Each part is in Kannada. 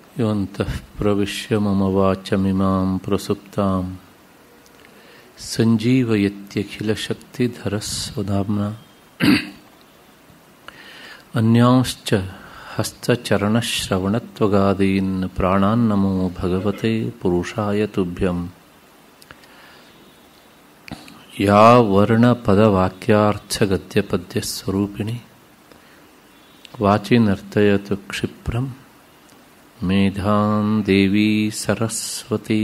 योऽन्तः प्रविश्य मम वाचमिमां प्रसुप्तां सञ्जीवयत्यखिलशक्तिधरस्वधाम्ना अन्यांश्च हस्तचरणश्रवणत्वगादीन् प्राणान्नमो भगवते पुरुषाय तुभ्यम् या वर्णपदवाक्यार्थगद्यपद्यस्वरूपिणि वाचि नर्तयतु क्षिप्रं मेधां देवी सरस्वती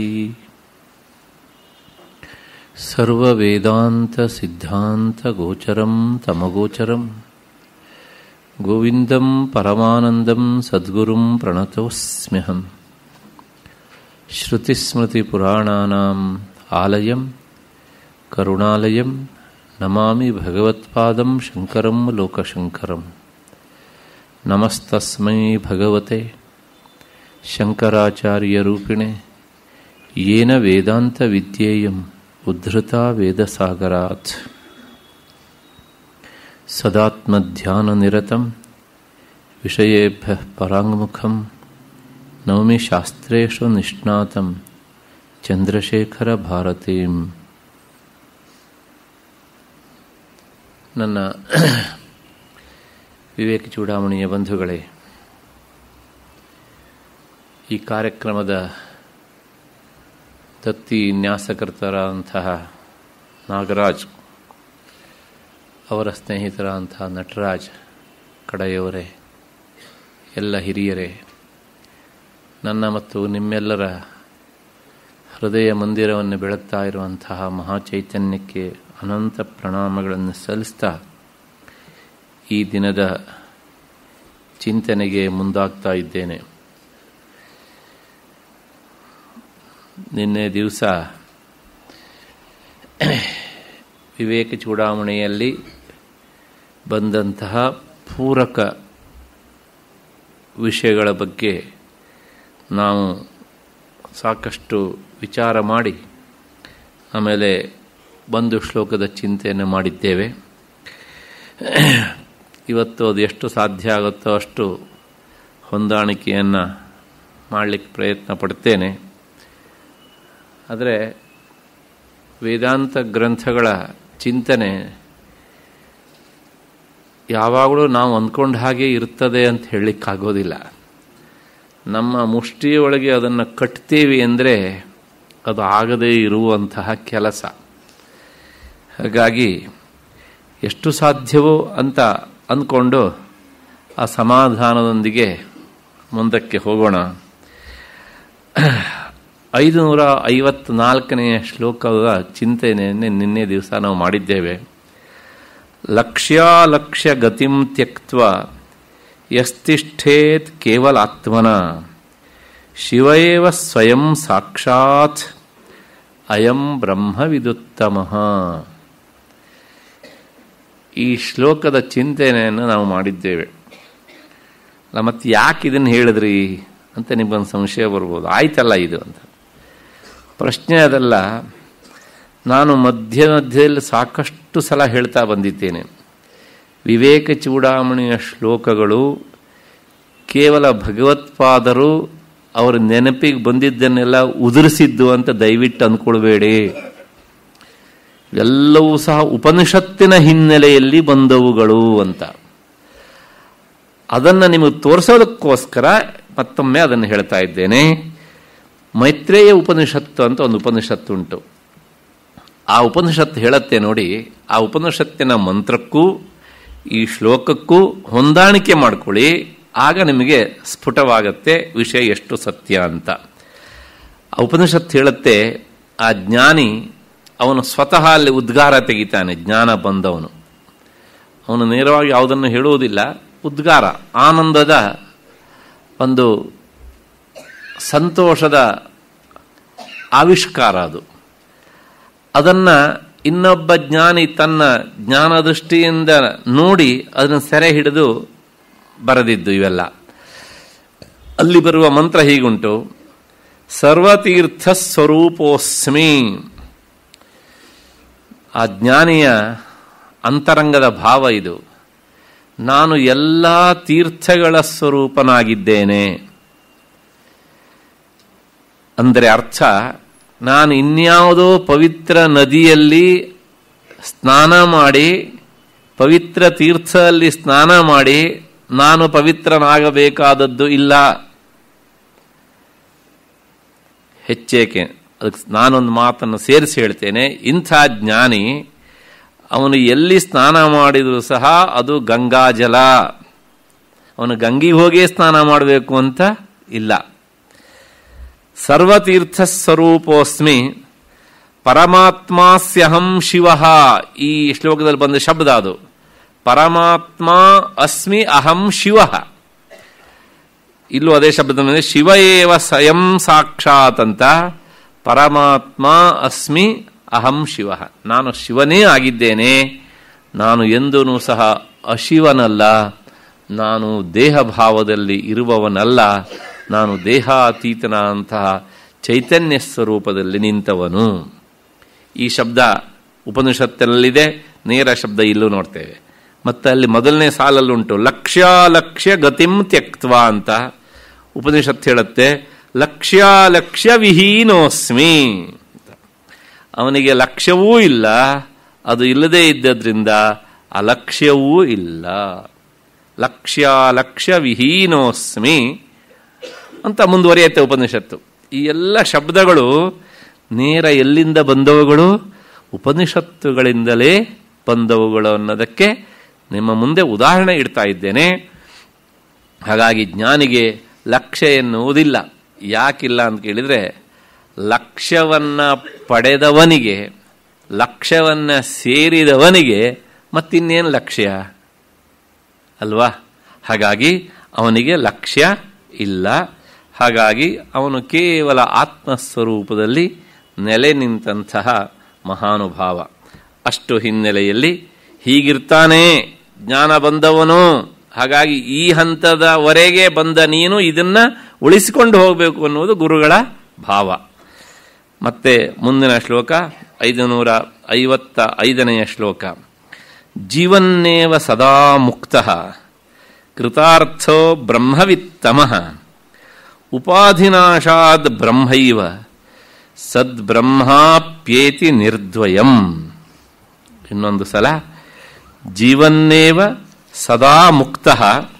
सर्ववेदान्तसिद्धान्तगोचरं तमगोचरं गोविन्दं परमानन्दं सद्गुरुं प्रणतोऽस्म्यहम् श्रुतिस्मृतिपुराणानाम् आलयं करुणालयं नमामि भगवत्पादं शङ्करं लोकशङ्करम् नमस्तस्मै भगवते शङ्कराचार्यरूपिणे येन वेदान्तविद्येयम् उद्धृता वेदसागरात् सदात्मध्याननिरतं विषयेभ्यः पराङ्मुखं नौमि शास्त्रेषु निष्णातं ಚಂದ್ರಶೇಖರಭಾರತೀಂ ನನ್ನ ವಿವೇಕ ಚೂಡಾಮಣಿಯ ಬಂಧುಗಳೇ ಈ ಕಾರ್ಯಕ್ರಮದ ದತ್ತಿ ನ್ಯಾಸಕರ್ತರಾದಂತಹ ನಾಗರಾಜ್ ಅವರ ಸ್ನೇಹಿತರಾದಂತಹ ನಟರಾಜ್ ಕಡೆಯವರೇ ಎಲ್ಲ ಹಿರಿಯರೇ ನನ್ನ ಮತ್ತು ನಿಮ್ಮೆಲ್ಲರ ಹೃದಯ ಮಂದಿರವನ್ನು ಬೆಳಗ್ತಾ ಇರುವಂತಹ ಮಹಾಚೈತನ್ಯಕ್ಕೆ ಅನಂತ ಪ್ರಣಾಮಗಳನ್ನು ಸಲ್ಲಿಸ್ತಾ ಈ ದಿನದ ಚಿಂತನೆಗೆ ಮುಂದಾಗ್ತಾ ಇದ್ದೇನೆ ನಿನ್ನೆ ದಿವಸ ವಿವೇಕ ಚೂಡಾಮಣಿಯಲ್ಲಿ ಬಂದಂತಹ ಪೂರಕ ವಿಷಯಗಳ ಬಗ್ಗೆ ನಾವು ಸಾಕಷ್ಟು ವಿಚಾರ ಮಾಡಿ ಆಮೇಲೆ ಒಂದು ಶ್ಲೋಕದ ಚಿಂತೆಯನ್ನು ಮಾಡಿದ್ದೇವೆ ಇವತ್ತು ಅದು ಎಷ್ಟು ಸಾಧ್ಯ ಆಗುತ್ತೋ ಅಷ್ಟು ಹೊಂದಾಣಿಕೆಯನ್ನು ಮಾಡಲಿಕ್ಕೆ ಪ್ರಯತ್ನ ಪಡ್ತೇನೆ ಆದರೆ ವೇದಾಂತ ಗ್ರಂಥಗಳ ಚಿಂತನೆ ಯಾವಾಗಲೂ ನಾವು ಅಂದ್ಕೊಂಡ ಹಾಗೆ ಇರ್ತದೆ ಅಂತ ಹೇಳಲಿಕ್ಕಾಗೋದಿಲ್ಲ ನಮ್ಮ ಮುಷ್ಟಿಯೊಳಗೆ ಅದನ್ನು ಕಟ್ತೀವಿ ಅಂದರೆ ಅದು ಆಗದೇ ಇರುವಂತಹ ಕೆಲಸ ಹಾಗಾಗಿ ಎಷ್ಟು ಸಾಧ್ಯವೋ ಅಂತ ಅಂದ್ಕೊಂಡು ಆ ಸಮಾಧಾನದೊಂದಿಗೆ ಮುಂದಕ್ಕೆ ಹೋಗೋಣ ಐದುನೂರ ಐವತ್ನಾಲ್ಕನೆಯ ಶ್ಲೋಕದ ಚಿಂತನೆಯನ್ನೇ ನಿನ್ನೆ ದಿವಸ ನಾವು ಮಾಡಿದ್ದೇವೆ ಲಕ್ಷ್ಯಾಲಕ್ಷ್ಯ ಗತಿಂ ತ್ಯಕ್ವ ಯಸ್ತಿಷ್ಠೇತ್ ಕೇವಲಾತ್ಮನ ಶಿವಯೇವ ಸ್ವಯಂ ಸಾಕ್ಷಾತ್ ಅಯಂ ಬ್ರಹ್ಮವಿದುತ್ತಮ ಈ ಶ್ಲೋಕದ ಚಿಂತನೆಯನ್ನು ನಾವು ಮಾಡಿದ್ದೇವೆ ಅಲ್ಲ ಮತ್ತೆ ಯಾಕೆ ಇದನ್ನು ಹೇಳಿದ್ರಿ ಅಂತ ನಿಮಗೊಂದು ಸಂಶಯ ಬರ್ಬೋದು ಆಯ್ತಲ್ಲ ಇದು ಅಂತ ಪ್ರಶ್ನೆ ಅದಲ್ಲ ನಾನು ಮಧ್ಯ ಮಧ್ಯದಲ್ಲಿ ಸಾಕಷ್ಟು ಸಲ ಹೇಳ್ತಾ ಬಂದಿದ್ದೇನೆ ವಿವೇಕ ಚೂಡಾಮಣಿಯ ಶ್ಲೋಕಗಳು ಕೇವಲ ಭಗವತ್ಪಾದರು ಅವರ ನೆನಪಿಗೆ ಬಂದಿದ್ದನ್ನೆಲ್ಲ ಉದುರಿಸಿದ್ದು ಅಂತ ದಯವಿಟ್ಟು ಅಂದ್ಕೊಳ್ಬೇಡಿ ಎಲ್ಲವೂ ಸಹ ಉಪನಿಷತ್ತಿನ ಹಿನ್ನೆಲೆಯಲ್ಲಿ ಬಂದವುಗಳು ಅಂತ ಅದನ್ನು ನಿಮಗೆ ತೋರಿಸೋದಕ್ಕೋಸ್ಕರ ಮತ್ತೊಮ್ಮೆ ಅದನ್ನು ಹೇಳ್ತಾ ಇದ್ದೇನೆ ಮೈತ್ರೇಯ ಉಪನಿಷತ್ತು ಅಂತ ಒಂದು ಉಪನಿಷತ್ತು ಉಂಟು ಆ ಉಪನಿಷತ್ತು ಹೇಳತ್ತೆ ನೋಡಿ ಆ ಉಪನಿಷತ್ತಿನ ಮಂತ್ರಕ್ಕೂ ಈ ಶ್ಲೋಕಕ್ಕೂ ಹೊಂದಾಣಿಕೆ ಮಾಡ್ಕೊಳ್ಳಿ ಆಗ ನಿಮಗೆ ಸ್ಫುಟವಾಗತ್ತೆ ವಿಷಯ ಎಷ್ಟು ಸತ್ಯ ಅಂತ ಆ ಉಪನಿಷತ್ತು ಹೇಳುತ್ತೆ ಆ ಜ್ಞಾನಿ ಅವನು ಸ್ವತಃ ಅಲ್ಲಿ ಉದ್ಗಾರ ತೆಗಿತಾನೆ ಜ್ಞಾನ ಬಂದವನು ಅವನು ನೇರವಾಗಿ ಯಾವುದನ್ನು ಹೇಳುವುದಿಲ್ಲ ಉದ್ಗಾರ ಆನಂದದ ಒಂದು ಸಂತೋಷದ ಆವಿಷ್ಕಾರ ಅದು ಅದನ್ನು ಇನ್ನೊಬ್ಬ ಜ್ಞಾನಿ ತನ್ನ ಜ್ಞಾನದೃಷ್ಟಿಯಿಂದ ನೋಡಿ ಅದನ್ನು ಸೆರೆ ಹಿಡಿದು ಬರೆದಿದ್ದು ಇವೆಲ್ಲ ಅಲ್ಲಿ ಬರುವ ಮಂತ್ರ ಹೀಗುಂಟು ಸರ್ವತೀರ್ಥ ಸ್ವರೂಪೋಸ್ಮಿ ಆ ಜ್ಞಾನಿಯ ಅಂತರಂಗದ ಭಾವ ಇದು ನಾನು ಎಲ್ಲ ತೀರ್ಥಗಳ ಸ್ವರೂಪನಾಗಿದ್ದೇನೆ ಅಂದರೆ ಅರ್ಥ ನಾನು ಇನ್ಯಾವುದೋ ಪವಿತ್ರ ನದಿಯಲ್ಲಿ ಸ್ನಾನ ಮಾಡಿ ಪವಿತ್ರ ತೀರ್ಥದಲ್ಲಿ ಸ್ನಾನ ಮಾಡಿ ನಾನು ಪವಿತ್ರನಾಗಬೇಕಾದದ್ದು ಇಲ್ಲ ಹೆಚ್ಚೇಕೆ ಅದಕ್ಕೆ ನಾನೊಂದು ಮಾತನ್ನು ಸೇರಿಸಿ ಹೇಳ್ತೇನೆ ಇಂಥ ಜ್ಞಾನಿ ಅವನು ಎಲ್ಲಿ ಸ್ನಾನ ಮಾಡಿದರೂ ಸಹ ಅದು ಗಂಗಾಜಲ ಅವನು ಗಂಗಿಗೆ ಹೋಗೇ ಸ್ನಾನ ಮಾಡಬೇಕು ಅಂತ ಇಲ್ಲ ಸರ್ವತೀರ್ಥ ಸ್ವರೂಪೋಸ್ಮಿ ಪರಮಾತ್ಮಾಸ್ಯಹಂ ಶಿವ ಈ ಶ್ಲೋಕದಲ್ಲಿ ಬಂದ ಶಬ್ದ ಅದು ಪರಮಾತ್ಮ ಅಸ್ಮಿ ಅಹಂ ಶಿವ ಇಲ್ಲೂ ಅದೇ ಶಬ್ದ ಮೇಲೆ ಶಿವ ಏವ ಸ್ವಯಂ ಸಾಕ್ಷಾತ್ ಅಂತ ಪರಮಾತ್ಮ ಅಸ್ಮಿ ಅಹಂ ಶಿವ ನಾನು ಶಿವನೇ ಆಗಿದ್ದೇನೆ ನಾನು ಎಂದೂ ಸಹ ಅಶಿವನಲ್ಲ ನಾನು ದೇಹ ಭಾವದಲ್ಲಿ ಇರುವವನಲ್ಲ ನಾನು ದೇಹಾತೀತನಂತಹ ಚೈತನ್ಯ ಸ್ವರೂಪದಲ್ಲಿ ನಿಂತವನು ಈ ಶಬ್ದ ಉಪನಿಷತ್ತಿನಲ್ಲಿದೆ ನೇರ ಶಬ್ದ ಇಲ್ಲೂ ನೋಡ್ತೇವೆ ಮತ್ತೆ ಅಲ್ಲಿ ಮೊದಲನೇ ಸಾಲಲ್ಲುಂಟು ಲಕ್ಷ್ಯ ಲಕ್ಷ್ಯ ಗತಿಂ ತ್ಯಕ್ತ್ವ ಅಂತ ಉಪನಿಷತ್ ಹೇಳುತ್ತೆ ಲಕ್ಷ್ಯ ಲಕ್ಷ್ಯ ವಿಹೀನೋಸ್ಮಿ ಅವನಿಗೆ ಲಕ್ಷ್ಯವೂ ಇಲ್ಲ ಅದು ಇಲ್ಲದೇ ಇದ್ದದ್ರಿಂದ ಅಲಕ್ಷ್ಯವೂ ಇಲ್ಲ ಲಕ್ಷ್ಯ ಲಕ್ಷ್ಯ ವಿಹೀನೋಸ್ಮಿ ಅಂತ ಮುಂದುವರಿಯುತ್ತೆ ಉಪನಿಷತ್ತು ಈ ಎಲ್ಲ ಶಬ್ದಗಳು ನೇರ ಎಲ್ಲಿಂದ ಬಂದವುಗಳು ಉಪನಿಷತ್ತುಗಳಿಂದಲೇ ಬಂದವುಗಳು ಅನ್ನೋದಕ್ಕೆ ನಿಮ್ಮ ಮುಂದೆ ಉದಾಹರಣೆ ಇಡ್ತಾ ಇದ್ದೇನೆ ಹಾಗಾಗಿ ಜ್ಞಾನಿಗೆ ಲಕ್ಷ್ಯ ಎನ್ನುವುದಿಲ್ಲ ಯಾಕಿಲ್ಲ ಅಂತ ಕೇಳಿದರೆ ಲಕ್ಷ್ಯವನ್ನ ಪಡೆದವನಿಗೆ ಲಕ್ಷ್ಯವನ್ನ ಸೇರಿದವನಿಗೆ ಮತ್ತಿನ್ನೇನು ಲಕ್ಷ್ಯ ಅಲ್ವಾ ಹಾಗಾಗಿ ಅವನಿಗೆ ಲಕ್ಷ್ಯ ಇಲ್ಲ ಹಾಗಾಗಿ ಅವನು ಕೇವಲ ಆತ್ಮಸ್ವರೂಪದಲ್ಲಿ ನೆಲೆ ನಿಂತಹ ಮಹಾನುಭಾವ ಅಷ್ಟು ಹಿನ್ನೆಲೆಯಲ್ಲಿ ಹೀಗಿರ್ತಾನೆ ಜ್ಞಾನ ಬಂದವನು ಹಾಗಾಗಿ ಈ ಹಂತದವರೆಗೆ ಬಂದ ನೀನು ಇದನ್ನ ಉಳಿಸಿಕೊಂಡು ಹೋಗಬೇಕು ಅನ್ನುವುದು ಗುರುಗಳ ಭಾವ ಮತ್ತೆ ಮುಂದಿನ ಶ್ಲೋಕ ಐದುನೂರ ಐವತ್ತ ಐದನೆಯ ಶ್ಲೋಕ ಜೀವನ್ನೇವ ಸದಾ ಮುಕ್ತ ಕೃತಾರ್ಥೋ ಬ್ರಹ್ಮವಿತ್ತಮ ಉಪಾಧಿನಾಶಾದ್ ಬ್ರಹ್ಮೈವ ಸದ್ಬ್ರಹ್ಮಾಪ್ಯೇತಿ ನಿರ್ದ್ವಯಂ ಇನ್ನೊಂದು ಸಲ ಜೀವನ್ನೇವ ಸದಾ ಮುಕ್ತ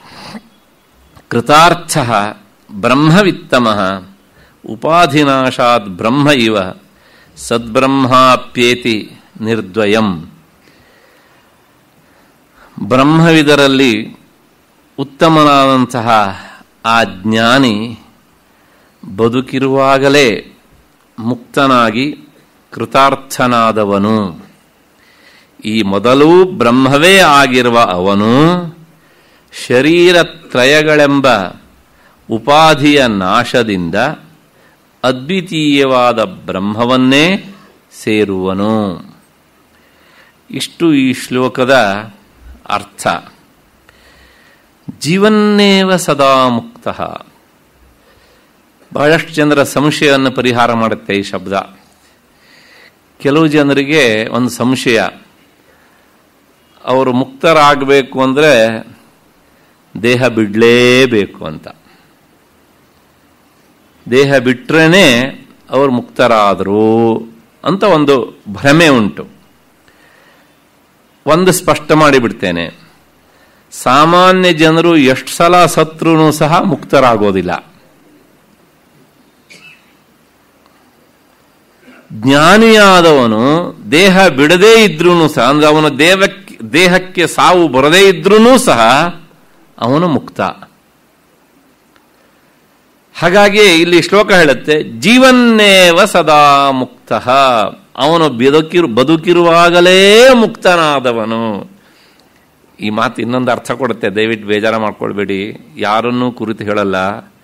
ಕೃತಾರ್ಥ ಬ್ರಹ್ಮವಿತ್ತಮ ಉಪಾಧಿನಾಶಾತ್ ಬ್ರಹ್ಮ ಇವ ಸದ್ಬ್ರಹ್ಮಾಪ್ಯೇತಿ ನಿರ್ದ್ವಯಂ ಬ್ರಹ್ಮವಿದರಲ್ಲಿ ಉತ್ತಮನಾದಂತಹ ಆ ಜ್ಞಾನಿ ಬದುಕಿರುವಾಗಲೇ ಮುಕ್ತನಾಗಿ ಕೃತಾರ್ಥನಾದವನು ಈ ಮೊದಲೂ ಬ್ರಹ್ಮವೇ ಆಗಿರುವ ಅವನು ಶರೀರತ್ರಯಗಳೆಂಬ ಉಪಾಧಿಯ ನಾಶದಿಂದ ಅದ್ವಿತೀಯವಾದ ಬ್ರಹ್ಮವನ್ನೇ ಸೇರುವನು ಇಷ್ಟು ಈ ಶ್ಲೋಕದ ಅರ್ಥ ಜೀವನ್ನೇವ ಸದಾ ಮುಕ್ತ ಬಹಳಷ್ಟು ಜನರ ಸಂಶಯವನ್ನು ಪರಿಹಾರ ಮಾಡುತ್ತೆ ಈ ಶಬ್ದ ಕೆಲವು ಜನರಿಗೆ ಒಂದು ಸಂಶಯ ಅವರು ಮುಕ್ತರಾಗಬೇಕು ಅಂದರೆ ದೇಹ ಬಿಡಲೇಬೇಕು ಅಂತ ದೇಹ ಬಿಟ್ರೇನೆ ಅವರು ಮುಕ್ತರಾದರು ಅಂತ ಒಂದು ಭ್ರಮೆ ಉಂಟು ಒಂದು ಸ್ಪಷ್ಟ ಮಾಡಿಬಿಡ್ತೇನೆ ಸಾಮಾನ್ಯ ಜನರು ಎಷ್ಟು ಸಲ ಸತ್ರೂ ಸಹ ಮುಕ್ತರಾಗೋದಿಲ್ಲ ಜ್ಞಾನಿಯಾದವನು ದೇಹ ಬಿಡದೇ ಇದ್ರೂ ಸಹ ಅಂದ್ರೆ ಅವನ ದೇಹಕ್ಕೆ ದೇಹಕ್ಕೆ ಸಾವು ಬರದೇ ಇದ್ರೂ ಸಹ ಅವನು ಮುಕ್ತ ಹಾಗಾಗಿ ಇಲ್ಲಿ ಶ್ಲೋಕ ಹೇಳುತ್ತೆ ಜೀವನ್ನೇವ ಸದಾ ಮುಕ್ತ ಅವನು ಬದುಕಿರು ಬದುಕಿರುವಾಗಲೇ ಮುಕ್ತನಾದವನು ಈ ಮಾತು ಇನ್ನೊಂದು ಅರ್ಥ ಕೊಡುತ್ತೆ ದಯವಿಟ್ಟು ಬೇಜಾರ ಮಾಡ್ಕೊಳ್ಬೇಡಿ ಯಾರನ್ನೂ ಕುರಿತು ಹೇಳಲ್ಲ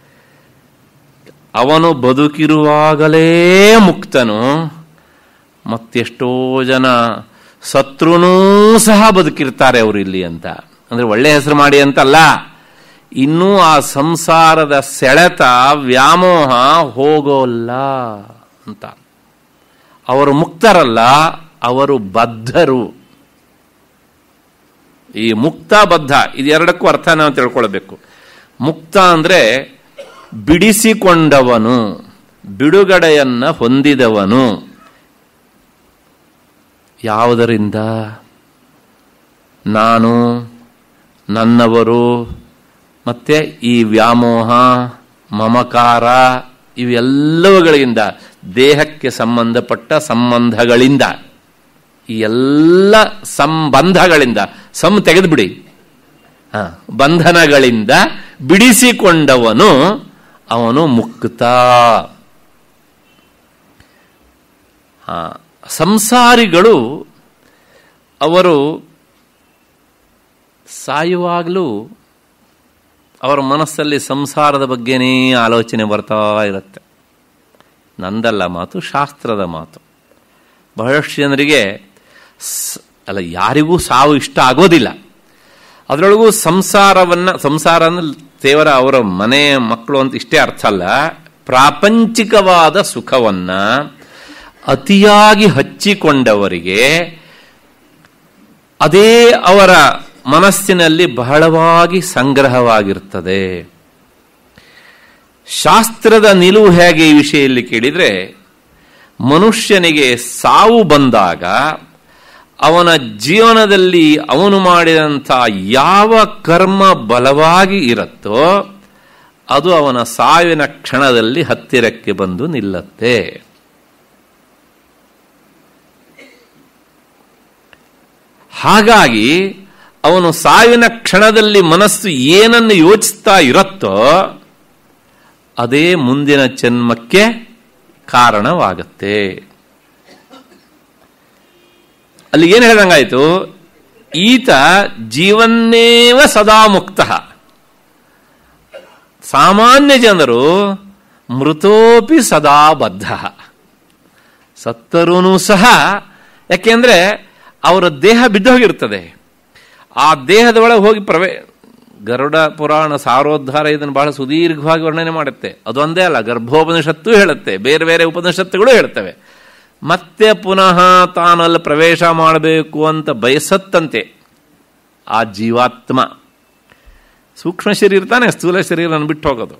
ಅವನು ಬದುಕಿರುವಾಗಲೇ ಮುಕ್ತನು ಮತ್ತೆಷ್ಟೋ ಜನ ಸತ್ರುನೂ ಸಹ ಬದುಕಿರ್ತಾರೆ ಅವರು ಇಲ್ಲಿ ಅಂತ ಅಂದ್ರೆ ಒಳ್ಳೆ ಹೆಸರು ಮಾಡಿ ಅಂತಲ್ಲ ಇನ್ನೂ ಆ ಸಂಸಾರದ ಸೆಳೆತ ವ್ಯಾಮೋಹ ಹೋಗೋಲ್ಲ ಅಂತ ಅವರು ಮುಕ್ತರಲ್ಲ ಅವರು ಬದ್ಧರು ಈ ಮುಕ್ತ ಬದ್ಧ ಇದೆರಡಕ್ಕೂ ಅರ್ಥ ನಾವು ತಿಳ್ಕೊಳ್ಬೇಕು ಮುಕ್ತ ಅಂದ್ರೆ ಬಿಡಿಸಿಕೊಂಡವನು ಬಿಡುಗಡೆಯನ್ನ ಹೊಂದಿದವನು ಯಾವುದರಿಂದ ನಾನು ನನ್ನವರು ಮತ್ತೆ ಈ ವ್ಯಾಮೋಹ ಮಮಕಾರ ಇವೆಲ್ಲವುಗಳಿಂದ ದೇಹಕ್ಕೆ ಸಂಬಂಧಪಟ್ಟ ಸಂಬಂಧಗಳಿಂದ ಈ ಎಲ್ಲ ಸಂಬಂಧಗಳಿಂದ ಸಂ ತೆಗೆದುಬಿಡಿ ಹ, ಬಂಧನಗಳಿಂದ ಬಿಡಿಸಿಕೊಂಡವನು ಅವನು ಮುಕ್ತ ಆ, ಸಂಸಾರಿಗಳು ಅವರು ಸಾಯುವಾಗಲೂ ಅವರ ಮನಸ್ಸಲ್ಲಿ ಸಂಸಾರದ ಬಗ್ಗೆನೇ ಆಲೋಚನೆ ಬರ್ತಾ ಇರುತ್ತೆ ನಂದಲ್ಲ ಮಾತು ಶಾಸ್ತ್ರದ ಮಾತು ಬಹಳಷ್ಟು ಜನರಿಗೆ ಸ್- ಅಲ್ಲ ಯಾರಿಗೂ ಸಾವು ಇಷ್ಟ ಆಗೋದಿಲ್ಲ ಅದರೊಳಗೂ ಸಂಸಾರವನ್ನ ಸಂಸಾರ ಅಂದ್ರೆ ದೇವರ ಅವರ ಮನೆ ಮಕ್ಕಳು ಅಂತ ಇಷ್ಟೇ ಅರ್ಥ ಅಲ್ಲ ಪ್ರಾಪಂಚಿಕವಾದ ಸುಖವನ್ನ ಅತಿಯಾಗಿ ಹಚ್ಚಿಕೊಂಡವರಿಗೆ ಅದೇ ಅವರ ಮನಸ್ಸಿನಲ್ಲಿ ಬಹಳವಾಗಿ ಸಂಗ್ರಹವಾಗಿರ್ತದೆ ಶಾಸ್ತ್ರದ ನಿಲುವು ಹೇಗೆ ಈ ವಿಷಯದಲ್ಲಿ ಕೇಳಿದ್ರೆ ಮನುಷ್ಯನಿಗೆ ಸಾವು ಬಂದಾಗ ಅವನ ಜೀವನದಲ್ಲಿ ಅವನು ಮಾಡಿದಂಥ ಯಾವ ಕರ್ಮ ಬಲವಾಗಿ ಇರುತ್ತೋ ಅದು ಅವನ ಸಾವಿನ ಕ್ಷಣದಲ್ಲಿ ಹತ್ತಿರಕ್ಕೆ ಬಂದು ನಿಲ್ಲತ್ತೆ ಹಾಗಾಗಿ ಅವನು ಸಾವಿನ ಕ್ಷಣದಲ್ಲಿ ಮನಸ್ಸು ಏನನ್ನು ಯೋಚಿಸ್ತಾ ಇರುತ್ತೋ ಅದೇ ಮುಂದಿನ ಜನ್ಮಕ್ಕೆ ಕಾರಣವಾಗತ್ತೆ ಅಲ್ಲಿ ಏನು ಹೇಳ್ದಂಗಾಯ್ತು ಈತ ಜೀವನ್ನೇವ ಸದಾ ಮುಕ್ತ ಸಾಮಾನ್ಯ ಜನರು ಮೃತೋಪಿ ಸದಾ ಬದ್ಧ ಸತ್ತರೂ ಸಹ ಯಾಕೆಂದ್ರೆ ಅವರ ದೇಹ ಬಿದ್ದೋಗಿರ್ತದೆ ಆ ದೇಹದ ಒಳಗೆ ಹೋಗಿ ಪ್ರವೇ ಗರುಡ ಪುರಾಣ ಸಾರೋದ್ಧಾರ ಇದನ್ನು ಬಹಳ ಸುದೀರ್ಘವಾಗಿ ವರ್ಣನೆ ಮಾಡುತ್ತೆ ಅದೊಂದೇ ಅಲ್ಲ ಗರ್ಭೋಪನಿಷತ್ತು ಹೇಳುತ್ತೆ ಬೇರೆ ಬೇರೆ ಉಪನಿಷತ್ತುಗಳು ಹೇಳ್ತವೆ ಮತ್ತೆ ಪುನಃ ತಾನಲ್ಲಿ ಪ್ರವೇಶ ಮಾಡಬೇಕು ಅಂತ ಬಯಸತ್ತಂತೆ ಆ ಜೀವಾತ್ಮ ಸೂಕ್ಷ್ಮ ಶರೀರ ತಾನೆ ಸ್ಥೂಲ ಶರೀರನ ಬಿಟ್ಟು ಹೋಗೋದು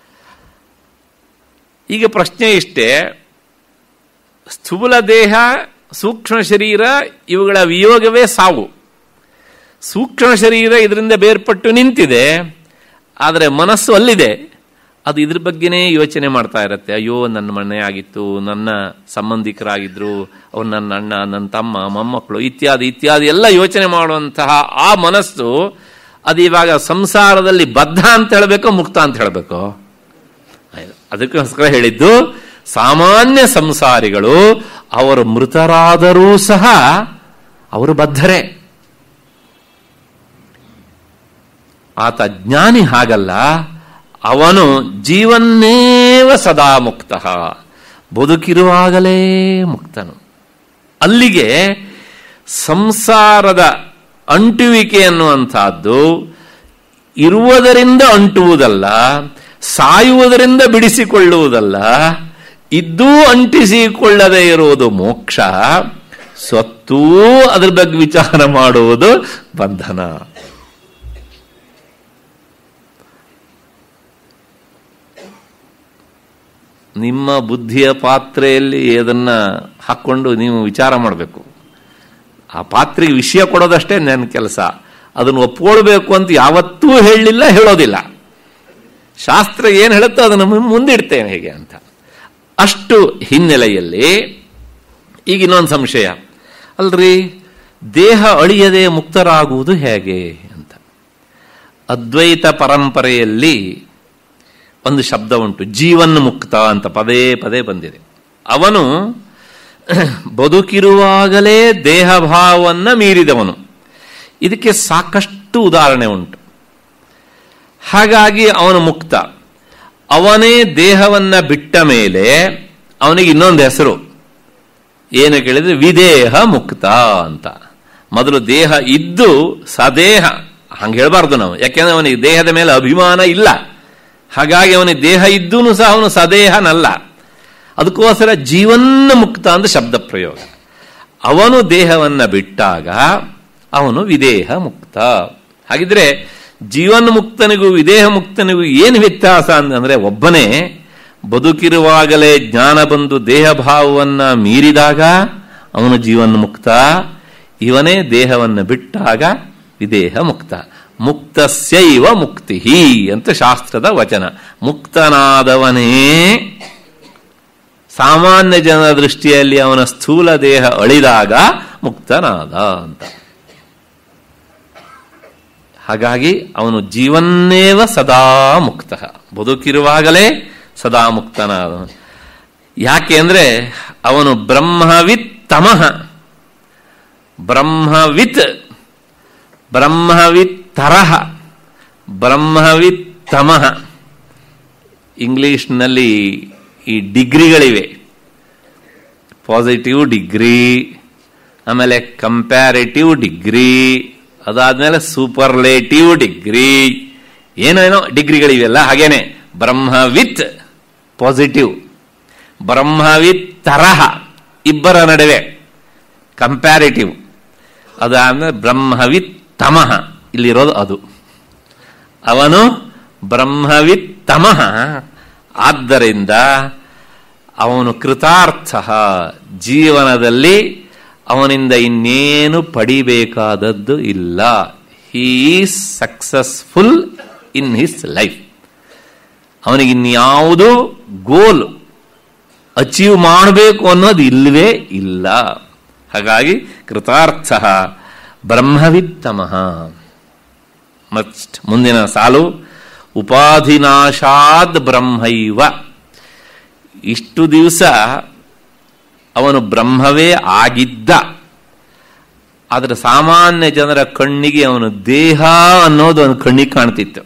ಈಗ ಪ್ರಶ್ನೆ ಇಷ್ಟೇ ಸ್ಥೂಲ ದೇಹ ಸೂಕ್ಷ್ಮ ಶರೀರ ಇವುಗಳ ವಿಯೋಗವೇ ಸಾವು ಸೂಕ್ಷ್ಮ ಶರೀರ ಇದರಿಂದ ಬೇರ್ಪಟ್ಟು ನಿಂತಿದೆ ಆದರೆ ಮನಸ್ಸು ಅಲ್ಲಿದೆ ಅದು ಇದ್ರ ಬಗ್ಗೆನೇ ಯೋಚನೆ ಮಾಡ್ತಾ ಇರತ್ತೆ ಅಯ್ಯೋ ನನ್ನ ಮನೆ ಆಗಿತ್ತು ನನ್ನ ಸಂಬಂಧಿಕರಾಗಿದ್ರು ಅವ್ರು ನನ್ನ ಅಣ್ಣ ನನ್ನ ತಮ್ಮ ಮೊಮ್ಮಕ್ಕಳು ಇತ್ಯಾದಿ ಇತ್ಯಾದಿ ಎಲ್ಲ ಯೋಚನೆ ಮಾಡುವಂತಹ ಆ ಮನಸ್ಸು ಅದು ಇವಾಗ ಸಂಸಾರದಲ್ಲಿ ಬದ್ಧ ಅಂತ ಹೇಳಬೇಕೋ ಮುಕ್ತ ಅಂತ ಹೇಳಬೇಕು ಅದಕ್ಕೋಸ್ಕರ ಹೇಳಿದ್ದು ಸಾಮಾನ್ಯ ಸಂಸಾರಿಗಳು ಅವರು ಮೃತರಾದರೂ ಸಹ ಅವರು ಬದ್ಧರೇ ಆತ ಜ್ಞಾನಿ ಹಾಗಲ್ಲ ಅವನು ಜೀವನ್ನೇವ ಸದಾ ಮುಕ್ತ ಬದುಕಿರುವಾಗಲೇ ಮುಕ್ತನು ಅಲ್ಲಿಗೆ ಸಂಸಾರದ ಅಂಟುವಿಕೆ ಅನ್ನುವಂಥದ್ದು ಇರುವುದರಿಂದ ಅಂಟುವುದಲ್ಲ ಸಾಯುವುದರಿಂದ ಬಿಡಿಸಿಕೊಳ್ಳುವುದಲ್ಲ ಇದ್ದೂ ಅಂಟಿಸಿಕೊಳ್ಳದೆ ಇರುವುದು ಮೋಕ್ಷ ಸತ್ತೂ ಅದ್ರ ಬಗ್ಗೆ ವಿಚಾರ ಮಾಡುವುದು ಬಂಧನ ನಿಮ್ಮ ಬುದ್ಧಿಯ ಪಾತ್ರೆಯಲ್ಲಿ ಅದನ್ನ ಹಾಕ್ಕೊಂಡು ನೀವು ವಿಚಾರ ಮಾಡಬೇಕು ಆ ಪಾತ್ರೆಗೆ ವಿಷಯ ಕೊಡೋದಷ್ಟೇ ನನ್ನ ಕೆಲಸ ಅದನ್ನು ಒಪ್ಕೊಳ್ಬೇಕು ಅಂತ ಯಾವತ್ತೂ ಹೇಳಲಿಲ್ಲ ಹೇಳೋದಿಲ್ಲ ಶಾಸ್ತ್ರ ಏನು ಹೇಳುತ್ತೋ ಅದನ್ನು ಮುಂದಿಡ್ತೇನೆ ಹೇಗೆ ಅಂತ ಅಷ್ಟು ಹಿನ್ನೆಲೆಯಲ್ಲಿ ಈಗ ಇನ್ನೊಂದು ಸಂಶಯ ಅಲ್ರಿ ದೇಹ ಅಳಿಯದೆ ಮುಕ್ತರಾಗುವುದು ಹೇಗೆ ಅಂತ ಅದ್ವೈತ ಪರಂಪರೆಯಲ್ಲಿ ಒಂದು ಶಬ್ದ ಉಂಟು ಜೀವನ್ ಮುಕ್ತ ಅಂತ ಪದೇ ಪದೇ ಬಂದಿದೆ ಅವನು ಬದುಕಿರುವಾಗಲೇ ದೇಹಭಾವನ್ನ ಮೀರಿದವನು ಇದಕ್ಕೆ ಸಾಕಷ್ಟು ಉದಾಹರಣೆ ಉಂಟು ಹಾಗಾಗಿ ಅವನು ಮುಕ್ತ ಅವನೇ ದೇಹವನ್ನ ಬಿಟ್ಟ ಮೇಲೆ ಅವನಿಗೆ ಇನ್ನೊಂದು ಹೆಸರು ಏನು ಕೇಳಿದ್ರೆ ವಿದೇಹ ಮುಕ್ತ ಅಂತ ಮೊದಲು ದೇಹ ಇದ್ದು ಸದೇಹ ಹಂಗೆ ಹೇಳ್ಬಾರ್ದು ನಾವು ಯಾಕೆಂದ್ರೆ ಅವನಿಗೆ ದೇಹದ ಮೇಲೆ ಅಭಿಮಾನ ಇಲ್ಲ ಹಾಗಾಗಿ ಅವನಿಗೆ ದೇಹ ಇದ್ದೂ ಸಹ ಅವನು ಸದೇಹನಲ್ಲ ಅದಕ್ಕೋಸ್ಕರ ಜೀವನ್ನ ಮುಕ್ತ ಅಂತ ಶಬ್ದ ಪ್ರಯೋಗ ಅವನು ದೇಹವನ್ನ ಬಿಟ್ಟಾಗ ಅವನು ವಿದೇಹ ಮುಕ್ತ ಹಾಗಿದ್ರೆ ಜೀವನ್ ಮುಕ್ತನಿಗೂ ವಿದೇಹ ಮುಕ್ತನಿಗೂ ಏನು ವ್ಯತ್ಯಾಸ ಅಂತಂದ್ರೆ ಒಬ್ಬನೇ ಬದುಕಿರುವಾಗಲೇ ಜ್ಞಾನ ಬಂದು ದೇಹಭಾವವನ್ನು ಮೀರಿದಾಗ ಅವನು ಜೀವನ್ ಮುಕ್ತ ಇವನೇ ದೇಹವನ್ನು ಬಿಟ್ಟಾಗ ವಿದೇಹ ಮುಕ್ತ ಮುಕ್ತಸ್ಯೈವ ಮುಕ್ತಿ ಅಂತ ಶಾಸ್ತ್ರದ ವಚನ ಮುಕ್ತನಾದವನೇ ಸಾಮಾನ್ಯ ಜನರ ದೃಷ್ಟಿಯಲ್ಲಿ ಅವನ ಸ್ಥೂಲ ದೇಹ ಅಳಿದಾಗ ಮುಕ್ತನಾದ ಅಂತ ಹಾಗಾಗಿ ಅವನು ಜೀವನ್ನೇವ ಸದಾ ಮುಕ್ತ ಬದುಕಿರುವಾಗಲೇ ಸದಾ ಮುಕ್ತನಾದ ಯಾಕೆ ಅಂದ್ರೆ ಅವನು ಬ್ರಹ್ಮವಿತ್ ತಮಃ ಬ್ರಹ್ಮವಿತ್ ಬ್ರಹ್ಮವಿತ್ ತರಹ ಬ್ರಹ್ಮವಿತ್ ತಮಃ ಇಂಗ್ಲಿಷ್ನಲ್ಲಿ ಈ ಡಿಗ್ರಿಗಳಿವೆ ಪಾಸಿಟಿವ್ ಡಿಗ್ರಿ ಆಮೇಲೆ ಕಂಪ್ಯಾರಿಟಿವ್ ಡಿಗ್ರಿ ಅದಾದ್ಮೇಲೆ ಸೂಪರ್ಲೇಟಿವ್ ಡಿಗ್ರಿ ಏನೇನೋ ಡಿಗ್ರಿಗಳಿವೆಲ್ಲ ಹಾಗೇನೆ ಬ್ರಹ್ಮವಿತ್ ಪಾಸಿಟಿವ್ ಬ್ರಹ್ಮವಿತ್ ತರಹ ಇಬ್ಬರ ನಡುವೆ ಕಂಪ್ಯಾರಿಟಿವ್ ಅದಾದ್ಮೇಲೆ ಬ್ರಹ್ಮವಿತ್ ತಮಃ ಇಲ್ಲಿರೋದು ಅದು ಅವನು ಬ್ರಹ್ಮವಿತ್ ತಮಃ ಆದ್ದರಿಂದ ಅವನು ಕೃತಾರ್ಥ ಜೀವನದಲ್ಲಿ ಅವನಿಂದ ಇನ್ನೇನು ಪಡಿಬೇಕಾದದ್ದು ಇಲ್ಲ he is successful in his life ಅವನಿಗೆ ಇನ್ಯಾವುದು ಗೋಲ್ ಅಚೀವ್ ಮಾಡಬೇಕು ಅನ್ನೋದು ಇಲ್ಲವೇ ಇಲ್ಲ ಹಾಗಾಗಿ ಕೃತಾರ್ಥ ಬ್ರಹ್ಮವಿತ್ತಮಃ ಮಸ್ಟ್ ಮುಂದಿನ ಸಾಲು ಉಪಾಧಿನಾಶಾದ್ ಬ್ರಹ್ಮೈವ ಇಷ್ಟು ದಿವಸ ಅವನು ಬ್ರಹ್ಮವೇ ಆಗಿದ್ದ ಆದರೆ ಸಾಮಾನ್ಯ ಜನರ ಕಣ್ಣಿಗೆ ಅವನು ದೇಹ ಅನ್ನೋದು ಅವನ ಕಣ್ಣಿಗೆ ಕಾಣ್ತಿತ್ತು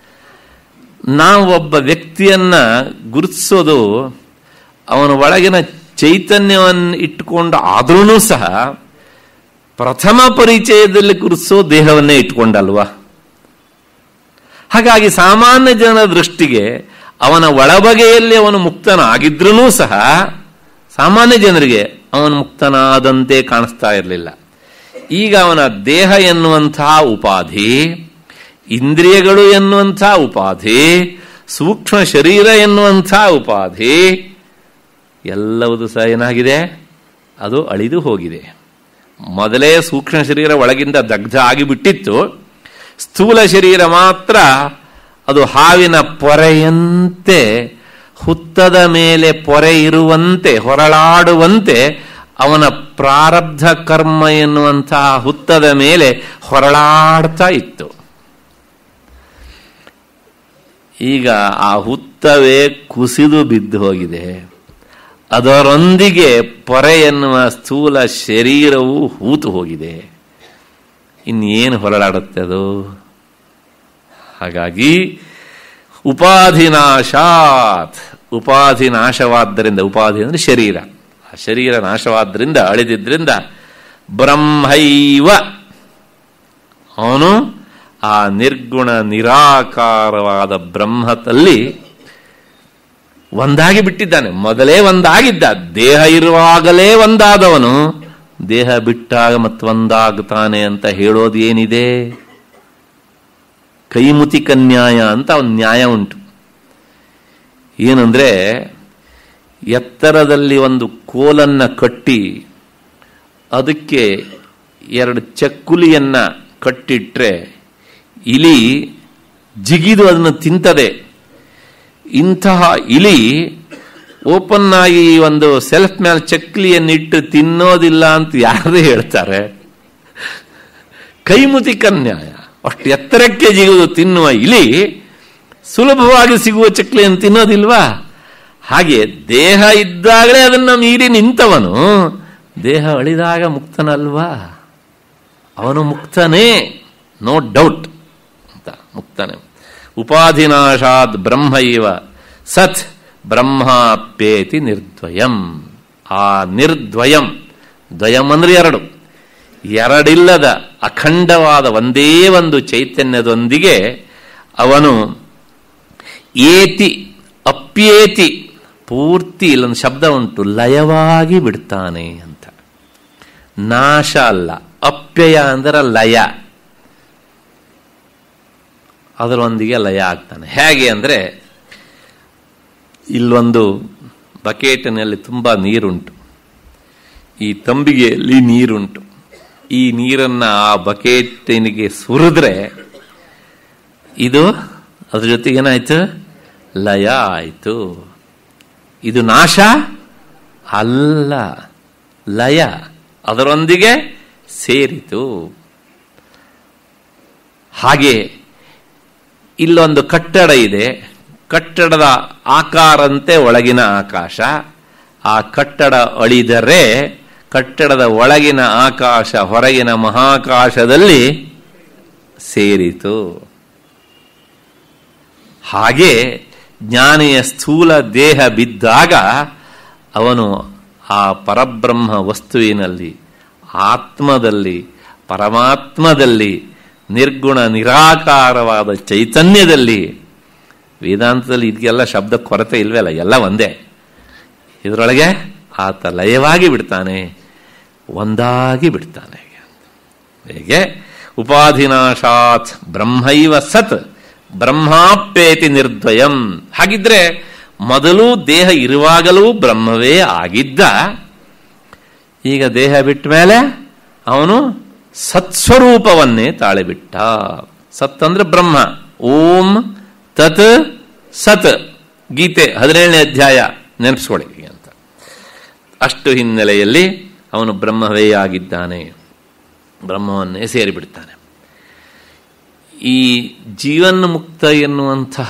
ನಾವು ಒಬ್ಬ ವ್ಯಕ್ತಿಯನ್ನ ಗುರುತಿಸೋದು ಅವನ ಒಳಗಿನ ಚೈತನ್ಯವನ್ನು ಇಟ್ಟುಕೊಂಡು ಆದ್ರೂ ಸಹ ಪ್ರಥಮ ಪರಿಚಯದಲ್ಲಿ ಗುರುತಿಸೋ ದೇಹವನ್ನೇ ಇಟ್ಕೊಂಡಲ್ವಾ ಹಾಗಾಗಿ ಸಾಮಾನ್ಯ ಜನರ ದೃಷ್ಟಿಗೆ ಅವನ ಒಳಬಗೆಯಲ್ಲಿ ಅವನು ಮುಕ್ತನಾಗಿದ್ರೂ ಸಹ ಸಾಮಾನ್ಯ ಜನರಿಗೆ ಅವನು ಮುಕ್ತನಾದಂತೆ ಕಾಣಿಸ್ತಾ ಇರಲಿಲ್ಲ ಈಗ ಅವನ ದೇಹ ಎನ್ನುವಂತಹ ಉಪಾಧಿ ಇಂದ್ರಿಯಗಳು ಎನ್ನುವಂಥ ಉಪಾಧಿ ಸೂಕ್ಷ್ಮ ಶರೀರ ಎನ್ನುವಂಥ ಉಪಾಧಿ ಎಲ್ಲವುದು ಸಹ ಏನಾಗಿದೆ ಅದು ಅಳಿದು ಹೋಗಿದೆ ಮೊದಲೇ ಸೂಕ್ಷ್ಮ ಶರೀರ ಒಳಗಿಂದ ದಗ್ಧ ಆಗಿಬಿಟ್ಟಿತ್ತು ಸ್ಥೂಲ ಶರೀರ ಮಾತ್ರ ಅದು ಹಾವಿನ ಪೊರೆಯಂತೆ ಹುತ್ತದ ಮೇಲೆ ಪೊರೆ ಇರುವಂತೆ ಹೊರಳಾಡುವಂತೆ ಅವನ ಪ್ರಾರಬ್ಧ ಕರ್ಮ ಎನ್ನುವಂತಹ ಹುತ್ತದ ಮೇಲೆ ಹೊರಳಾಡ್ತಾ ಇತ್ತು ಈಗ ಆ ಹುತ್ತವೇ ಕುಸಿದು ಬಿದ್ದು ಹೋಗಿದೆ ಅದರೊಂದಿಗೆ ಪೊರೆ ಎನ್ನುವ ಸ್ಥೂಲ ಶರೀರವು ಹೂತು ಹೋಗಿದೆ ಇನ್ನೇನು ಹೊರಳಾಡುತ್ತೆ ಅದು ಹಾಗಾಗಿ ಉಪಾಧಿನಾಶಾತ್ ಉಪಾಧಿ ನಾಶವಾದ್ದರಿಂದ ಉಪಾಧಿ ಅಂದರೆ ಶರೀರ ಆ ಶರೀರ ನಾಶವಾದ್ದರಿಂದ ಅಳಿದಿದ್ರಿಂದ ಬ್ರಹ್ಮೈವ ಅವನು ಆ ನಿರ್ಗುಣ ನಿರಾಕಾರವಾದ ಬ್ರಹ್ಮದಲ್ಲಿ ಒಂದಾಗಿ ಬಿಟ್ಟಿದ್ದಾನೆ ಮೊದಲೇ ಒಂದಾಗಿದ್ದ ದೇಹ ಇರುವಾಗಲೇ ಒಂದಾದವನು ದೇಹ ಬಿಟ್ಟಾಗ ಮತ್ತೊಂದಾಗ್ತಾನೆ ಅಂತ ಹೇಳೋದು ಏನಿದೆ ಕೈಮುತಿಕ ನ್ಯಾಯ ಅಂತ ಒಂದು ನ್ಯಾಯ ಉಂಟು ಏನಂದ್ರೆ ಎತ್ತರದಲ್ಲಿ ಒಂದು ಕೋಲನ್ನ ಕಟ್ಟಿ ಅದಕ್ಕೆ ಎರಡು ಚಕ್ಕುಲಿಯನ್ನ ಕಟ್ಟಿಟ್ರೆ ಇಲಿ ಜಿಗಿದು ಅದನ್ನು ತಿಂತದೆ ಇಂತಹ ಇಲಿ ಓಪನ್ ಆಗಿ ಒಂದು ಸೆಲ್ಫ್ ಮೇಲೆ ಚಕ್ಲಿಯನ್ನಿಟ್ಟು ತಿನ್ನೋದಿಲ್ಲ ಅಂತ ಯಾರೇ ಹೇಳ್ತಾರೆ ಕೈಮುತಿಕ ನ್ಯಾಯ ಅಷ್ಟು ಎತ್ತರಕ್ಕೆ ಜಿಗುವುದು ತಿನ್ನುವ ಇಲಿ ಸುಲಭವಾಗಿ ಸಿಗುವ ಚಕ್ಲಿಯನ್ನು ತಿನ್ನೋದಿಲ್ವಾ ಹಾಗೆ ದೇಹ ಇದ್ದಾಗಲೇ ಅದನ್ನ ಮೀರಿ ನಿಂತವನು ದೇಹ ಅಳಿದಾಗ ಮುಕ್ತನಲ್ವಾ ಅವನು ಮುಕ್ತನೇ ನೋ ಡೌಟ್ ಅಂತ ಮುಕ್ತನೇ ಉಪಾಧಿನಾಶಾದ್ ಬ್ರಹ್ಮ ಇವ ಸತ್ ಬ್ರಹ್ಮಾಪ್ಯೇತಿ ನಿರ್ದ್ವಯಂ ಆ ನಿರ್ದ್ವಯಂ ದ್ವಯಂ ಅಂದ್ರೆ ಎರಡು ಎರಡಿಲ್ಲದ ಅಖಂಡವಾದ ಒಂದೇ ಒಂದು ಚೈತನ್ಯದೊಂದಿಗೆ ಅವನು ಏತಿ ಅಪ್ಯೇತಿ ಪೂರ್ತಿ ಇಲ್ಲೊಂದು ಶಬ್ದ ಉಂಟು ಲಯವಾಗಿ ಬಿಡ್ತಾನೆ ಅಂತ ನಾಶ ಅಲ್ಲ ಅಪ್ಯಯ ಅಂದರೆ ಲಯ ಅದರೊಂದಿಗೆ ಲಯ ಆಗ್ತಾನೆ ಹೇಗೆ ಅಂದರೆ ಇಲ್ಲೊಂದು ಬಕೆಟಿನಲ್ಲಿ ತುಂಬ ನೀರುಂಟು ಈ ತಂಬಿಗೆಯಲ್ಲಿ ನೀರುಂಟು ಈ ನೀರನ್ನು ಆ ಬಕೆಟಿನಿಗೆ ಸುರಿದ್ರೆ ಇದು ಅದ್ರ ಜೊತೆಗೆ ಏನಾಯ್ತು ಲಯ ಆಯಿತು ಇದು ನಾಶ ಅಲ್ಲ ಲಯ ಅದರೊಂದಿಗೆ ಸೇರಿತು ಹಾಗೆ ಇಲ್ಲೊಂದು ಕಟ್ಟಡ ಇದೆ ಕಟ್ಟಡದ ಆಕಾರಂತೆ ಒಳಗಿನ ಆಕಾಶ ಆ ಕಟ್ಟಡ ಅಳಿದರೆ ಕಟ್ಟಡದ ಒಳಗಿನ ಆಕಾಶ ಹೊರಗಿನ ಮಹಾಕಾಶದಲ್ಲಿ ಸೇರಿತು ಹಾಗೆ ಜ್ಞಾನಿಯ ಸ್ಥೂಲ ದೇಹ ಬಿದ್ದಾಗ ಅವನು ಆ ಪರಬ್ರಹ್ಮ ವಸ್ತುವಿನಲ್ಲಿ ಆತ್ಮದಲ್ಲಿ ಪರಮಾತ್ಮದಲ್ಲಿ ನಿರ್ಗುಣ ನಿರಾಕಾರವಾದ ಚೈತನ್ಯದಲ್ಲಿ ವೇದಾಂತದಲ್ಲಿ ಇದಕ್ಕೆಲ್ಲ ಶಬ್ದ ಕೊರತೆ ಇಲ್ವಲ್ಲ ಎಲ್ಲ ಒಂದೇ ಇದರೊಳಗೆ ಆತ ಲಯವಾಗಿ ಬಿಡ್ತಾನೆ ಒಂದಾಗಿ ಬಿಡ್ತಾನೆ ಹೇಗೆ ಉಪಾಧಿನಾಶಾತ್ ಬ್ರಹ್ಮೈವ ಸತ್ ಬ್ರಹ್ಮಾಪ್ಯೇತಿ ನಿರ್ದ್ವಯಂ ಹಾಗಿದ್ರೆ ಮೊದಲು ದೇಹ ಇರುವಾಗಲೂ ಬ್ರಹ್ಮವೇ ಆಗಿದ್ದ ಈಗ ದೇಹ ಬಿಟ್ಟ ಮೇಲೆ ಅವನು ಸತ್ಸ್ವರೂಪವನ್ನೇ ತಾಳೆಬಿಟ್ಟ ಸತ್ ಅಂದ್ರೆ ಬ್ರಹ್ಮ ಓಂ ತತ್ ಸತ್ ಗೀತೆ ಹದಿನೇಳನೇ ಅಧ್ಯಾಯ ನೆನಪಿಸ್ಕೊಳ್ಳಿ ಅಂತ ಅಷ್ಟು ಹಿನ್ನೆಲೆಯಲ್ಲಿ ಅವನು ಬ್ರಹ್ಮವೇ ಆಗಿದ್ದಾನೆ ಬ್ರಹ್ಮವನ್ನೇ ಸೇರಿಬಿಡ್ತಾನೆ ಈ ಜೀವನ್ ಮುಕ್ತ ಎನ್ನುವಂತಹ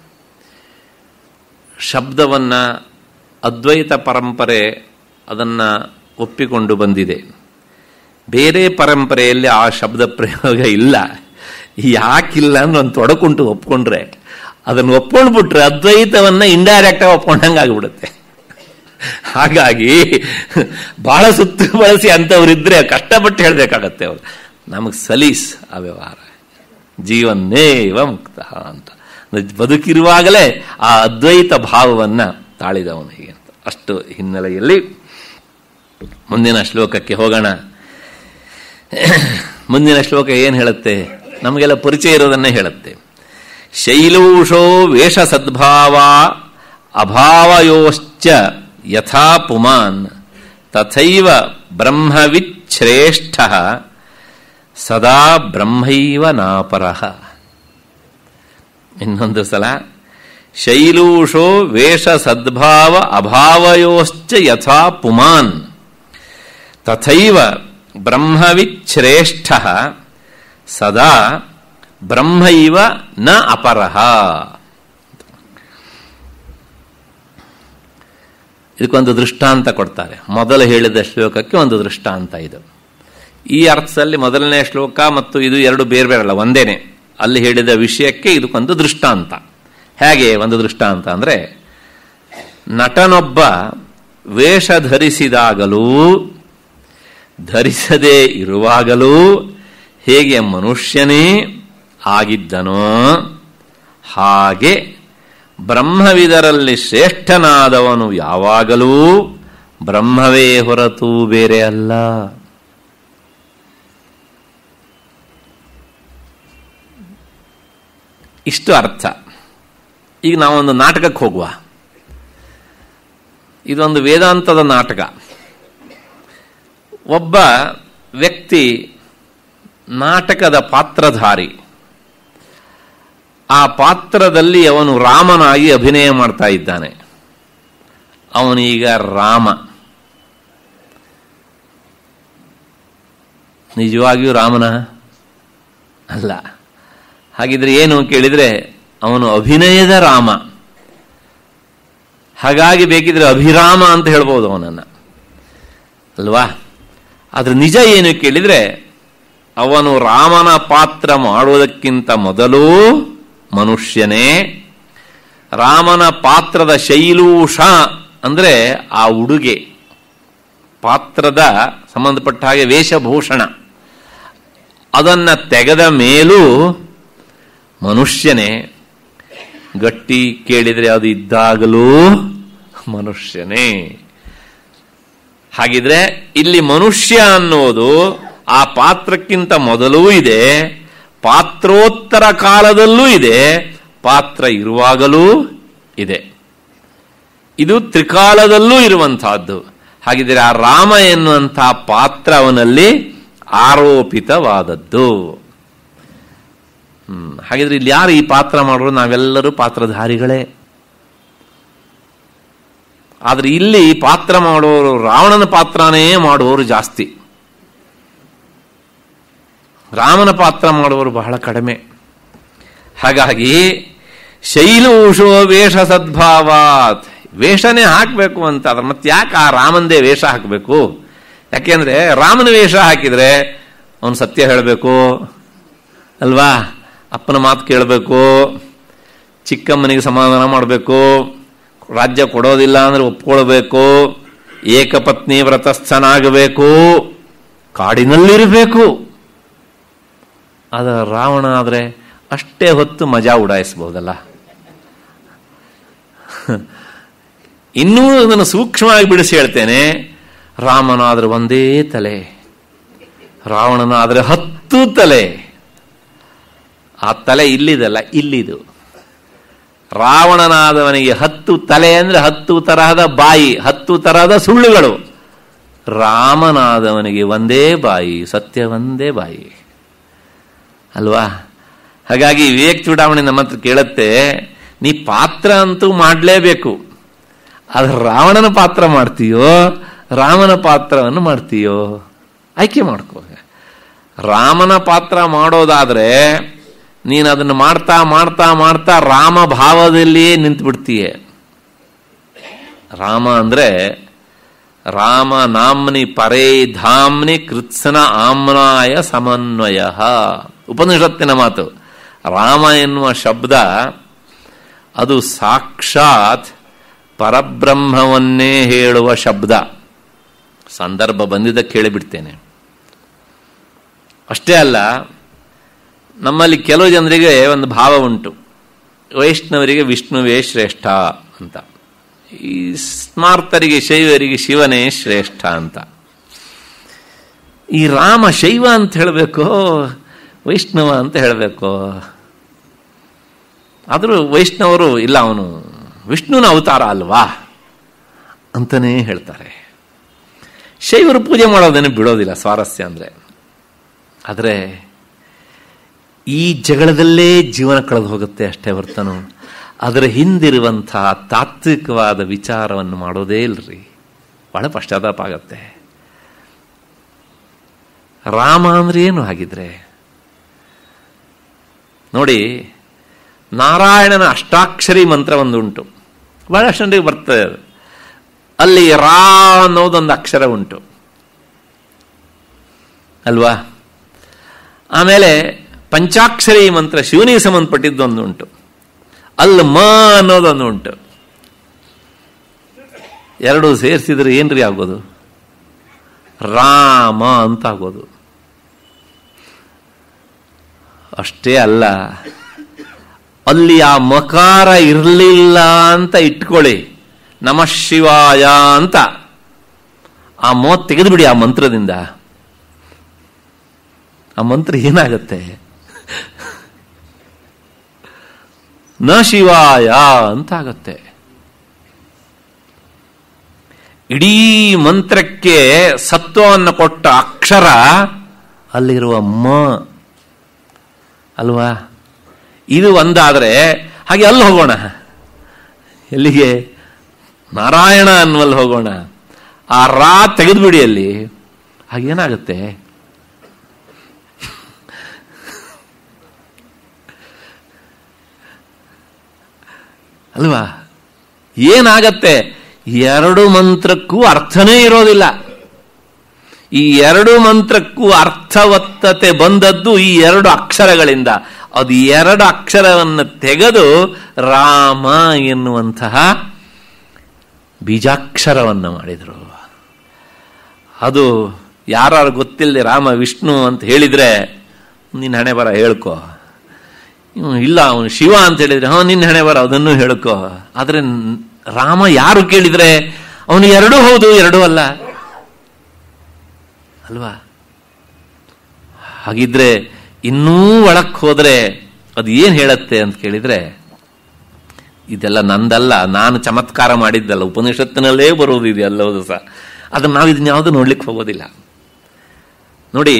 ಶಬ್ದವನ್ನು ಅದ್ವೈತ ಪರಂಪರೆ ಅದನ್ನು ಒಪ್ಪಿಕೊಂಡು ಬಂದಿದೆ ಬೇರೆ ಪರಂಪರೆಯಲ್ಲಿ ಆ ಶಬ್ದ ಪ್ರಯೋಗ ಇಲ್ಲ ಯಾಕಿಲ್ಲ ಅಂದ್ರೆ ಒಂದು ತೊಡಕುಂಟು ಒಪ್ಕೊಂಡ್ರೆ ಅದನ್ನು ಒಪ್ಕೊಂಡ್ಬಿಟ್ರೆ ಅದ್ವೈತವನ್ನ ಇಂಡೈರೆಕ್ಟ್ ಆಗಿ ಒಪ್ಕೊಂಡಂಗೆ ಆಗ್ಬಿಡುತ್ತೆ ಹಾಗಾಗಿ ಬಹಳ ಸುತ್ತು ಬಳಸಿ ಅಂಥವ್ರಿದ್ರೆ ಕಷ್ಟಪಟ್ಟು ಹೇಳಬೇಕಾಗತ್ತೆ ಅವರು ನಮಗೆ ಸಲೀಸ್ ಆ ವ್ಯವಹಾರ ಜೀವನ್ನೇವ ಮುಕ್ತ ಅಂತ ಬದುಕಿರುವಾಗಲೇ ಆ ಅದ್ವೈತ ಭಾವವನ್ನ ತಾಳಿದವನು ಹೀಗೆ ಅಂತ ಅಷ್ಟು ಹಿನ್ನೆಲೆಯಲ್ಲಿ ಮುಂದಿನ ಶ್ಲೋಕಕ್ಕೆ ಹೋಗೋಣ ಮುಂದಿನ ಶ್ಲೋಕ ಏನು ಹೇಳುತ್ತೆ ನಮಗೆಲ್ಲ ಪರಿಚಯ ಇರೋದನ್ನೇ ಹೇಳುತ್ತೆ ಶೈಲೂಷೋ ವೇಷ ಸದ್ಭಾವ ಅಭಾವಯೋಶ್ಚ ಯಥಾ ಪುಮಾನ್ ತಥೈವ ಬ್ರಹ್ಮವಿಚ್ಛ್ರೇಷ್ಠ ಸದಾ ಬ್ರಹ್ಮೈವ ನಾಪರಃ ಇನ್ನೊಂದು ಸಲ ಶೈಲೂಷೋ ವೇಷ ಸದ್ಭಾವ ಅಭಾವಯೋಶ್ಚ ಯಥಾ ಪುಮಾನ್ ತಥೈವ ಬ್ರಹ್ಮವಿಚ್ಛ್ರೇಷ್ಠ ಸದಾ ಬ್ರಹ್ಮೈವ ನ ಅಪರಃ ಇದಕ್ಕೊಂದು ದೃಷ್ಟಾಂತ ಕೊಡ್ತಾರೆ ಮೊದಲು ಹೇಳಿದ ಶ್ಲೋಕಕ್ಕೆ ಒಂದು ದೃಷ್ಟಾಂತ ಇದು ಈ ಅರ್ಥದಲ್ಲಿ ಮೊದಲನೇ ಶ್ಲೋಕ ಮತ್ತು ಇದು ಎರಡು ಬೇರೆ ಬೇರೆ ಅಲ್ಲ ಒಂದೇನೆ ಅಲ್ಲಿ ಹೇಳಿದ ವಿಷಯಕ್ಕೆ ಇದಕ್ಕೊಂದು ದೃಷ್ಟಾಂತ ಹೇಗೆ ಒಂದು ದೃಷ್ಟಾಂತ ಅಂದರೆ ನಟನೊಬ್ಬ ವೇಷ ಧರಿಸಿದಾಗಲೂ ಧರಿಸದೇ ಇರುವಾಗಲೂ ಹೇಗೆ ಮನುಷ್ಯನೇ ಆಗಿದ್ದನೋ ಹಾಗೆ ಬ್ರಹ್ಮವಿದರಲ್ಲಿ ಶ್ರೇಷ್ಠನಾದವನು ಯಾವಾಗಲೂ ಬ್ರಹ್ಮವೇ ಹೊರತು ಬೇರೆ ಅಲ್ಲ ಇಷ್ಟು ಅರ್ಥ ಈಗ ನಾವೊಂದು ನಾಟಕಕ್ಕೆ ಹೋಗುವ ಇದೊಂದು ವೇದಾಂತದ ನಾಟಕ ಒಬ್ಬ ವ್ಯಕ್ತಿ ನಾಟಕದ ಪಾತ್ರಧಾರಿ ಆ ಪಾತ್ರದಲ್ಲಿ ಅವನು ರಾಮನಾಗಿ ಅಭಿನಯ ಮಾಡ್ತಾ ಇದ್ದಾನೆ ಅವನೀಗ ರಾಮ ನಿಜವಾಗಿಯೂ ರಾಮನ ಅಲ್ಲ ಹಾಗಿದ್ರೆ ಏನು ಕೇಳಿದ್ರೆ ಅವನು ಅಭಿನಯದ ರಾಮ ಹಾಗಾಗಿ ಬೇಕಿದ್ರೆ ಅಭಿರಾಮ ಅಂತ ಹೇಳ್ಬೋದು ಅವನನ್ನ ಅಲ್ವಾ ಆದ್ರೆ ನಿಜ ಏನು ಕೇಳಿದ್ರೆ ಅವನು ರಾಮನ ಪಾತ್ರ ಮಾಡುವುದಕ್ಕಿಂತ ಮೊದಲು ಮನುಷ್ಯನೇ ರಾಮನ ಪಾತ್ರದ ಶೈಲೂಷ ಅಂದ್ರೆ ಆ ಉಡುಗೆ ಪಾತ್ರದ ಸಂಬಂಧಪಟ್ಟ ಹಾಗೆ ವೇಷಭೂಷಣ ಅದನ್ನ ತೆಗೆದ ಮೇಲೂ ಮನುಷ್ಯನೇ ಗಟ್ಟಿ ಕೇಳಿದ್ರೆ ಅದು ಇದ್ದಾಗಲೂ ಮನುಷ್ಯನೇ ಹಾಗಿದ್ರೆ ಇಲ್ಲಿ ಮನುಷ್ಯ ಅನ್ನೋದು ಆ ಪಾತ್ರಕ್ಕಿಂತ ಮೊದಲೂ ಇದೆ ಪಾತ್ರೋತ್ತರ ಕಾಲದಲ್ಲೂ ಇದೆ ಪಾತ್ರ ಇರುವಾಗಲೂ ಇದೆ ಇದು ತ್ರಿಕಾಲದಲ್ಲೂ ಇರುವಂತಹದ್ದು ಹಾಗಿದ್ರೆ ಆ ರಾಮ ಎನ್ನುವಂತಹ ಪಾತ್ರ ಅವನಲ್ಲಿ ಆರೋಪಿತವಾದದ್ದು ಹ್ಮ್ ಹಾಗಿದ್ರೆ ಇಲ್ಲಿ ಯಾರು ಈ ಪಾತ್ರ ಮಾಡೋರು ನಾವೆಲ್ಲರೂ ಪಾತ್ರಧಾರಿಗಳೇ ಆದ್ರೆ ಇಲ್ಲಿ ಪಾತ್ರ ಮಾಡೋರು ರಾವಣನ ಪಾತ್ರನೇ ಮಾಡುವವರು ಜಾಸ್ತಿ ರಾಮನ ಪಾತ್ರ ಮಾಡುವವರು ಬಹಳ ಕಡಿಮೆ ಹಾಗಾಗಿ ಶೈಲೂಷೋ ವೇಷ ಸದ್ಭಾವಾತ್ ವೇಷನೇ ಹಾಕಬೇಕು ಅಂತ ಅದ್ರ ಮತ್ತೆ ಯಾಕೆ ಆ ರಾಮಂದೇ ವೇಷ ಹಾಕಬೇಕು ಯಾಕೆಂದ್ರೆ ರಾಮನ ವೇಷ ಹಾಕಿದ್ರೆ ಅವನು ಸತ್ಯ ಹೇಳಬೇಕು ಅಲ್ವಾ ಅಪ್ಪನ ಮಾತು ಕೇಳಬೇಕು ಚಿಕ್ಕಮ್ಮನಿಗೆ ಸಮಾಧಾನ ಮಾಡಬೇಕು ರಾಜ್ಯ ಕೊಡೋದಿಲ್ಲ ಅಂದ್ರೆ ಒಪ್ಕೊಳ್ಬೇಕು ಏಕಪತ್ನಿ ವ್ರತಸ್ಥನಾಗಬೇಕು ಕಾಡಿನಲ್ಲಿರಬೇಕು ಅದರ ರಾವಣ ಆದರೆ ಅಷ್ಟೇ ಹೊತ್ತು ಮಜಾ ಉಡಾಯಿಸಬಹುದಲ್ಲ ಇನ್ನೂ ಅದನ್ನು ಸೂಕ್ಷ್ಮವಾಗಿ ಬಿಡಿಸಿ ಹೇಳ್ತೇನೆ ರಾಮನಾದ್ರೆ ಒಂದೇ ತಲೆ ರಾವಣನಾದ್ರೆ ಹತ್ತು ತಲೆ ಆ ತಲೆ ಇಲ್ಲಿದಲ್ಲ ಇಲ್ಲಿದು ರಾವಣನಾದವನಿಗೆ ಹತ್ತು ತಲೆ ಅಂದ್ರೆ ಹತ್ತು ತರಹದ ಬಾಯಿ ಹತ್ತು ತರಹದ ಸುಳ್ಳುಗಳು ರಾಮನಾದವನಿಗೆ ಒಂದೇ ಬಾಯಿ ಸತ್ಯ ಒಂದೇ ಬಾಯಿ ಅಲ್ವಾ ಹಾಗಾಗಿ ವಿವೇಕ್ ಚೂಡಾವಣೆ ನಮ್ಮ ಹತ್ರ ಕೇಳುತ್ತೆ ನೀ ಪಾತ್ರ ಅಂತೂ ಮಾಡಲೇಬೇಕು ಆದ್ರೆ ರಾವಣನ ಪಾತ್ರ ಮಾಡ್ತೀಯೋ ರಾಮನ ಪಾತ್ರವನ್ನು ಮಾಡ್ತೀಯೋ ಆಯ್ಕೆ ಮಾಡ್ಕೋ ರಾಮನ ಪಾತ್ರ ಮಾಡೋದಾದ್ರೆ ನೀನು ಅದನ್ನು ಮಾಡ್ತಾ ಮಾಡ್ತಾ ಮಾಡ್ತಾ ರಾಮ ಭಾವದಲ್ಲಿಯೇ ನಿಂತು ಬಿಡ್ತೀಯ ರಾಮ ಅಂದ್ರೆ ರಾಮ ನಾಮ್ನಿ ಪರೇ ಧಾಮ್ನಿ ಕೃತ್ಸನ ಆಮ್ನಾಯ ಸಮನ್ವಯ ಉಪನಿಷತ್ತಿನ ಮಾತು ರಾಮ ಎನ್ನುವ ಶಬ್ದ ಅದು ಸಾಕ್ಷಾತ್ ಪರಬ್ರಹ್ಮವನ್ನೇ ಹೇಳುವ ಶಬ್ದ ಸಂದರ್ಭ ಬಂದಿದ್ದಕ್ಕೆ ಹೇಳಿಬಿಡ್ತೇನೆ ಅಷ್ಟೇ ಅಲ್ಲ ನಮ್ಮಲ್ಲಿ ಕೆಲವು ಜನರಿಗೆ ಒಂದು ಭಾವ ಉಂಟು ವೈಷ್ಣವರಿಗೆ ವಿಷ್ಣುವೇ ಶ್ರೇಷ್ಠ ಅಂತ ಈ ಸ್ಮಾರ್ತರಿಗೆ ಶೈವರಿಗೆ ಶಿವನೇ ಶ್ರೇಷ್ಠ ಅಂತ ಈ ರಾಮ ಶೈವ ಅಂತ ಹೇಳಬೇಕು ವೈಷ್ಣವ ಅಂತ ಹೇಳಬೇಕು ಆದರೂ ವೈಷ್ಣವರು ಇಲ್ಲ ಅವನು ವಿಷ್ಣುನ ಅವತಾರ ಅಲ್ವಾ ಅಂತಲೇ ಹೇಳ್ತಾರೆ ಶೈವರು ಪೂಜೆ ಮಾಡೋದೇನು ಬಿಡೋದಿಲ್ಲ ಸ್ವಾರಸ್ಯ ಅಂದರೆ ಆದರೆ ಈ ಜಗಳದಲ್ಲೇ ಜೀವನ ಕಳೆದು ಹೋಗುತ್ತೆ ಅಷ್ಟೇ ಹೊರ್ತನು ಅದರ ಹಿಂದಿರುವಂತಹ ತಾತ್ವಿಕವಾದ ವಿಚಾರವನ್ನು ಮಾಡೋದೇ ಇಲ್ರಿ ಬಹಳ ಪಶ್ಚಾತ್ತಾಪ ಆಗತ್ತೆ ರಾಮ ಅಂದ್ರೆ ಏನು ಹಾಗಿದ್ರೆ ನೋಡಿ ನಾರಾಯಣನ ಅಷ್ಟಾಕ್ಷರಿ ಮಂತ್ರ ಒಂದು ಉಂಟು ಬಹಳಷ್ಟು ಜನರಿಗೆ ಬರ್ತದೆ ಅದು ಅಲ್ಲಿ ರಾ ಅನ್ನೋದೊಂದು ಅಕ್ಷರ ಉಂಟು ಅಲ್ವಾ ಆಮೇಲೆ ಪಂಚಾಕ್ಷರಿ ಮಂತ್ರ ಶಿವನಿಗೆ ಸಂಬಂಧಪಟ್ಟಿದ್ದೊಂದು ಉಂಟು ಅಲ್ಲಿ ಮ ಅನ್ನೋದೊಂದು ಉಂಟು ಎರಡು ಸೇರಿಸಿದ್ರೆ ಏನ್ರಿ ಆಗೋದು ರಾಮ ಅಂತ ಆಗೋದು ಅಷ್ಟೇ ಅಲ್ಲ ಅಲ್ಲಿ ಆ ಮಕಾರ ಇರಲಿಲ್ಲ ಅಂತ ಇಟ್ಕೊಳ್ಳಿ ನಮ ಶಿವಾಯ ಅಂತ ಆ ಮೋ ತೆಗೆದುಬಿಡಿ ಆ ಮಂತ್ರದಿಂದ ಆ ಮಂತ್ರ ಏನಾಗತ್ತೆ ನ ಶಿವಾಯ ಅಂತ ಆಗತ್ತೆ ಇಡೀ ಮಂತ್ರಕ್ಕೆ ಸತ್ವವನ್ನು ಕೊಟ್ಟ ಅಕ್ಷರ ಅಲ್ಲಿರುವ ಮ ಅಲ್ವಾ ಇದು ಒಂದಾದರೆ ಹಾಗೆ ಅಲ್ಲಿ ಹೋಗೋಣ ಎಲ್ಲಿಗೆ ನಾರಾಯಣ ಅನ್ನುವಲ್ಲಿ ಹೋಗೋಣ ಆ ರಾ ತೆಗೆದುಬಿಡಿ ಅಲ್ಲಿ ಹಾಗೇನಾಗುತ್ತೆ ಅಲ್ವಾ ಏನಾಗತ್ತೆ ಎರಡು ಮಂತ್ರಕ್ಕೂ ಅರ್ಥನೇ ಇರೋದಿಲ್ಲ ಈ ಎರಡು ಮಂತ್ರಕ್ಕೂ ಅರ್ಥವತ್ತತೆ ಬಂದದ್ದು ಈ ಎರಡು ಅಕ್ಷರಗಳಿಂದ ಅದು ಎರಡು ಅಕ್ಷರವನ್ನು ತೆಗೆದು ರಾಮ ಎನ್ನುವಂತಹ ಬೀಜಾಕ್ಷರವನ್ನು ಮಾಡಿದರು ಅದು ಯಾರು ಗೊತ್ತಿಲ್ಲದೆ ರಾಮ ವಿಷ್ಣು ಅಂತ ಹೇಳಿದ್ರೆ ನಿನ್ನ ಹಣೆ ಬರ ಹೇಳ್ಕೊ ಇಲ್ಲ ಅವನು ಶಿವ ಅಂತ ಹೇಳಿದ್ರೆ ಹಾ ನಿನ್ನ ಹಣೆ ಬರ ಅದನ್ನು ಹೇಳ್ಕೊ ಆದ್ರೆ ರಾಮ ಯಾರು ಕೇಳಿದ್ರೆ ಅವನು ಎರಡೂ ಹೌದು ಎರಡೂ ಅಲ್ಲ ಅಲ್ವಾ ಹಾಗಿದ್ರೆ ಇನ್ನೂ ಒಳಕ್ ಹೋದ್ರೆ ಅದು ಏನ್ ಹೇಳತ್ತೆ ಅಂತ ಕೇಳಿದ್ರೆ ಇದೆಲ್ಲ ನಂದಲ್ಲ ನಾನು ಚಮತ್ಕಾರ ಮಾಡಿದ್ದಲ್ಲ ಉಪನಿಷತ್ತಿನಲ್ಲೇ ಬರುವುದು ಇದು ಎಲ್ಲವೂ ಸಹ ಅದನ್ನು ನಾವು ಇದನ್ನ ಯಾವುದು ನೋಡ್ಲಿಕ್ಕೆ ಹೋಗೋದಿಲ್ಲ ನೋಡಿ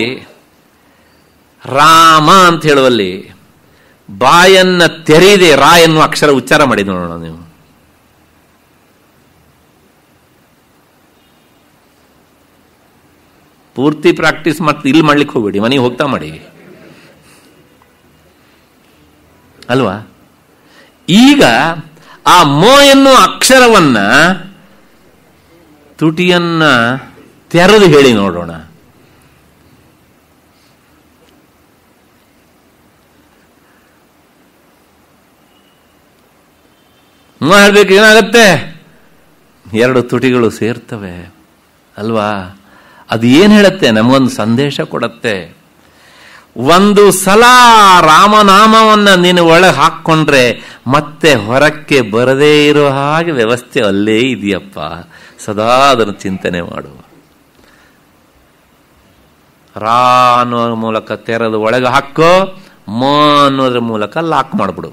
ರಾಮ ಅಂತ ಹೇಳುವಲ್ಲಿ ಬಾಯನ್ನ ತೆರೆಯದೆ ರಾ ಎನ್ನುವ ಅಕ್ಷರ ಉಚ್ಚಾರ ಮಾಡಿ ನೋಡೋಣ ನೀವು ಪೂರ್ತಿ ಪ್ರಾಕ್ಟೀಸ್ ಮತ್ತೆ ಇಲ್ಲಿ ಮಾಡ್ಲಿಕ್ಕೆ ಹೋಗ್ಬೇಡಿ ಮನೆಗೆ ಹೋಗ್ತಾ ಮಾಡಿ ಅಲ್ವಾ ಈಗ ಆ ಮೋ ಎನ್ನುವ ಅಕ್ಷರವನ್ನ ತುಟಿಯನ್ನ ತೆರೆದು ಹೇಳಿ ನೋಡೋಣ ಮೋ ಹೇಳ್ಬೇಕು ಏನಾಗತ್ತೆ ಎರಡು ತುಟಿಗಳು ಸೇರ್ತವೆ ಅಲ್ವಾ ಅದು ಏನು ಹೇಳುತ್ತೆ ನಮಗೊಂದು ಸಂದೇಶ ಕೊಡತ್ತೆ ಒಂದು ಸಲ ರಾಮನಾಮವನ್ನ ನೀನು ಒಳಗೆ ಹಾಕ್ಕೊಂಡ್ರೆ ಮತ್ತೆ ಹೊರಕ್ಕೆ ಬರದೇ ಇರೋ ಹಾಗೆ ವ್ಯವಸ್ಥೆ ಅಲ್ಲೇ ಇದೆಯಪ್ಪ ಸದಾ ಅದನ್ನು ಚಿಂತನೆ ಮಾಡು ರಾ ಅನ್ನೋ ಮೂಲಕ ತೆರೆದು ಒಳಗೆ ಹಾಕೋ ಮ ಅನ್ನೋದ್ರ ಮೂಲಕ ಲಾಕ್ ಮಾಡಿಬಿಡು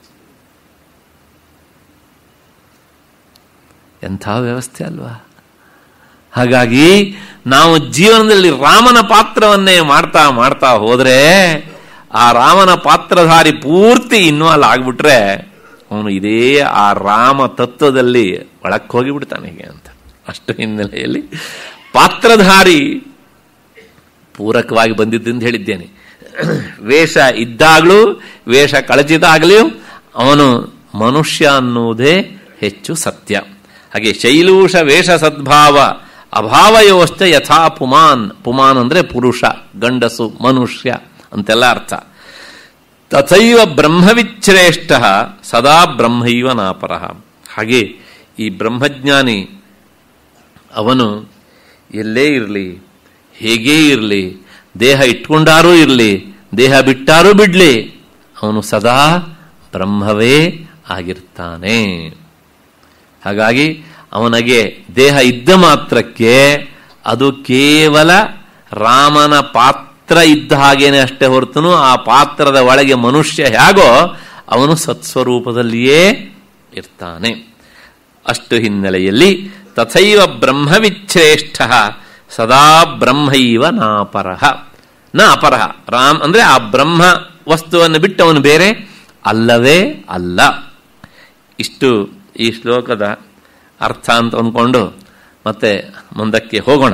ಎಂಥ ವ್ಯವಸ್ಥೆ ಅಲ್ವಾ ಹಾಗಾಗಿ ನಾವು ಜೀವನದಲ್ಲಿ ರಾಮನ ಪಾತ್ರವನ್ನೇ ಮಾಡ್ತಾ ಮಾಡ್ತಾ ಹೋದ್ರೆ ಆ ರಾಮನ ಪಾತ್ರಧಾರಿ ಪೂರ್ತಿ ಇನ್ವಾಲ್ವ್ ಆಗ್ಬಿಟ್ರೆ ಅವನು ಇದೇ ಆ ರಾಮ ತತ್ವದಲ್ಲಿ ಒಳಕ್ಕೆ ಹೋಗಿಬಿಡ್ತಾನೆ ಹೀಗೆ ಅಂತ ಅಷ್ಟು ಹಿನ್ನೆಲೆಯಲ್ಲಿ ಪಾತ್ರಧಾರಿ ಪೂರಕವಾಗಿ ಬಂದಿದ್ದು ಹೇಳಿದ್ದೇನೆ ವೇಷ ಇದ್ದಾಗಲೂ ವೇಷ ಕಳಚಿದಾಗಲೂ ಅವನು ಮನುಷ್ಯ ಅನ್ನುವುದೇ ಹೆಚ್ಚು ಸತ್ಯ ಹಾಗೆ ಶೈಲೂಷ ವೇಷ ಸದ್ಭಾವ ಅಭಾವಯೋಶ್ಚ ಯಥಾ ಪುಮಾನ್ ಪುಮಾನ್ ಅಂದ್ರೆ ಪುರುಷ ಗಂಡಸು ಮನುಷ್ಯ ಅಂತೆಲ್ಲ ಅರ್ಥ ತಥೈವ ಬ್ರಹ್ಮವಿಚ್ಛ್ರೇಷ್ಠ ಸದಾ ಬ್ರಹ್ಮೈವ ನಾಪರಃ ಹಾಗೆ ಈ ಬ್ರಹ್ಮಜ್ಞಾನಿ ಅವನು ಎಲ್ಲೇ ಇರಲಿ ಹೇಗೇ ಇರಲಿ ದೇಹ ಇಟ್ಕೊಂಡಾರೂ ಇರಲಿ ದೇಹ ಬಿಟ್ಟಾರೂ ಬಿಡ್ಲಿ ಅವನು ಸದಾ ಬ್ರಹ್ಮವೇ ಆಗಿರ್ತಾನೆ ಹಾಗಾಗಿ ಅವನಿಗೆ ದೇಹ ಇದ್ದ ಮಾತ್ರಕ್ಕೆ ಅದು ಕೇವಲ ರಾಮನ ಪಾತ್ರ ಇದ್ದ ಹಾಗೇನೆ ಅಷ್ಟೇ ಹೊರತನು ಆ ಪಾತ್ರದ ಒಳಗೆ ಮನುಷ್ಯ ಹೇಗೋ ಅವನು ಸತ್ಸ್ವರೂಪದಲ್ಲಿಯೇ ಇರ್ತಾನೆ ಅಷ್ಟು ಹಿನ್ನೆಲೆಯಲ್ಲಿ ತಥೈವ ಬ್ರಹ್ಮವಿಚ್ಛ್ರೇಷ್ಠ ಸದಾ ಬ್ರಹ್ಮೈವ ನಾಪರಹ ನ ಅಪರಹ ರಾಮ್ ಅಂದ್ರೆ ಆ ಬ್ರಹ್ಮ ವಸ್ತುವನ್ನು ಬಿಟ್ಟು ಅವನು ಬೇರೆ ಅಲ್ಲವೇ ಅಲ್ಲ ಇಷ್ಟು ಈ ಶ್ಲೋಕದ ಅರ್ಥ ಅಂತ ಅಂದ್ಕೊಂಡು ಮತ್ತೆ ಮುಂದಕ್ಕೆ ಹೋಗೋಣ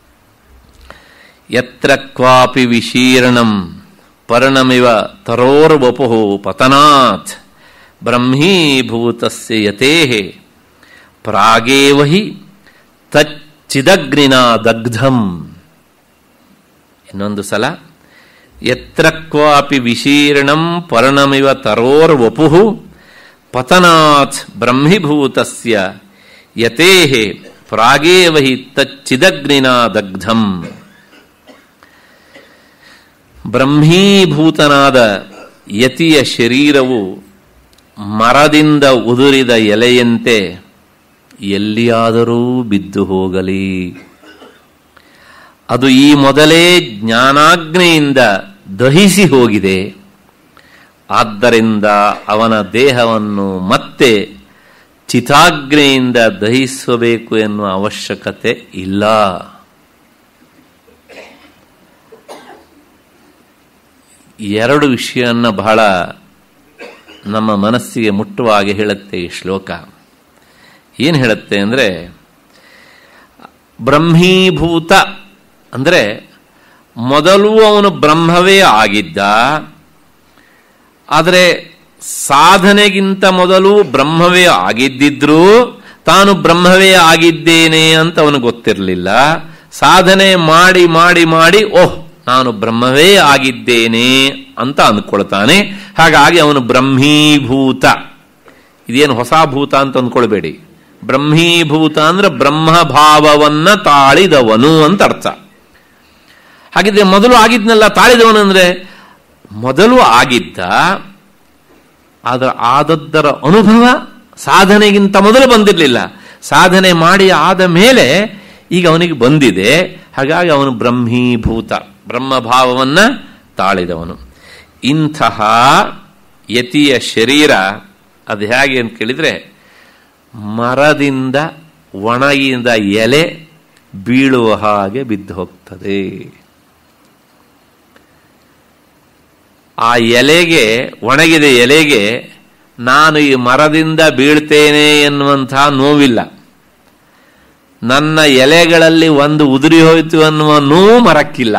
ಯತ್ರ ಕ್ವಾಪಿ ವಿಶೀರ್ಣಂ ಪರ್ಣಮಿವ ತರೋರ್ವಪು ಪತನಾತ್ ಬ್ರಹ್ಮೀಭೂತಸ್ಯ ಯತೇಹೆ ಪ್ರಾಗೇವ ಹಿ ತಚ್ಚಿದಗ್ನಿನ ದಗ್ಧಂ ಇನ್ನೊಂದು ಸಲ ಯತ್ರ ಕ್ವಾಪಿ ವಿಶೀರ್ಣಂ ಪರ್ಣಮಿವ ತರೋರ್ವಪು ಪತನಾತ್ ಬ್ರಹ್ಮೀಭೂತಸ್ಯ ಯತೇಹೆ ಪ್ರಾಗೇವ ಹಿ ತಚ್ಚಿದಗ್ನಿನ ದಗ್ಧಂ ಬ್ರಹ್ಮೀಭೂತನಾದ ಯತಿಯ ಶರೀರವು ಮರದಿಂದ ಉದುರಿದ ಎಲೆಯಂತೆ ಎಲ್ಲಿಯಾದರೂ ಬಿದ್ದು ಹೋಗಲಿ ಅದು ಈ ಮೊದಲೇ ಜ್ಞಾನಾಗ್ನೆಯಿಂದ ದಹಿಸಿ ಹೋಗಿದೆ ಆದ್ದರಿಂದ ಅವನ ದೇಹವನ್ನು ಮತ್ತೆ ಚಿತಾಗ್ನೆಯಿಂದ ದಹಿಸಬೇಕು ಎನ್ನುವ ಅವಶ್ಯಕತೆ ಇಲ್ಲ ಎರಡು ವಿಷಯನ್ನ ಬಹಳ ನಮ್ಮ ಮನಸ್ಸಿಗೆ ಮುಟ್ಟುವ ಹಾಗೆ ಹೇಳುತ್ತೆ ಈ ಶ್ಲೋಕ ಏನು ಹೇಳುತ್ತೆ ಅಂದರೆ ಬ್ರಹ್ಮೀಭೂತ ಅಂದರೆ ಮೊದಲು ಅವನು ಬ್ರಹ್ಮವೇ ಆಗಿದ್ದ ಆದರೆ ಸಾಧನೆಗಿಂತ ಮೊದಲು ಬ್ರಹ್ಮವೇ ಆಗಿದ್ದಿದ್ರೂ ತಾನು ಬ್ರಹ್ಮವೇ ಆಗಿದ್ದೇನೆ ಅಂತ ಅವನು ಗೊತ್ತಿರಲಿಲ್ಲ ಸಾಧನೆ ಮಾಡಿ ಮಾಡಿ ಮಾಡಿ ಓಹ್ ನಾನು ಬ್ರಹ್ಮವೇ ಆಗಿದ್ದೇನೆ ಅಂತ ಅಂದ್ಕೊಳ್ತಾನೆ ಹಾಗಾಗಿ ಅವನು ಬ್ರಹ್ಮೀಭೂತ ಇದೇನು ಹೊಸ ಭೂತ ಅಂತ ಅಂದ್ಕೊಳ್ಬೇಡಿ ಬ್ರಹ್ಮೀಭೂತ ಅಂದ್ರೆ ಬ್ರಹ್ಮಭಾವವನ್ನ ತಾಳಿದವನು ಅಂತ ಅರ್ಥ ಹಾಗಿದ್ರೆ ಮೊದಲು ಆಗಿದ್ನಲ್ಲ ತಾಳಿದವನು ಅಂದ್ರೆ ಮೊದಲು ಆಗಿದ್ದ ಆದ ಆದದ್ದರ ಅನುಭವ ಸಾಧನೆಗಿಂತ ಮೊದಲು ಬಂದಿರಲಿಲ್ಲ ಸಾಧನೆ ಮಾಡಿ ಆದ ಮೇಲೆ ಈಗ ಅವನಿಗೆ ಬಂದಿದೆ ಹಾಗಾಗಿ ಅವನು ಬ್ರಹ್ಮೀಭೂತ ಬ್ರಹ್ಮಭಾವವನ್ನ ತಾಳಿದವನು ಇಂತಹ ಯತಿಯ ಶರೀರ ಅದು ಹೇಗೆ ಅಂತ ಕೇಳಿದರೆ ಮರದಿಂದ ಒಣಗಿದ ಎಲೆ ಬೀಳುವ ಹಾಗೆ ಬಿದ್ದು ಹೋಗ್ತದೆ ಆ ಎಲೆಗೆ ಒಣಗಿದ ಎಲೆಗೆ ನಾನು ಈ ಮರದಿಂದ ಬೀಳ್ತೇನೆ ಎನ್ನುವಂತಹ ನೋವಿಲ್ಲ ನನ್ನ ಎಲೆಗಳಲ್ಲಿ ಒಂದು ಉದುರಿ ಹೋಯಿತು ಅನ್ನುವ ನೋವು ಮರಕ್ಕಿಲ್ಲ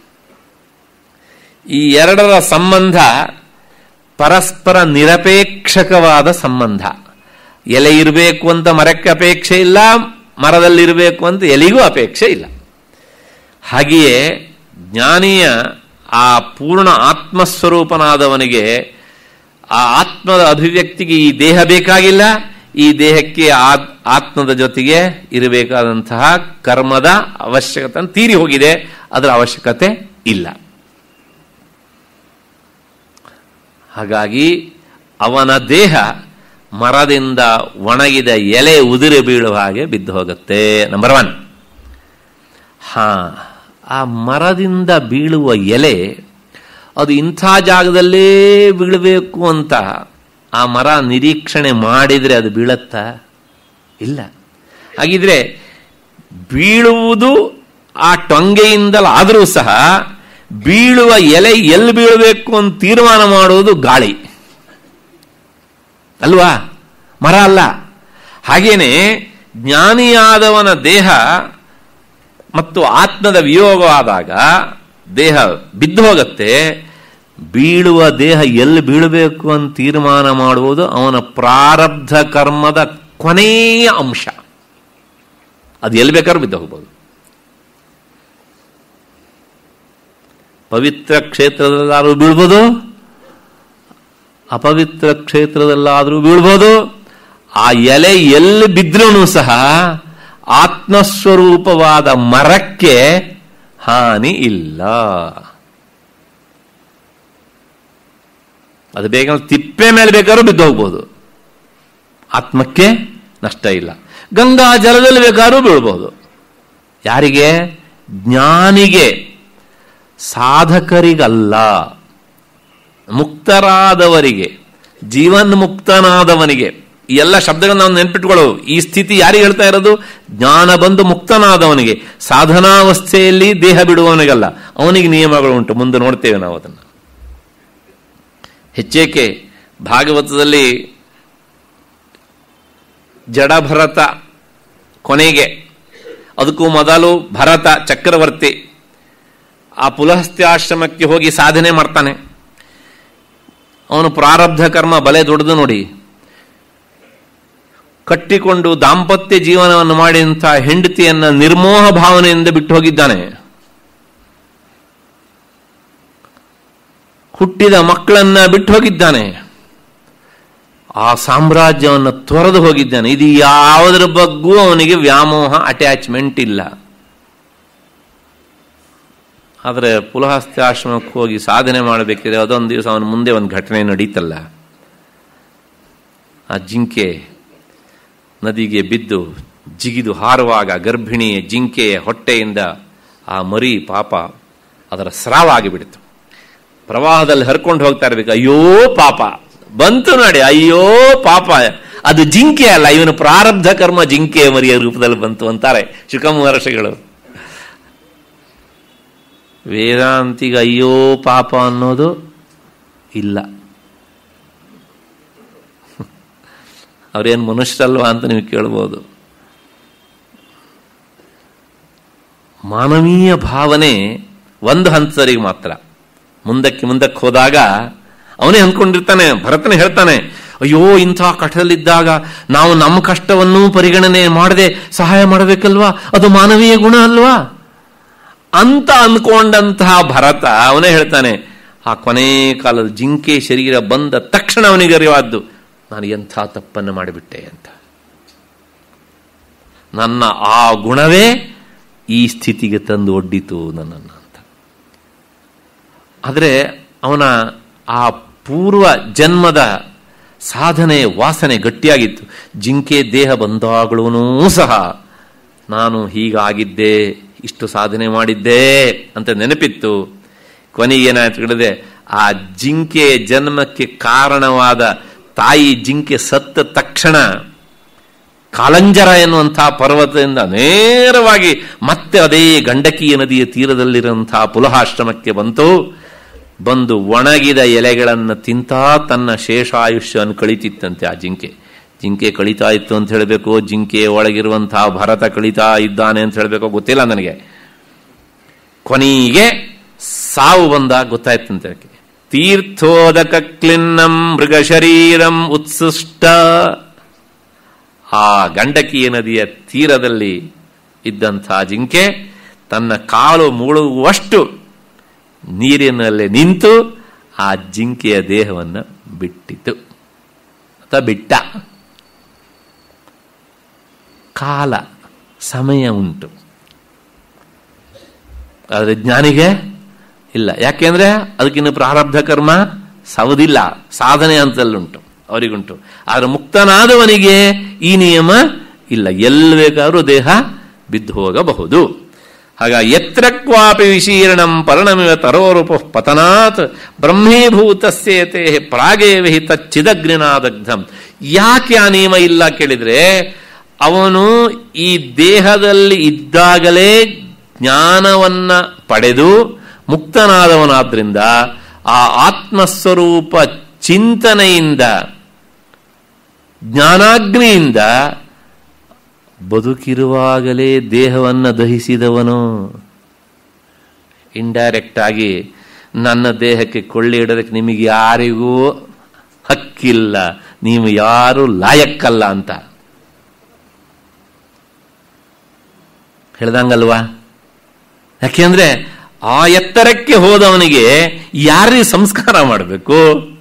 ಈ ಎರಡರ ಸಂಬಂಧ ಪರಸ್ಪರ ನಿರಪೇಕ್ಷಕವಾದ ಸಂಬಂಧ ಎಲೆ ಇರಬೇಕು ಅಂತ ಮರಕ್ಕೆ ಅಪೇಕ್ಷೆ ಇಲ್ಲ ಮರದಲ್ಲಿರಬೇಕು ಅಂತ ಎಲೆಗೂ ಅಪೇಕ್ಷೆ ಇಲ್ಲ ಹಾಗೆಯೇ ಜ್ಞಾನಿಯ ಆ ಪೂರ್ಣ ಆತ್ಮಸ್ವರೂಪನಾದವನಿಗೆ ಆ ಆತ್ಮದ ಅಭಿವ್ಯಕ್ತಿಗೆ ಈ ದೇಹ ಬೇಕಾಗಿಲ್ಲ ಈ ದೇಹಕ್ಕೆ ಆತ್ಮದ ಜೊತೆಗೆ ಇರಬೇಕಾದಂತಹ ಕರ್ಮದ ಅವಶ್ಯಕತೆ ತೀರಿ ಹೋಗಿದೆ ಅದರ ಅವಶ್ಯಕತೆ ಇಲ್ಲ ಹಾಗಾಗಿ ಅವನ ದೇಹ ಮರದಿಂದ ಒಣಗಿದ ಎಲೆ ಉದುರಿ ಬೀಳುವ ಹಾಗೆ ಬಿದ್ದು ಹೋಗುತ್ತೆ ನಂಬರ್ ಒನ್ ಹಾ ಆ ಮರದಿಂದ ಬೀಳುವ ಎಲೆ ಅದು ಇಂಥ ಜಾಗದಲ್ಲೇ ಬೀಳಬೇಕು ಅಂತ ಆ ಮರ ನಿರೀಕ್ಷಣೆ ಮಾಡಿದರೆ ಅದು ಬೀಳತ್ತಾ ಇಲ್ಲ ಹಾಗಿದ್ರೆ ಬೀಳುವುದು ಆ ಟೊಂಗೆಯಿಂದಲಾದರೂ ಸಹ ಬೀಳುವ ಎಲೆ ಎಲ್ಲಿ ಬೀಳಬೇಕು ಅಂತ ತೀರ್ಮಾನ ಮಾಡುವುದು ಗಾಳಿ ಅಲ್ವಾ ಮರ ಅಲ್ಲ ಹಾಗೇನೆ ಜ್ಞಾನಿಯಾದವನ ದೇಹ ಮತ್ತು ಆತ್ಮದ ವಿಯೋಗವಾದಾಗ ದೇಹ ಬಿದ್ದು ಹೋಗುತ್ತೆ ಬೀಳುವ ದೇಹ ಎಲ್ಲಿ ಬೀಳಬೇಕು ಅಂತ ತೀರ್ಮಾನ ಮಾಡುವುದು ಅವನ ಪ್ರಾರಬ್ಧ ಕರ್ಮದ ಕೊನೆಯ ಅಂಶ ಅದು ಎಲ್ಲಿ ಬೇಕಾದ್ರೂ ಬಿದ್ದು ಹೋಗ್ಬೋದು ಪವಿತ್ರ ಕ್ಷೇತ್ರದಲ್ಲಾದ್ರೂ ಬೀಳ್ಬೋದು ಅಪವಿತ್ರ ಕ್ಷೇತ್ರದಲ್ಲಾದರೂ ಬೀಳ್ಬೋದು ಆ ಎಲೆ ಎಲ್ಲಿ ಬಿದ್ರೂ ಸಹ ಆತ್ಮಸ್ವರೂಪವಾದ ಮರಕ್ಕೆ ಹಾನಿ ಇಲ್ಲ ಅದು ಬೇಗ ತಿಪ್ಪೆ ಮೇಲೆ ಬೇಕಾದ್ರೂ ಬಿದ್ದು ಹೋಗ್ಬೋದು ಆತ್ಮಕ್ಕೆ ನಷ್ಟ ಇಲ್ಲ ಗಂಗಾ ಜಲದಲ್ಲಿ ಬೇಕಾದ್ರೂ ಬೀಳ್ಬೋದು ಯಾರಿಗೆ ಜ್ಞಾನಿಗೆ ಸಾಧಕರಿಗಲ್ಲ ಮುಕ್ತರಾದವರಿಗೆ ಜೀವನ್ ಮುಕ್ತನಾದವನಿಗೆ ಈ ಎಲ್ಲ ಶಬ್ದಗಳನ್ನು ನಾವು ನೆನ್ಪಿಟ್ಕೊಳ್ಳೋ ಈ ಸ್ಥಿತಿ ಯಾರಿಗೆ ಹೇಳ್ತಾ ಇರೋದು ಜ್ಞಾನ ಬಂದು ಮುಕ್ತನಾದವನಿಗೆ ಸಾಧನಾವಸ್ಥೆಯಲ್ಲಿ ದೇಹ ಬಿಡುವವನಿಗಲ್ಲ ಅವನಿಗೆ ನಿಯಮಗಳು ಉಂಟು ಮುಂದೆ ನೋಡ್ತೇವೆ ನಾವು ಅದನ್ನು ಹೆಚ್ಚೇಕೆ ಭಾಗವತದಲ್ಲಿ ಜಡಭರತ ಕೊನೆಗೆ ಅದಕ್ಕೂ ಮೊದಲು ಭರತ ಚಕ್ರವರ್ತಿ ಆ ಪುಲಹಸ್ತ್ಯಾಶ್ರಮಕ್ಕೆ ಹೋಗಿ ಸಾಧನೆ ಮಾಡ್ತಾನೆ ಅವನು ಪ್ರಾರಬ್ಧ ಕರ್ಮ ಬಲೆ ದೊಡ್ಡದು ನೋಡಿ ಕಟ್ಟಿಕೊಂಡು ದಾಂಪತ್ಯ ಜೀವನವನ್ನು ಮಾಡಿದಂಥ ಹೆಂಡತಿಯನ್ನ ನಿರ್ಮೋಹ ಭಾವನೆಯಿಂದ ಬಿಟ್ಟು ಹೋಗಿದ್ದಾನೆ ಹುಟ್ಟಿದ ಮಕ್ಕಳನ್ನ ಬಿಟ್ಟು ಹೋಗಿದ್ದಾನೆ ಆ ಸಾಮ್ರಾಜ್ಯವನ್ನು ತೊರೆದು ಹೋಗಿದ್ದಾನೆ ಇದು ಯಾವುದರ ಬಗ್ಗೂ ಅವನಿಗೆ ವ್ಯಾಮೋಹ ಅಟ್ಯಾಚ್ಮೆಂಟ್ ಇಲ್ಲ ಆದರೆ ಪುಲಹಸ್ತ್ಯಾಶ್ರಮಕ್ಕೆ ಹೋಗಿ ಸಾಧನೆ ಮಾಡಬೇಕಿದ್ರೆ ಅದೊಂದು ದಿವಸ ಅವನ ಮುಂದೆ ಒಂದು ಘಟನೆ ನಡೀತಲ್ಲ ಆ ಜಿಂಕೆ ನದಿಗೆ ಬಿದ್ದು ಜಿಗಿದು ಹಾರುವಾಗ ಗರ್ಭಿಣಿಯ ಜಿಂಕೆಯ ಹೊಟ್ಟೆಯಿಂದ ಆ ಮರಿ ಪಾಪ ಅದರ ಸ್ರಾವ ಆಗಿಬಿಡ್ತು ಪ್ರವಾಹದಲ್ಲಿ ಹರ್ಕೊಂಡು ಹೋಗ್ತಾ ಇರ್ಬೇಕು ಅಯ್ಯೋ ಪಾಪ ಬಂತು ನೋಡಿ ಅಯ್ಯೋ ಪಾಪ ಅದು ಜಿಂಕೆ ಅಲ್ಲ ಇವನು ಪ್ರಾರಬ್ಧ ಕರ್ಮ ಜಿಂಕೆಯ ಮರಿಯ ರೂಪದಲ್ಲಿ ಬಂತು ಅಂತಾರೆ ಶುಕ ಮಹರ್ಷಿಗಳು ವೇದಾಂತಿಗ ಅಯ್ಯೋ ಪಾಪ ಅನ್ನೋದು ಇಲ್ಲ ಅವ್ರೇನು ಮನುಷ್ಯರಲ್ವಾ ಅಂತ ನೀವು ಕೇಳ್ಬೋದು ಮಾನವೀಯ ಭಾವನೆ ಒಂದು ಹಂತರಿಗೆ ಮಾತ್ರ ಮುಂದಕ್ಕೆ ಮುಂದಕ್ಕೆ ಹೋದಾಗ ಅವನೇ ಅಂದ್ಕೊಂಡಿರ್ತಾನೆ ಭರತನೇ ಹೇಳ್ತಾನೆ ಅಯ್ಯೋ ಇಂಥ ಕಷ್ಟದಲ್ಲಿದ್ದಾಗ ನಾವು ನಮ್ಮ ಕಷ್ಟವನ್ನೂ ಪರಿಗಣನೆ ಮಾಡದೆ ಸಹಾಯ ಮಾಡಬೇಕಲ್ವಾ ಅದು ಮಾನವೀಯ ಗುಣ ಅಲ್ವಾ ಅಂತ ಅಂದ್ಕೊಂಡಂತಹ ಭರತ ಅವನೇ ಹೇಳ್ತಾನೆ ಆ ಕೊನೆ ಕಾಲದ ಜಿಂಕೆ ಶರೀರ ಬಂದ ತಕ್ಷಣ ಅವನಿಗೆ ಅರಿವಾದ್ದು ನಾನು ಎಂಥ ತಪ್ಪನ್ನು ಮಾಡಿಬಿಟ್ಟೆ ಅಂತ ನನ್ನ ಆ ಗುಣವೇ ಈ ಸ್ಥಿತಿಗೆ ತಂದು ಒಡ್ಡಿತು ನನ್ನನ್ನು ಅಂತ ಆದರೆ ಅವನ ಆ ಪೂರ್ವ ಜನ್ಮದ ಸಾಧನೆ ವಾಸನೆ ಗಟ್ಟಿಯಾಗಿತ್ತು ಜಿಂಕೆ ದೇಹ ಬಂದಾಗಳೂ ಸಹ ನಾನು ಹೀಗಾಗಿದ್ದೆ ಇಷ್ಟು ಸಾಧನೆ ಮಾಡಿದ್ದೆ ಅಂತ ನೆನಪಿತ್ತು ಕೊನೆಗೆ ಏನಾಯ್ತು ಹೇಳಿದೆ ಆ ಜಿಂಕೆ ಜನ್ಮಕ್ಕೆ ಕಾರಣವಾದ ತಾಯಿ ಜಿಂಕೆ ಸತ್ತ ತಕ್ಷಣ ಕಾಲಂಜರ ಎನ್ನುವಂತಹ ಪರ್ವತದಿಂದ ನೇರವಾಗಿ ಮತ್ತೆ ಅದೇ ಗಂಡಕಿ ನದಿಯ ತೀರದಲ್ಲಿರುವಂತಹ ಪುಲಹಾಶ್ರಮಕ್ಕೆ ಬಂತು ಬಂದು ಒಣಗಿದ ಎಲೆಗಳನ್ನು ತಿಂತಾ ತನ್ನ ಶೇಷಾಯುಷ್ಯವನ್ನು ಕಳೀತಿತ್ತಂತೆ ಆ ಜಿಂಕೆ ಜಿಂಕೆ ಕಳೀತಾ ಇತ್ತು ಅಂತ ಹೇಳಬೇಕು ಜಿಂಕೆ ಒಳಗಿರುವಂತಹ ಭರತ ಕಳೀತಾ ಇದ್ದಾನೆ ಅಂತ ಹೇಳಬೇಕು ಗೊತ್ತಿಲ್ಲ ನನಗೆ ಕೊನೆಗೆ ಸಾವು ಬಂದಾಗ ಗೊತ್ತಾಯ್ತಂತೆ ಅದಕ್ಕೆ ತೀರ್ಥೋದಕ ಕ್ಲಿನ್ನಂ ಮೃಗ ಶರೀರಂ ಉತ್ಸೃಷ್ಟ ಆ ಗಂಡಕಿ ನದಿಯ ತೀರದಲ್ಲಿ ಇದ್ದಂಥ ಜಿಂಕೆ ತನ್ನ ಕಾಲು ಮುಳುಗುವಷ್ಟು ನೀರಿನಲ್ಲಿ ನಿಂತು ಆ ಜಿಂಕೆಯ ದೇಹವನ್ನು ಬಿಟ್ಟಿತು ಅಥವಾ ಬಿಟ್ಟ ಕಾಲ ಸಮಯ ಉಂಟು ಆದರೆ ಜ್ಞಾನಿಗೆ ಇಲ್ಲ ಯಾಕೆಂದ್ರೆ ಅದಕ್ಕಿನ್ನು ಪ್ರಾರಬ್ಧ ಕರ್ಮ ಸವದಿಲ್ಲ ಸಾಧನೆ ಅಂತಲ್ಲುಂಟು ಅವರಿಗುಂಟು ಆದರೆ ಮುಕ್ತನಾದವನಿಗೆ ಈ ನಿಯಮ ಇಲ್ಲ ಎಲ್ಲಿ ಬೇಕಾದರೂ ದೇಹ ಬಿದ್ದು ಹೋಗಬಹುದು ಹಾಗ ಎತ್ರ ಕ್ವಾಪಿ ವಿಶೀರ್ಣಂ ಪರ್ಣಮಿವ ತರೋರುಪ ಪತನಾತ್ ಬ್ರಹ್ಮೀಭೂತಸ್ಯೇತೆ ಪ್ರಾಗೇವಿ ತಚ್ಚಿದಗ್ನಿನಾದಗ್ಧಂ ಯಾಕೆ ಆ ನಿಯಮ ಇಲ್ಲ ಕೇಳಿದ್ರೆ ಅವನು ಈ ದೇಹದಲ್ಲಿ ಇದ್ದಾಗಲೇ ಜ್ಞಾನವನ್ನ ಪಡೆದು ಮುಕ್ತನಾದವನಾದ್ರಿಂದ ಆ ಆತ್ಮಸ್ವರೂಪ ಚಿಂತನೆಯಿಂದ ಜ್ಞಾನಾಗ್ನಿಯಿಂದ ಬದುಕಿರುವಾಗಲೇ ದೇಹವನ್ನು ದಹಿಸಿದವನು ಇಂಡೈರೆಕ್ಟ್ ಆಗಿ ನನ್ನ ದೇಹಕ್ಕೆ ಕೊಳ್ಳಿ ಇಡೋದಕ್ಕೆ ನಿಮಗೆ ಯಾರಿಗೂ ಹಕ್ಕಿಲ್ಲ ನೀವು ಯಾರು ಲಾಯಕ್ಕಲ್ಲ ಅಂತ ಹೇಳ್ದಂಗಲ್ವಾ ಯಾಕೆಂದ್ರೆ ಆ ಎತ್ತರಕ್ಕೆ ಹೋದವನಿಗೆ ಯಾರಿಗೆ ಸಂಸ್ಕಾರ ಮಾಡಬೇಕು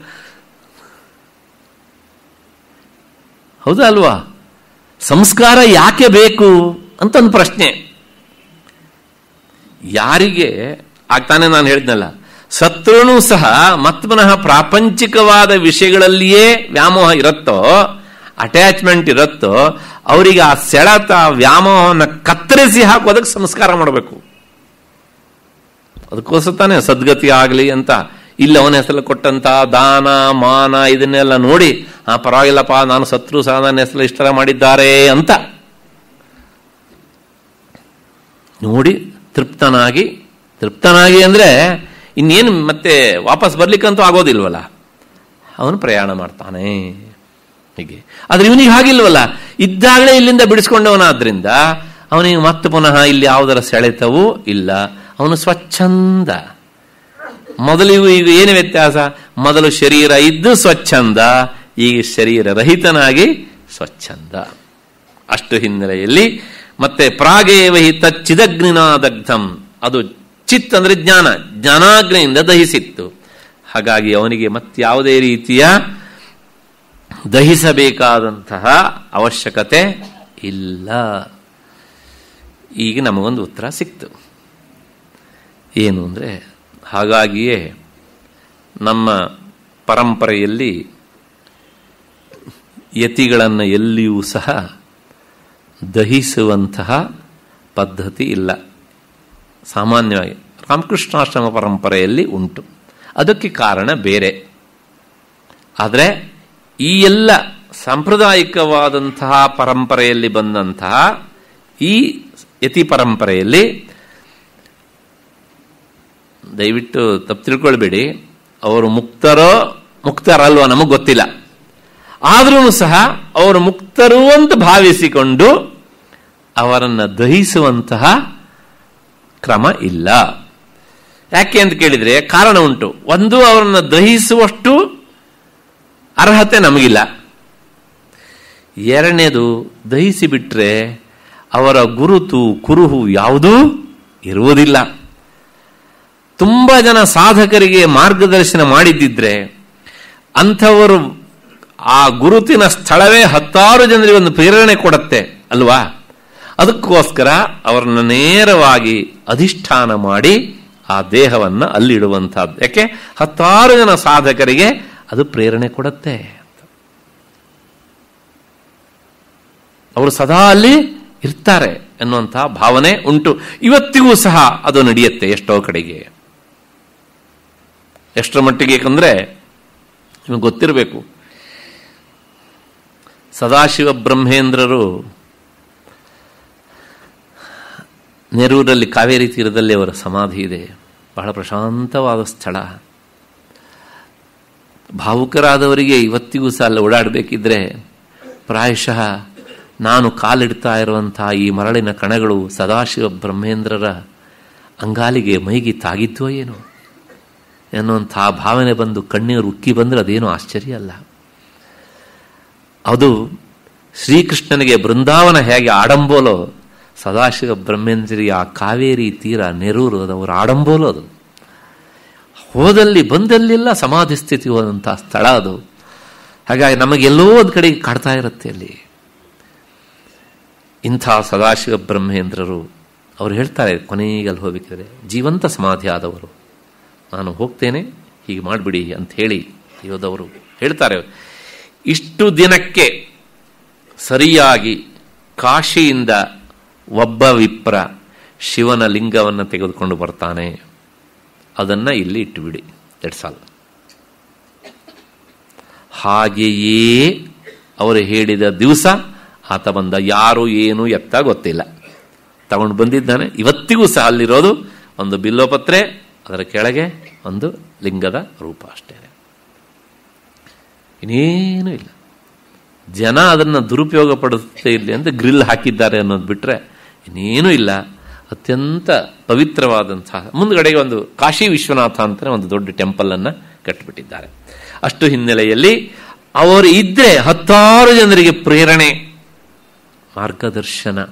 ಹೌದಾ ಅಲ್ವಾ ಸಂಸ್ಕಾರ ಯಾಕೆ ಬೇಕು ಅಂತ ಒಂದು ಪ್ರಶ್ನೆ ಯಾರಿಗೆ ಆಗ್ತಾನೆ ನಾನು ಹೇಳಿದ್ನಲ್ಲ ಸತ್ರುನು ಸಹ ಮತ್ಮನಃ ಪ್ರಾಪಂಚಿಕವಾದ ವಿಷಯಗಳಲ್ಲಿಯೇ ವ್ಯಾಮೋಹ ಇರುತ್ತೋ ಅಟ್ಯಾಚ್ಮೆಂಟ್ ಇರುತ್ತೋ ಅವರಿಗೆ ಆ ಸೆಳೆತ ವ್ಯಾಮೋಹವನ್ನು ಕತ್ತರಿಸಿ ಹಾಕೋದಕ್ಕೆ ಸಂಸ್ಕಾರ ಮಾಡಬೇಕು ಅದಕ್ಕೋಸ್ಕರ ತಾನೆ ಸದ್ಗತಿ ಆಗಲಿ ಅಂತ ಇಲ್ಲಿ ಅವನ ಹೆಸರು ಕೊಟ್ಟಂತ ದಾನ ಮಾನ ಇದನ್ನೆಲ್ಲ ನೋಡಿ ಆ ಪರವಾಗಿಲ್ಲಪ್ಪ ನಾನು ಸತ್ರು ಸಹ ನನ್ನ ಹೆಸರು ಇಷ್ಟರ ಮಾಡಿದ್ದಾರೆ ಅಂತ ನೋಡಿ ತೃಪ್ತನಾಗಿ ತೃಪ್ತನಾಗಿ ಅಂದ್ರೆ ಇನ್ನೇನು ಮತ್ತೆ ವಾಪಸ್ ಬರ್ಲಿಕ್ಕಂತೂ ಆಗೋದಿಲ್ವಲ್ಲ ಅವನು ಪ್ರಯಾಣ ಮಾಡ್ತಾನೆ ಹೀಗೆ ಆದ್ರೆ ಇವನಿಗೆ ಹಾಗಿಲ್ವಲ್ಲ ಇದ್ದಾಗಲೇ ಇಲ್ಲಿಂದ ಬಿಡಿಸ್ಕೊಂಡವನಾದ್ರಿಂದ ಅವನಿಗೆ ಮತ್ತೆ ಪುನಃ ಇಲ್ಲಿ ಯಾವುದರ ಸೆಳೆತವೂ ಇಲ್ಲ ಅವನು ಸ್ವಚ್ಛಂದ ಮೊದಲಿಗೂ ಈಗ ಏನು ವ್ಯತ್ಯಾಸ ಮೊದಲು ಶರೀರ ಇದ್ದು ಸ್ವಚ್ಛಂದ ಈಗ ಶರೀರ ರಹಿತನಾಗಿ ಸ್ವಚ್ಛಂದ ಅಷ್ಟು ಹಿನ್ನೆಲೆಯಲ್ಲಿ ಮತ್ತೆ ಪ್ರಾಗೇವಹಿ ತಚ್ಚಿದಗ್ನಿನಾದಗ್ಧಂ ಅದು ಚಿತ್ ಅಂದ್ರೆ ಜ್ಞಾನ ಜ್ಞಾನಾಗ್ನಿಯಿಂದ ದಹಿಸಿತ್ತು ಹಾಗಾಗಿ ಅವನಿಗೆ ಮತ್ಯಾವುದೇ ರೀತಿಯ ದಹಿಸಬೇಕಾದಂತಹ ಅವಶ್ಯಕತೆ ಇಲ್ಲ ಈಗ ನಮಗೊಂದು ಉತ್ತರ ಸಿಕ್ತು ಏನು ಅಂದರೆ ಹಾಗಾಗಿಯೇ ನಮ್ಮ ಪರಂಪರೆಯಲ್ಲಿ ಯತಿಗಳನ್ನು ಎಲ್ಲಿಯೂ ಸಹ ದಹಿಸುವಂತಹ ಪದ್ಧತಿ ಇಲ್ಲ ಸಾಮಾನ್ಯವಾಗಿ ರಾಮಕೃಷ್ಣಾಶ್ರಮ ಪರಂಪರೆಯಲ್ಲಿ ಉಂಟು ಅದಕ್ಕೆ ಕಾರಣ ಬೇರೆ ಆದರೆ ಈ ಎಲ್ಲ ಸಾಂಪ್ರದಾಯಿಕವಾದಂತಹ ಪರಂಪರೆಯಲ್ಲಿ ಬಂದಂತಹ ಈ ಯತಿ ಪರಂಪರೆಯಲ್ಲಿ ದಯವಿಟ್ಟು ತಪ್ಪು ತಿಳ್ಕೊಳ್ಬೇಡಿ ಅವರು ಮುಕ್ತರೋ ಮುಕ್ತರಲ್ವೋ ನಮಗೆ ಗೊತ್ತಿಲ್ಲ ಆದ್ರೂ ಸಹ ಅವರು ಮುಕ್ತರು ಅಂತ ಭಾವಿಸಿಕೊಂಡು ಅವರನ್ನು ದಹಿಸುವಂತಹ ಕ್ರಮ ಇಲ್ಲ ಯಾಕೆ ಅಂತ ಕೇಳಿದ್ರೆ ಕಾರಣ ಉಂಟು ಒಂದು ಅವರನ್ನು ದಹಿಸುವಷ್ಟು ಅರ್ಹತೆ ನಮಗಿಲ್ಲ ಎರಡನೇದು ದಹಿಸಿ ಬಿಟ್ರೆ ಅವರ ಗುರುತು ಕುರುಹು ಯಾವುದೂ ಇರುವುದಿಲ್ಲ ತುಂಬಾ ಜನ ಸಾಧಕರಿಗೆ ಮಾರ್ಗದರ್ಶನ ಮಾಡಿದ್ದಿದ್ರೆ ಅಂಥವರು ಆ ಗುರುತಿನ ಸ್ಥಳವೇ ಹತ್ತಾರು ಜನರಿಗೆ ಒಂದು ಪ್ರೇರಣೆ ಕೊಡುತ್ತೆ ಅಲ್ವಾ ಅದಕ್ಕೋಸ್ಕರ ಅವರನ್ನು ನೇರವಾಗಿ ಅಧಿಷ್ಠಾನ ಮಾಡಿ ಆ ದೇಹವನ್ನು ಅಲ್ಲಿಡುವಂತಹದ್ದು ಯಾಕೆ ಹತ್ತಾರು ಜನ ಸಾಧಕರಿಗೆ ಅದು ಪ್ರೇರಣೆ ಕೊಡುತ್ತೆ ಅವರು ಸದಾ ಅಲ್ಲಿ ಇರ್ತಾರೆ ಎನ್ನುವಂತಹ ಭಾವನೆ ಉಂಟು ಇವತ್ತಿಗೂ ಸಹ ಅದು ನಡೆಯುತ್ತೆ ಎಷ್ಟೋ ಕಡೆಗೆ ಎಷ್ಟರ ಮಟ್ಟಿಗೆ ಯಾಕಂದ್ರೆ ನಿಮಗೆ ಗೊತ್ತಿರಬೇಕು ಸದಾಶಿವ ಬ್ರಹ್ಮೇಂದ್ರರು ನೆರೂರಲ್ಲಿ ಕಾವೇರಿ ತೀರದಲ್ಲಿ ಅವರ ಸಮಾಧಿ ಇದೆ ಬಹಳ ಪ್ರಶಾಂತವಾದ ಸ್ಥಳ ಭಾವುಕರಾದವರಿಗೆ ಇವತ್ತಿಗೂ ಸಹ ಅಲ್ಲಿ ಓಡಾಡಬೇಕಿದ್ರೆ ಪ್ರಾಯಶಃ ನಾನು ಕಾಲಿಡ್ತಾ ಇರುವಂತಹ ಈ ಮರಳಿನ ಕಣಗಳು ಸದಾಶಿವ ಬ್ರಹ್ಮೇಂದ್ರರ ಅಂಗಾಲಿಗೆ ಮೈಗೆ ತಾಗಿದ್ವೋ ಏನೋ ಎನ್ನುವಂಥ ಭಾವನೆ ಬಂದು ಕಣ್ಣೀರು ಉಕ್ಕಿ ಬಂದರೆ ಅದೇನೂ ಆಶ್ಚರ್ಯ ಅಲ್ಲ ಅದು ಶ್ರೀಕೃಷ್ಣನಿಗೆ ಬೃಂದಾವನ ಹೇಗೆ ಆಡಂಬೋಲೋ ಸದಾಶಿವ ಬ್ರಹ್ಮೇಂದ್ರಿಗೆ ಆ ಕಾವೇರಿ ತೀರ ನೆರೂರು ಅದು ಅವರ ಆಡಂಬೋಲು ಅದು ಹೋದಲ್ಲಿ ಬಂದಲ್ಲೆಲ್ಲ ಸಮಾಧಿ ಸ್ಥಿತಿ ಹೋದಂಥ ಸ್ಥಳ ಅದು ಹಾಗಾಗಿ ನಮಗೆಲ್ಲೋ ಒಂದು ಕಡೆಗೆ ಕಾಡ್ತಾ ಇರುತ್ತೆ ಅಲ್ಲಿ ಇಂಥ ಸದಾಶಿವ ಬ್ರಹ್ಮೇಂದ್ರರು ಅವರು ಹೇಳ್ತಾರೆ ಕೊನೆಗೆ ಅಲ್ಲಿ ಹೋಗ್ಬೇಕಾದ್ರೆ ಜೀವಂತ ಸಮಾಧಿ ಆದವರು ನಾನು ಹೋಗ್ತೇನೆ ಹೀಗೆ ಮಾಡಿಬಿಡಿ ಅಂತ ಹೇಳಿ ಯೋಧವರು ಹೇಳ್ತಾರೆ ಇಷ್ಟು ದಿನಕ್ಕೆ ಸರಿಯಾಗಿ ಕಾಶಿಯಿಂದ ಒಬ್ಬ ವಿಪ್ರ ಶಿವನ ಲಿಂಗವನ್ನು ತೆಗೆದುಕೊಂಡು ಬರ್ತಾನೆ ಅದನ್ನು ಇಲ್ಲಿ ಇಟ್ಟುಬಿಡಿ ದಟ್ಸ್ ಆಲ್ ಹಾಗೆಯೇ ಅವರು ಹೇಳಿದ ದಿವಸ ಆತ ಬಂದ ಯಾರು ಏನು ಎತ್ತ ಗೊತ್ತಿಲ್ಲ ತಗೊಂಡು ಬಂದಿದ್ದಾನೆ ಇವತ್ತಿಗೂ ಸಹ ಅಲ್ಲಿರೋದು ಒಂದು ಬಿಲ್ಲೋಪತ್ರೆ ಅದರ ಕೆಳಗೆ ಒಂದು ಲಿಂಗದ ರೂಪ ಅಷ್ಟೇ ಇನ್ನೇನೂ ಇಲ್ಲ ಜನ ಅದನ್ನು ದುರುಪಯೋಗ ಪಡಿಸುತ್ತೆ ಇಲ್ಲಿ ಅಂತ ಗ್ರಿಲ್ ಹಾಕಿದ್ದಾರೆ ಅನ್ನೋದು ಬಿಟ್ಟರೆ ಇನ್ನೇನೂ ಇಲ್ಲ ಅತ್ಯಂತ ಪವಿತ್ರವಾದಂತಹ ಮುಂದ್ಗಡೆಗೆ ಒಂದು ಕಾಶಿ ವಿಶ್ವನಾಥ ಅಂತಾನೆ ಒಂದು ದೊಡ್ಡ ಟೆಂಪಲ್ ಅನ್ನ ಕಟ್ಟಿಬಿಟ್ಟಿದ್ದಾರೆ ಅಷ್ಟು ಹಿನ್ನೆಲೆಯಲ್ಲಿ ಅವರು ಇದ್ರೆ ಹತ್ತಾರು ಜನರಿಗೆ ಪ್ರೇರಣೆ ಮಾರ್ಗದರ್ಶನ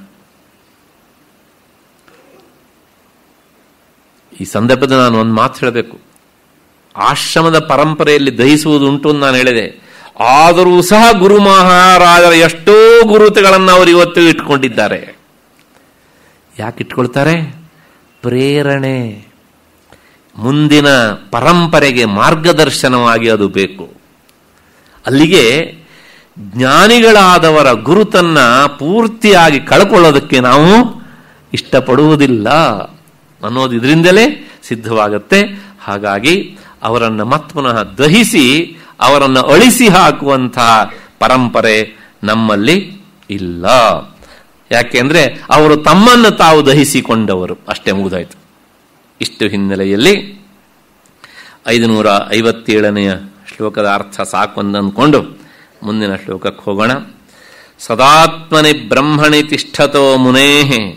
ಈ ಸಂದರ್ಭದಲ್ಲಿ ನಾನು ಒಂದು ಮಾತು ಹೇಳಬೇಕು ಆಶ್ರಮದ ಪರಂಪರೆಯಲ್ಲಿ ದಹಿಸುವುದು ಉಂಟು ಅಂತ ನಾನು ಹೇಳಿದೆ ಆದರೂ ಸಹ ಗುರು ಮಹಾರಾಜರ ಎಷ್ಟೋ ಗುರುತುಗಳನ್ನು ಅವರು ಇವತ್ತು ಇಟ್ಕೊಂಡಿದ್ದಾರೆ ಯಾಕೆ ಇಟ್ಕೊಳ್ತಾರೆ ಪ್ರೇರಣೆ ಮುಂದಿನ ಪರಂಪರೆಗೆ ಮಾರ್ಗದರ್ಶನವಾಗಿ ಅದು ಬೇಕು ಅಲ್ಲಿಗೆ ಜ್ಞಾನಿಗಳಾದವರ ಗುರುತನ್ನ ಪೂರ್ತಿಯಾಗಿ ಕಳ್ಕೊಳ್ಳೋದಕ್ಕೆ ನಾವು ಇಷ್ಟಪಡುವುದಿಲ್ಲ ಅನ್ನೋದು ಇದರಿಂದಲೇ ಸಿದ್ಧವಾಗುತ್ತೆ ಹಾಗಾಗಿ ಅವರನ್ನು ಮತ್ಪುನಃ ದಹಿಸಿ ಅವರನ್ನು ಅಳಿಸಿ ಹಾಕುವಂತಹ ಪರಂಪರೆ ನಮ್ಮಲ್ಲಿ ಇಲ್ಲ ಯಾಕೆಂದ್ರೆ ಅವರು ತಮ್ಮನ್ನು ತಾವು ದಹಿಸಿಕೊಂಡವರು ಅಷ್ಟೇ ಮುಗಿದಾಯ್ತು ಇಷ್ಟು ಹಿನ್ನೆಲೆಯಲ್ಲಿ ಐದುನೂರ ಐವತ್ತೇಳನೆಯ ಶ್ಲೋಕದ ಅರ್ಥ ಸಾಕು ಅಂತ ಅಂದ್ಕೊಂಡು ಮುಂದಿನ ಶ್ಲೋಕಕ್ಕೆ ಹೋಗೋಣ ಸದಾತ್ಮನಿ ಬ್ರಹ್ಮಣಿ ತಿಷ್ಠತೋ ಮುನೇ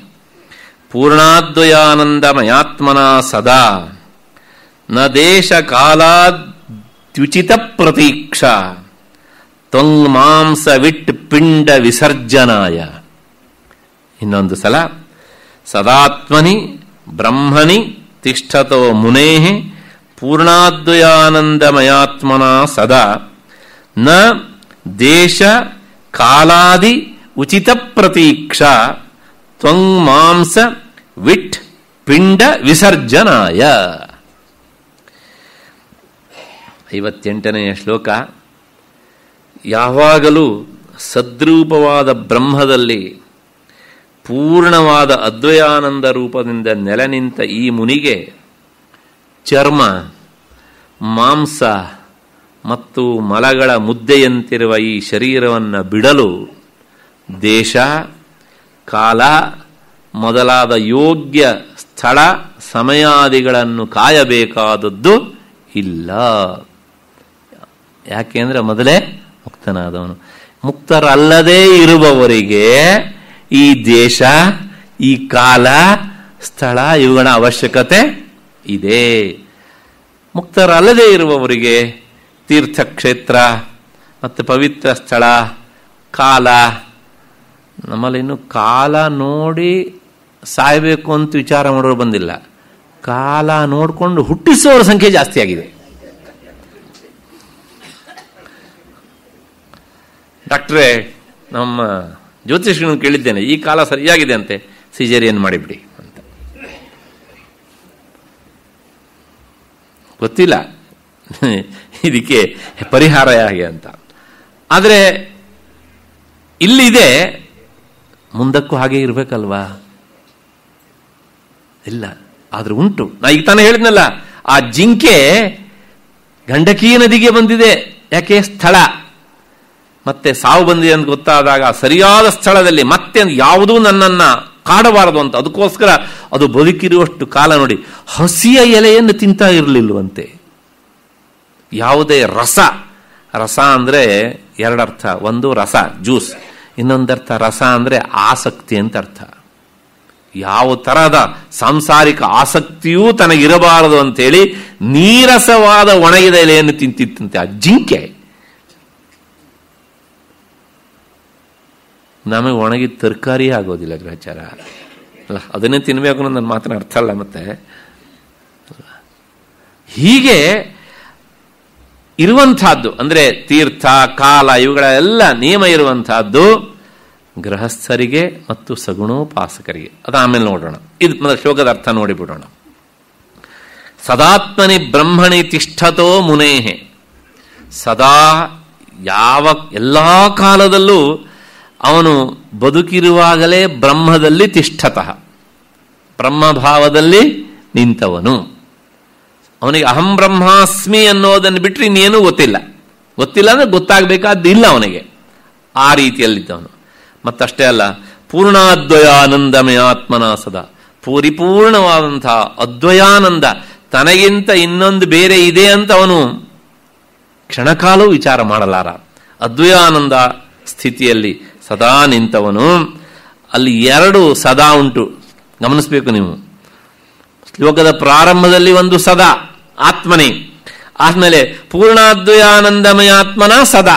ಪೂರ್ಣಾದ್ವಯಾನಂದಮಯಾತ್ಮನ ಸದಾ ನ ದೇಶ ಕಾಲಾದ್ಯುಚಿತ ಪ್ರತೀಕ್ಷ ತ್ವಂಗ್ ಮಾಂಸ ವಿಟ್ ಪಿಂಡ ವಿಸರ್ಜನಾಯ ಇನ್ನೊಂದು ಸಲ ಸದಾತ್ಮನಿ ಬ್ರಹ್ಮಣಿ ತಿಷ್ಠತೋ ಮುನೇ ಪೂರ್ಣಾದ್ವಯಾನಂದಮಯಾತ್ಮನ ಸದಾ ನ ದೇಶ ಕಾಲಾದಿ ಉಚಿತ ಪ್ರತೀಕ್ಷ ತ್ವಂಗ್ ಮಾಂಸ ವಿಟ್ ಪಿಂಡ ವಿಸರ್ಜನಾಯ ಐವತ್ತೆಂಟನೆಯ ಶ್ಲೋಕ ಯಾವಾಗಲೂ ಸದ್ರೂಪವಾದ ಬ್ರಹ್ಮದಲ್ಲಿ ಪೂರ್ಣವಾದ ಅದ್ವಯಾನಂದ ರೂಪದಿಂದ ನೆಲೆ ನಿಂತ ಈ ಮುನಿಗೆ ಚರ್ಮ ಮಾಂಸ ಮತ್ತು ಮಲಗಳ ಮುದ್ದೆಯಂತಿರುವ ಈ ಶರೀರವನ್ನು ಬಿಡಲು ದೇಶ ಕಾಲ ಮೊದಲಾದ ಯೋಗ್ಯ ಸ್ಥಳ ಸಮಯಾದಿಗಳನ್ನು ಕಾಯಬೇಕಾದದ್ದು ಇಲ್ಲ ಯಾಕೆಂದ್ರೆ ಮೊದಲೇ ಮುಕ್ತನಾದವನು ಮುಕ್ತರಲ್ಲದೇ ಇರುವವರಿಗೆ ಈ ದೇಶ ಈ ಕಾಲ ಸ್ಥಳ ಇವುಗಳ ಅವಶ್ಯಕತೆ ಇದೆ ಮುಕ್ತರಲ್ಲದೇ ಇರುವವರಿಗೆ ತೀರ್ಥಕ್ಷೇತ್ರ ಮತ್ತು ಪವಿತ್ರ ಸ್ಥಳ ಕಾಲ ನಮ್ಮಲ್ಲಿ ಇನ್ನು ಕಾಲ ನೋಡಿ ಸಾಯಬೇಕು ಅಂತ ವಿಚಾರ ಮಾಡೋರು ಬಂದಿಲ್ಲ ಕಾಲ ನೋಡಿಕೊಂಡು ಹುಟ್ಟಿಸೋರ ಸಂಖ್ಯೆ ಜಾಸ್ತಿ ಆಗಿದೆ ಡಾಕ್ಟ್ರೇ ನಮ್ಮ ಜ್ಯೋತಿಷ್ಗಳನ್ನು ಕೇಳಿದ್ದೇನೆ ಈ ಕಾಲ ಸರಿಯಾಗಿದೆ ಅಂತೆ ಸಿಜೇರಿಯನ್ ಮಾಡಿಬಿಡಿ ಅಂತ ಗೊತ್ತಿಲ್ಲ ಇದಕ್ಕೆ ಪರಿಹಾರ ಹೇಗೆ ಅಂತ ಆದರೆ ಇಲ್ಲಿದೆ ಮುಂದಕ್ಕೂ ಹಾಗೆ ಇರಬೇಕಲ್ವಾ ಇಲ್ಲ ಆದ್ರೆ ಉಂಟು ನಾ ಈಗ ತಾನೇ ಹೇಳಿದ್ನಲ್ಲ ಆ ಜಿಂಕೆ ಗಂಡಕಿ ನದಿಗೆ ಬಂದಿದೆ ಯಾಕೆ ಸ್ಥಳ ಮತ್ತೆ ಸಾವು ಬಂದಿದೆ ಅಂತ ಗೊತ್ತಾದಾಗ ಸರಿಯಾದ ಸ್ಥಳದಲ್ಲಿ ಮತ್ತೆ ಯಾವುದೂ ನನ್ನನ್ನ ಕಾಡಬಾರದು ಅಂತ ಅದಕ್ಕೋಸ್ಕರ ಅದು ಬದುಕಿರುವಷ್ಟು ಕಾಲ ನೋಡಿ ಹಸಿಯ ಎಲೆಯನ್ನು ತಿಂತಾ ಇರಲಿಲ್ವಂತೆ ಯಾವುದೇ ರಸ ರಸ ಅಂದರೆ ಎರಡರ್ಥ ಒಂದು ರಸ ಜ್ಯೂಸ್ ಇನ್ನೊಂದರ್ಥ ರಸ ಅಂದರೆ ಆಸಕ್ತಿ ಅಂತ ಅರ್ಥ ಯಾವ ತರಹದ ಸಾಂಸಾರಿಕ ಆಸಕ್ತಿಯೂ ತನಗಿರಬಾರದು ಅಂತೇಳಿ ನೀರಸವಾದ ಒಣಗಿದ ಎಲೆಯನ್ನು ತಿಂತಿತ್ತಂತೆ ಆ ಜಿಂಕೆ ನಮಗೆ ಒಣಗಿದ ತರಕಾರಿ ಆಗೋದಿಲ್ಲ ಗ್ರಹಚಾರ ಅಲ್ಲ ಅದನ್ನೇ ತಿನ್ಬೇಕು ಅನ್ನೋದು ನನ್ನ ಮಾತಿನ ಅರ್ಥ ಅಲ್ಲ ಮತ್ತೆ ಹೀಗೆ ಇರುವಂತಹದ್ದು ಅಂದ್ರೆ ತೀರ್ಥ ಕಾಲ ಇವುಗಳೆಲ್ಲ ನಿಯಮ ಇರುವಂತಹದ್ದು ಗೃಹಸ್ಥರಿಗೆ ಮತ್ತು ಸಗುಣೋಪಾಸಕರಿಗೆ ಅದು ಆಮೇಲೆ ನೋಡೋಣ ಇದು ಮೊದಲ ಶ್ಲೋಕದ ಅರ್ಥ ನೋಡಿಬಿಡೋಣ ಸದಾತ್ಮನಿ ಬ್ರಹ್ಮಣಿ ತಿಷ್ಠತೋ ಮುನೇಹೆ ಸದಾ ಯಾವ ಎಲ್ಲ ಕಾಲದಲ್ಲೂ ಅವನು ಬದುಕಿರುವಾಗಲೇ ಬ್ರಹ್ಮದಲ್ಲಿ ತಿಷ್ಠತಃ ಬ್ರಹ್ಮಭಾವದಲ್ಲಿ ನಿಂತವನು ಅವನಿಗೆ ಅಹಂ ಬ್ರಹ್ಮಾಸ್ಮಿ ಅನ್ನೋದನ್ನು ಬಿಟ್ಟರೆ ಇನ್ನೇನು ಗೊತ್ತಿಲ್ಲ ಗೊತ್ತಿಲ್ಲ ಅಂದ್ರೆ ಗೊತ್ತಾಗಬೇಕಾದ್ದಿಲ್ಲ ಅವನಿಗೆ ಆ ರೀತಿಯಲ್ಲಿದ್ದವನು ಮತ್ತಷ್ಟೇ ಅಲ್ಲ ಪೂರ್ಣಾದ್ವಯಾನಂದಮಯ ಆತ್ಮನ ಸದಾ ಪರಿಪೂರ್ಣವಾದಂತಹ ಅದ್ವಯಾನಂದ ತನಗಿಂತ ಇನ್ನೊಂದು ಬೇರೆ ಇದೆ ಅಂತ ಅವನು ಕ್ಷಣಕಾಲವೂ ವಿಚಾರ ಮಾಡಲಾರ ಅದ್ವಯಾನಂದ ಸ್ಥಿತಿಯಲ್ಲಿ ಸದಾ ನಿಂತವನು ಅಲ್ಲಿ ಎರಡು ಸದಾ ಉಂಟು ಗಮನಿಸಬೇಕು ನೀವು ಶ್ಲೋಕದ ಪ್ರಾರಂಭದಲ್ಲಿ ಒಂದು ಸದಾ ಆತ್ಮನೇ ಆದ್ಮೇಲೆ ಪೂರ್ಣಾದ್ವಯಾನಂದಮಯ ಆತ್ಮನ ಸದಾ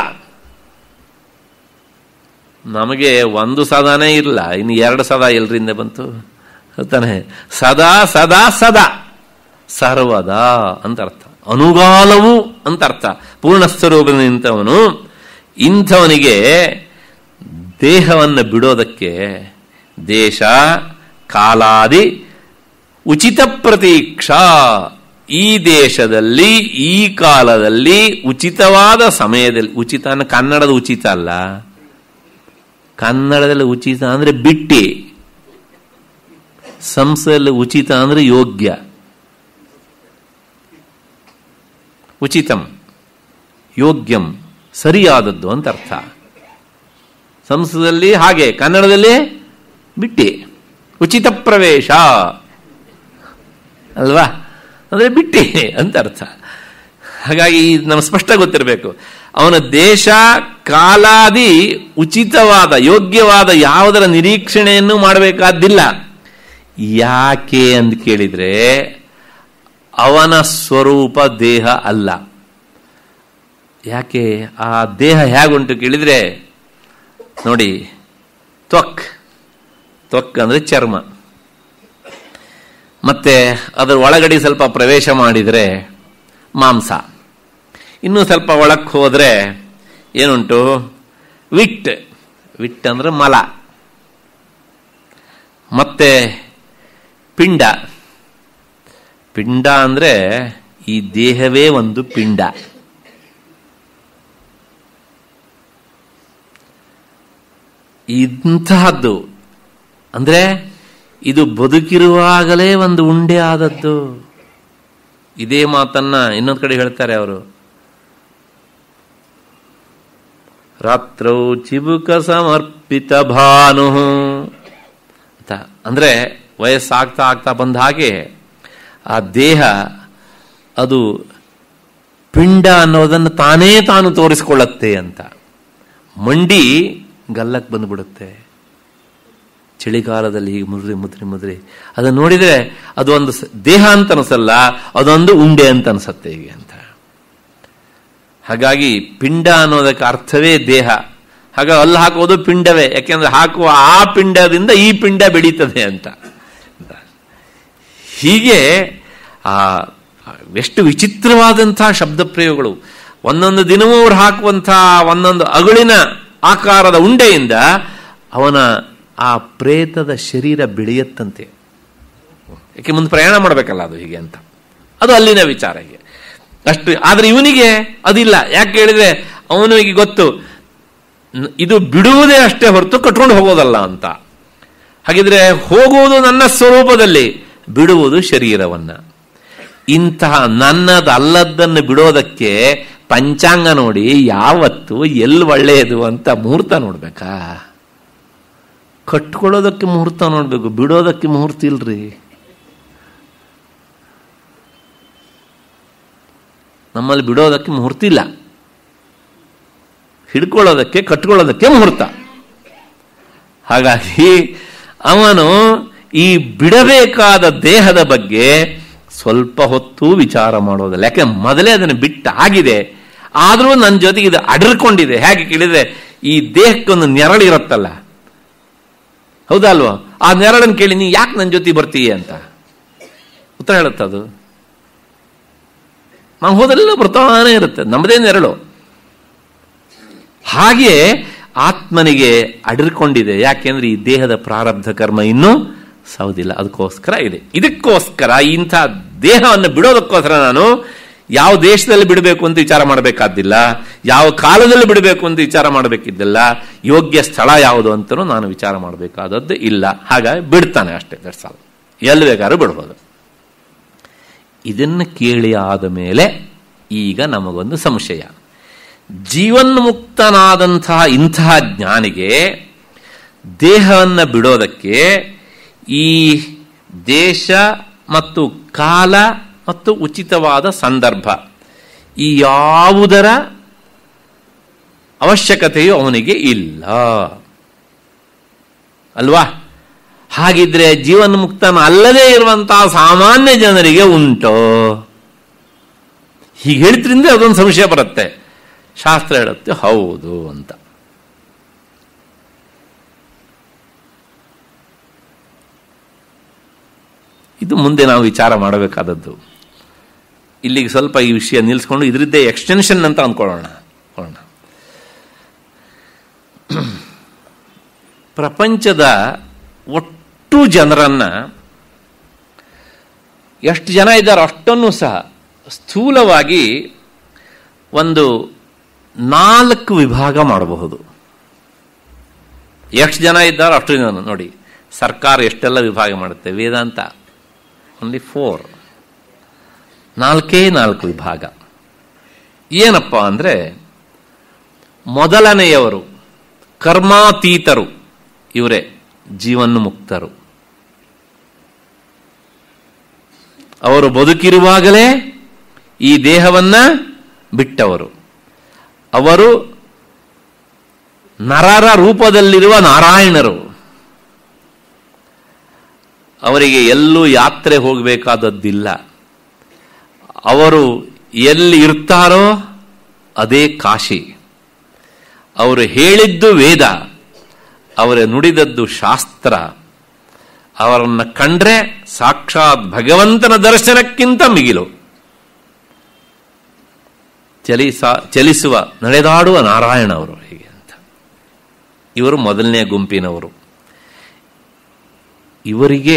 ನಮಗೆ ಒಂದು ಸದಾನೇ ಇಲ್ಲ ಇನ್ನು ಎರಡು ಸದಾ ಎಲ್ರಿಂದ ಬಂತು ತಾನೆ ಸದಾ ಸದಾ ಸದಾ ಸರ್ವದಾ ಅಂತ ಅರ್ಥ ಅನುಗಾಲವು ಅಂತ ಅರ್ಥ ಪೂರ್ಣಸ್ವರೂಪದ ನಿಂತವನು ಇಂಥವನಿಗೆ ದೇಹವನ್ನು ಬಿಡೋದಕ್ಕೆ ದೇಶ ಕಾಲಾದಿ ಉಚಿತ ಪ್ರತೀಕ್ಷಾ ಈ ದೇಶದಲ್ಲಿ ಈ ಕಾಲದಲ್ಲಿ ಉಚಿತವಾದ ಸಮಯದಲ್ಲಿ ಉಚಿತ ಅಂದ್ರೆ ಕನ್ನಡದ ಉಚಿತ ಅಲ್ಲ ಕನ್ನಡದಲ್ಲಿ ಉಚಿತ ಅಂದ್ರೆ ಬಿಟ್ಟಿ ಸಂಸ್ಥೆಯಲ್ಲಿ ಉಚಿತ ಅಂದ್ರೆ ಯೋಗ್ಯ ಉಚಿತಂ ಯೋಗ್ಯಂ ಸರಿಯಾದದ್ದು ಅಂತ ಅರ್ಥ ಸಂಸ್ಕೃತದಲ್ಲಿ ಹಾಗೆ ಕನ್ನಡದಲ್ಲಿ ಬಿಟ್ಟಿ ಉಚಿತ ಪ್ರವೇಶ ಅಲ್ವಾ ಅಂದ್ರೆ ಬಿಟ್ಟಿ ಅಂತ ಅರ್ಥ ಹಾಗಾಗಿ ನಮ್ಮ ಸ್ಪಷ್ಟ ಗೊತ್ತಿರಬೇಕು ಅವನ ದೇಶ ಕಾಲಾದಿ ಉಚಿತವಾದ ಯೋಗ್ಯವಾದ ಯಾವುದರ ನಿರೀಕ್ಷಣೆಯನ್ನು ಮಾಡಬೇಕಾದ್ದಿಲ್ಲ ಯಾಕೆ ಅಂತ ಕೇಳಿದ್ರೆ ಅವನ ಸ್ವರೂಪ ದೇಹ ಅಲ್ಲ ಯಾಕೆ ಆ ದೇಹ ಹೇಗುಂಟು ಕೇಳಿದ್ರೆ ನೋಡಿ ತ್ವಕ್ ತ್ವಕ್ ಅಂದ್ರೆ ಚರ್ಮ ಮತ್ತೆ ಅದರ ಒಳಗಡೆ ಸ್ವಲ್ಪ ಪ್ರವೇಶ ಮಾಡಿದರೆ ಮಾಂಸ ಇನ್ನೂ ಸ್ವಲ್ಪ ಒಳಕ್ಕೆ ಹೋದರೆ ಏನುಂಟು ವಿಟ್ ವಿಟ್ ಅಂದ್ರೆ ಮಲ ಮತ್ತೆ ಪಿಂಡ ಪಿಂಡ ಅಂದ್ರೆ ಈ ದೇಹವೇ ಒಂದು ಪಿಂಡ ಇಂತಹದ್ದು ಅಂದ್ರೆ ಇದು ಬದುಕಿರುವಾಗಲೇ ಒಂದು ಉಂಡೆ ಆದದ್ದು ಇದೇ ಮಾತನ್ನ ಇನ್ನೊಂದು ಕಡೆ ಹೇಳ್ತಾರೆ ಅವರು ರಾತ್ರೌ ಚಿಬುಕ ಸಮರ್ಪಿತ ಭಾನು ಅಂತ ಅಂದ್ರೆ ವಯಸ್ಸಾಗ್ತಾ ಆಗ್ತಾ ಬಂದ ಹಾಗೆ ಆ ದೇಹ ಅದು ಪಿಂಡ ಅನ್ನೋದನ್ನು ತಾನೇ ತಾನು ತೋರಿಸಿಕೊಳ್ಳುತ್ತೆ ಅಂತ ಮಂಡಿ ಗಲ್ಲಕ್ಕೆ ಬಂದ್ಬಿಡುತ್ತೆ ಚಳಿಗಾಲದಲ್ಲಿ ಹೀಗೆ ಮುದ್ರಿ ಮುದ್ರಿ ಮುದ್ರಿ ಅದನ್ನು ನೋಡಿದ್ರೆ ಅದು ಒಂದು ದೇಹ ಅಂತ ಅನಿಸಲ್ಲ ಅದೊಂದು ಉಂಡೆ ಅಂತ ಅನ್ಸತ್ತೆ ಹೀಗೆ ಅಂತ ಹಾಗಾಗಿ ಪಿಂಡ ಅನ್ನೋದಕ್ಕೆ ಅರ್ಥವೇ ದೇಹ ಹಾಗ ಅಲ್ಲಿ ಹಾಕೋದು ಪಿಂಡವೇ ಯಾಕೆಂದ್ರೆ ಹಾಕುವ ಆ ಪಿಂಡದಿಂದ ಈ ಪಿಂಡ ಬೆಳೀತದೆ ಅಂತ ಹೀಗೆ ಆ ಎಷ್ಟು ವಿಚಿತ್ರವಾದಂತಹ ಶಬ್ದ ಪ್ರಯೋಗಗಳು ಒಂದೊಂದು ದಿನವೂ ಅವ್ರು ಹಾಕುವಂತಹ ಒಂದೊಂದು ಅಗುಳಿನ ಆಕಾರದ ಉಂಡೆಯಿಂದ ಅವನ ಆ ಪ್ರೇತದ ಶರೀರ ಬೆಳೆಯತ್ತಂತೆ ಯಾಕೆ ಮುಂದೆ ಪ್ರಯಾಣ ಮಾಡಬೇಕಲ್ಲ ಅದು ಹೀಗೆ ಅಂತ ಅದು ಅಲ್ಲಿನ ವಿಚಾರ ಹೀಗೆ ಅಷ್ಟು ಆದ್ರೆ ಇವನಿಗೆ ಅದಿಲ್ಲ ಯಾಕೆ ಹೇಳಿದ್ರೆ ಅವನಿಗೆ ಗೊತ್ತು ಇದು ಬಿಡುವುದೇ ಅಷ್ಟೇ ಹೊರತು ಕಟ್ಕೊಂಡು ಹೋಗೋದಲ್ಲ ಅಂತ ಹಾಗಿದ್ರೆ ಹೋಗುವುದು ನನ್ನ ಸ್ವರೂಪದಲ್ಲಿ ಬಿಡುವುದು ಶರೀರವನ್ನ ಇಂತಹ ನನ್ನದಲ್ಲದ್ದನ್ನು ಬಿಡೋದಕ್ಕೆ ಪಂಚಾಂಗ ನೋಡಿ ಯಾವತ್ತು ಎಲ್ಲಿ ಒಳ್ಳೆಯದು ಅಂತ ಮುಹೂರ್ತ ನೋಡ್ಬೇಕಾ ಕಟ್ಕೊಳ್ಳೋದಕ್ಕೆ ಮುಹೂರ್ತ ನೋಡ್ಬೇಕು ಬಿಡೋದಕ್ಕೆ ಮುಹೂರ್ತ ಇಲ್ರಿ ನಮ್ಮಲ್ಲಿ ಬಿಡೋದಕ್ಕೆ ಮುಹೂರ್ತ ಇಲ್ಲ ಹಿಡ್ಕೊಳ್ಳೋದಕ್ಕೆ ಕಟ್ಕೊಳ್ಳೋದಕ್ಕೆ ಮುಹೂರ್ತ ಹಾಗಾಗಿ ಅವನು ಈ ಬಿಡಬೇಕಾದ ದೇಹದ ಬಗ್ಗೆ ಸ್ವಲ್ಪ ಹೊತ್ತು ವಿಚಾರ ಮಾಡೋದಿಲ್ಲ ಯಾಕೆ ಮೊದಲೇ ಅದನ್ನು ಬಿಟ್ಟ ಆಗಿದೆ ಆದರೂ ನನ್ನ ಜೊತೆಗೆ ಇದು ಅಡರ್ಕೊಂಡಿದೆ ಹೇಗೆ ಕೇಳಿದ್ರೆ ಈ ದೇಹಕ್ಕೊಂದು ನೆರಳಿರುತ್ತಲ್ಲ ಹೌದಾ ಅಲ್ವಾ ಆ ನೆರಳನ್ನು ಕೇಳಿ ನೀ ಯಾಕೆ ನನ್ನ ಜೊತೆ ಬರ್ತೀಯ ಅಂತ ಉತ್ತರ ಹೇಳುತ್ತದು ನಾವು ಹೋದೆಲ್ಲ ಬರ್ತಾನೆ ಇರುತ್ತೆ ನಮ್ಮದೇ ನೆರಳು ಹಾಗೆ ಆತ್ಮನಿಗೆ ಅಡಿರ್ಕೊಂಡಿದೆ ಯಾಕೆಂದ್ರೆ ಈ ದೇಹದ ಪ್ರಾರಬ್ಧ ಕರ್ಮ ಇನ್ನೂ ಸೌದಿಲ್ಲ ಅದಕ್ಕೋಸ್ಕರ ಇದೆ ಇದಕ್ಕೋಸ್ಕರ ಇಂಥ ದೇಹವನ್ನು ಬಿಡೋದಕ್ಕೋಸ್ಕರ ನಾನು ಯಾವ ದೇಶದಲ್ಲಿ ಬಿಡಬೇಕು ಅಂತ ವಿಚಾರ ಮಾಡಬೇಕಾದ್ದಿಲ್ಲ ಯಾವ ಕಾಲದಲ್ಲಿ ಬಿಡಬೇಕು ಅಂತ ವಿಚಾರ ಮಾಡಬೇಕಿದ್ದಿಲ್ಲ ಯೋಗ್ಯ ಸ್ಥಳ ಯಾವುದು ಅಂತಲೂ ನಾನು ವಿಚಾರ ಮಾಡಬೇಕಾದದ್ದು ಇಲ್ಲ ಹಾಗಾಗಿ ಬಿಡ್ತಾನೆ ಅಷ್ಟೇ ದಟ್ಸ್ ಆಲ್ ಎಲ್ಲಿ ಬೇಕಾದ್ರೂ ಬಿಡ್ಬೋದು ಇದನ್ನು ಕೇಳಿ ಆದ ಮೇಲೆ ಈಗ ನಮಗೊಂದು ಸಂಶಯ ಜೀವನ್ಮುಕ್ತನಾದಂತಹ ಇಂತಹ ಜ್ಞಾನಿಗೆ ದೇಹವನ್ನು ಬಿಡೋದಕ್ಕೆ ಈ ದೇಶ ಮತ್ತು ಕಾಲ ಮತ್ತು ಉಚಿತವಾದ ಸಂದರ್ಭ ಈ ಯಾವುದರ ಅವಶ್ಯಕತೆಯು ಅವನಿಗೆ ಇಲ್ಲ ಅಲ್ವಾ ಹಾಗಿದ್ರೆ ಜೀವನ್ಮುಕ್ತನ ಅಲ್ಲದೇ ಇರುವಂತಹ ಸಾಮಾನ್ಯ ಜನರಿಗೆ ಉಂಟೋ ಹೀಗೆ ಹೇಳಿದ್ರಿಂದ ಅದೊಂದು ಸಂಶಯ ಬರುತ್ತೆ ಶಾಸ್ತ್ರ ಹೇಳುತ್ತೆ ಹೌದು ಅಂತ ಇದು ಮುಂದೆ ನಾವು ವಿಚಾರ ಮಾಡಬೇಕಾದದ್ದು ಇಲ್ಲಿಗೆ ಸ್ವಲ್ಪ ಈ ವಿಷಯ ನಿಲ್ಲಿಸ್ಕೊಂಡು ಇದರದ್ದೇ ಎಕ್ಸ್ಟೆನ್ಷನ್ ಅಂತ ಅಂದ್ಕೊಳ್ಳೋಣ ಅಂದ್ಕೊಳ್ಳೋಣ. ಪ್ರಪಂಚದ ಒಟ್ಟು ಜನರನ್ನ ಎಷ್ಟು ಜನ ಇದ್ದಾರೋ ಅಷ್ಟನ್ನು ಸಹ ಸ್ಥೂಲವಾಗಿ ಒಂದು ನಾಲ್ಕು ವಿಭಾಗ ಮಾಡಬಹುದು ಎಷ್ಟು ಜನ ಇದ್ದಾರೋ ಅಷ್ಟು ಜನ ನೋಡಿ ಸರ್ಕಾರ ಎಷ್ಟೆಲ್ಲ ವಿಭಾಗ ಮಾಡುತ್ತೆ ವೇದಾಂತ ಓನ್ಲಿ ಫೋರ್ ನಾಲ್ಕೇ ನಾಲ್ಕು ವಿಭಾಗ ಏನಪ್ಪ ಅಂದರೆ ಮೊದಲನೆಯವರು ಕರ್ಮಾತೀತರು ಇವರೇ ಜೀವನ್ಮುಕ್ತರು ಅವರು ಬದುಕಿರುವಾಗಲೇ ಈ ದೇಹವನ್ನ ಬಿಟ್ಟವರು ಅವರು ನರರ ರೂಪದಲ್ಲಿರುವ ನಾರಾಯಣರು ಅವರಿಗೆ ಎಲ್ಲೂ ಯಾತ್ರೆ ಹೋಗಬೇಕಾದದ್ದಿಲ್ಲ ಅವರು ಎಲ್ಲಿ ಇರ್ತಾರೋ ಅದೇ ಕಾಶಿ ಅವರು ಹೇಳಿದ್ದು ವೇದ ಅವರ ನುಡಿದದ್ದು ಶಾಸ್ತ್ರ ಅವರನ್ನು ಕಂಡ್ರೆ ಸಾಕ್ಷಾತ್ ಭಗವಂತನ ದರ್ಶನಕ್ಕಿಂತ ಮಿಗಿಲು ಚಲಿಸ ಚಲಿಸುವ ನಡೆದಾಡುವ ನಾರಾಯಣ ಅವರು ಹೀಗೆ ಅಂತ ಇವರು ಮೊದಲನೇ ಗುಂಪಿನವರು ಇವರಿಗೆ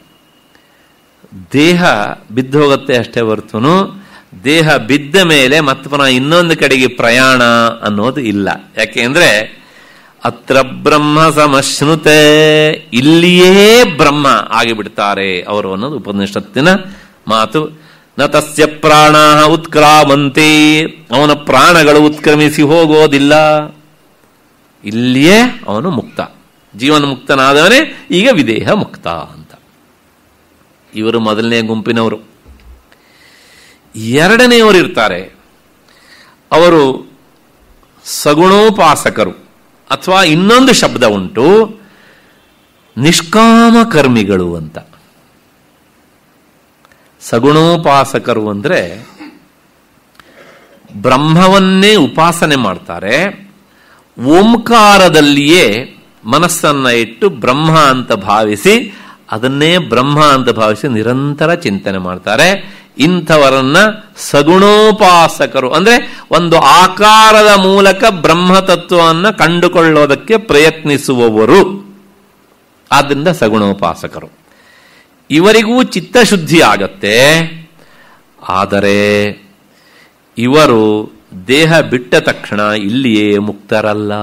ದೇಹ ಬಿದ್ದು ಹೋಗುತ್ತೆ ಅಷ್ಟೇ ಹೊರತುನು ದೇಹ ಬಿದ್ದ ಮೇಲೆ ಮತ್ತೆ ಪುನಃ ಇನ್ನೊಂದು ಕಡೆಗೆ ಪ್ರಯಾಣ ಅನ್ನೋದು ಇಲ್ಲ ಯಾಕೆಂದ್ರೆ ಅತ್ರ ಬ್ರಹ್ಮ ಸಮಶ್ನುತೆ ಇಲ್ಲಿಯೇ ಬ್ರಹ್ಮ ಆಗಿಬಿಡ್ತಾರೆ ಅವರು ಅನ್ನೋದು ಉಪನಿಷತ್ತಿನ ಮಾತು ನ ತಸ್ಯ ಪ್ರಾಣ ಉತ್ಕ್ರಾಮಂತೆ ಅವನ ಪ್ರಾಣಗಳು ಉತ್ಕ್ರಮಿಸಿ ಹೋಗೋದಿಲ್ಲ ಇಲ್ಲಿಯೇ ಅವನು ಮುಕ್ತ ಜೀವನ ಮುಕ್ತನಾದವನೇ ಈಗ ವಿದೇಹ ಮುಕ್ತ ಅಂತ ಇವರು ಮೊದಲನೇ ಗುಂಪಿನವರು ಎರಡನೆಯವರು ಇರ್ತಾರೆ ಅವರು ಸಗುಣೋಪಾಸಕರು ಅಥವಾ ಇನ್ನೊಂದು ಶಬ್ದ ಉಂಟು ನಿಷ್ಕಾಮ ಕರ್ಮಿಗಳು ಅಂತ ಸಗುಣೋಪಾಸಕರು ಅಂದ್ರೆ ಬ್ರಹ್ಮವನ್ನೇ ಉಪಾಸನೆ ಮಾಡ್ತಾರೆ ಓಂಕಾರದಲ್ಲಿಯೇ ಮನಸ್ಸನ್ನ ಇಟ್ಟು ಬ್ರಹ್ಮ ಅಂತ ಭಾವಿಸಿ ಅದನ್ನೇ ಬ್ರಹ್ಮ ಅಂತ ಭಾವಿಸಿ ನಿರಂತರ ಚಿಂತನೆ ಮಾಡ್ತಾರೆ ಇಂಥವರನ್ನ ಸಗುಣೋಪಾಸಕರು ಅಂದ್ರೆ ಒಂದು ಆಕಾರದ ಮೂಲಕ ಬ್ರಹ್ಮ ತತ್ವವನ್ನು ಕಂಡುಕೊಳ್ಳೋದಕ್ಕೆ ಪ್ರಯತ್ನಿಸುವವರು ಆದ್ದರಿಂದ ಸಗುಣೋಪಾಸಕರು ಇವರಿಗೂ ಚಿತ್ತಶುದ್ಧಿ ಆಗತ್ತೆ ಆದರೆ ಇವರು ದೇಹ ಬಿಟ್ಟ ತಕ್ಷಣ ಇಲ್ಲಿಯೇ ಮುಕ್ತರಲ್ಲ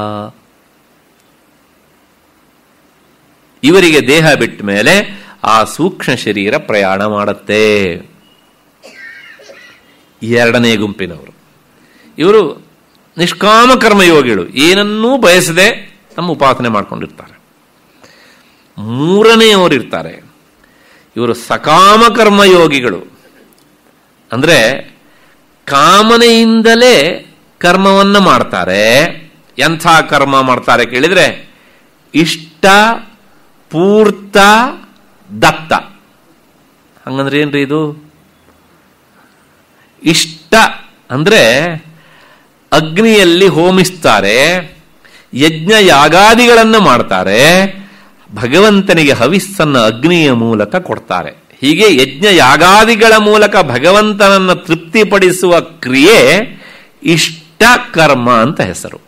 ಇವರಿಗೆ ದೇಹ ಬಿಟ್ಟ ಮೇಲೆ ಆ ಸೂಕ್ಷ್ಮ ಶರೀರ ಪ್ರಯಾಣ ಮಾಡುತ್ತೆ ಎರಡನೇ ಗುಂಪಿನವರು ಇವರು ನಿಷ್ಕಾಮ ಕರ್ಮಯೋಗಿಗಳು ಏನನ್ನೂ ಬಯಸದೆ ತಮ್ಮ ಉಪಾಸನೆ ಮಾಡ್ಕೊಂಡಿರ್ತಾರೆ ಮೂರನೆಯವರು ಇರ್ತಾರೆ ಇವರು ಸಕಾಮ ಕರ್ಮಯೋಗಿಗಳು ಅಂದ್ರೆ ಕಾಮನೆಯಿಂದಲೇ ಕರ್ಮವನ್ನು ಮಾಡ್ತಾರೆ ಎಂಥ ಕರ್ಮ ಮಾಡ್ತಾರೆ ಕೇಳಿದ್ರೆ ಇಷ್ಟ ಪೂರ್ತ ದತ್ತ ಹಂಗಂದ್ರೆ ಏನ್ರಿ ಇದು ಇಷ್ಟ ಅಂದ್ರೆ ಅಗ್ನಿಯಲ್ಲಿ ಹೋಮಿಸ್ತಾರೆ ಯಜ್ಞ ಯಾಗಾದಿಗಳನ್ನು ಮಾಡ್ತಾರೆ ಭಗವಂತನಿಗೆ ಹವಿಸ್ಸನ್ನು ಅಗ್ನಿಯ ಮೂಲಕ ಕೊಡ್ತಾರೆ ಹೀಗೆ ಯಜ್ಞ ಯಾಗಾದಿಗಳ ಮೂಲಕ ಭಗವಂತನನ್ನು ತೃಪ್ತಿಪಡಿಸುವ ಕ್ರಿಯೆ ಇಷ್ಟ ಕರ್ಮ ಅಂತ ಹೆಸರು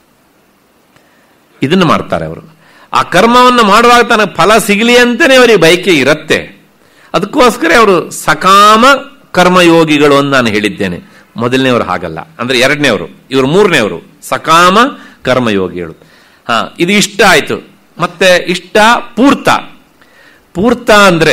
ಇದನ್ನು ಮಾಡ್ತಾರೆ ಅವರು ಆ ಕರ್ಮವನ್ನು ಮಾಡುವಾಗ ತನಗೆ ಫಲ ಸಿಗಲಿ ಅಂತಲೇ ಅವರಿಗೆ ಬಯಕೆ ಇರುತ್ತೆ ಅದಕ್ಕೋಸ್ಕರ ಅವರು ಸಕಾಮ ಕರ್ಮಯೋಗಿಗಳು ಅಂತ ನಾನು ಹೇಳಿದ್ದೇನೆ ಮೊದಲನೇವರು ಹಾಗಲ್ಲ ಅಂದ್ರೆ ಎರಡನೇವರು ಇವರು ಮೂರನೇವರು ಸಕಾಮ ಕರ್ಮಯೋಗಿಗಳು ಹಾ ಇದು ಇಷ್ಟ ಆಯ್ತು ಮತ್ತೆ ಇಷ್ಟ ಪೂರ್ತ ಪೂರ್ತ ಅಂದ್ರೆ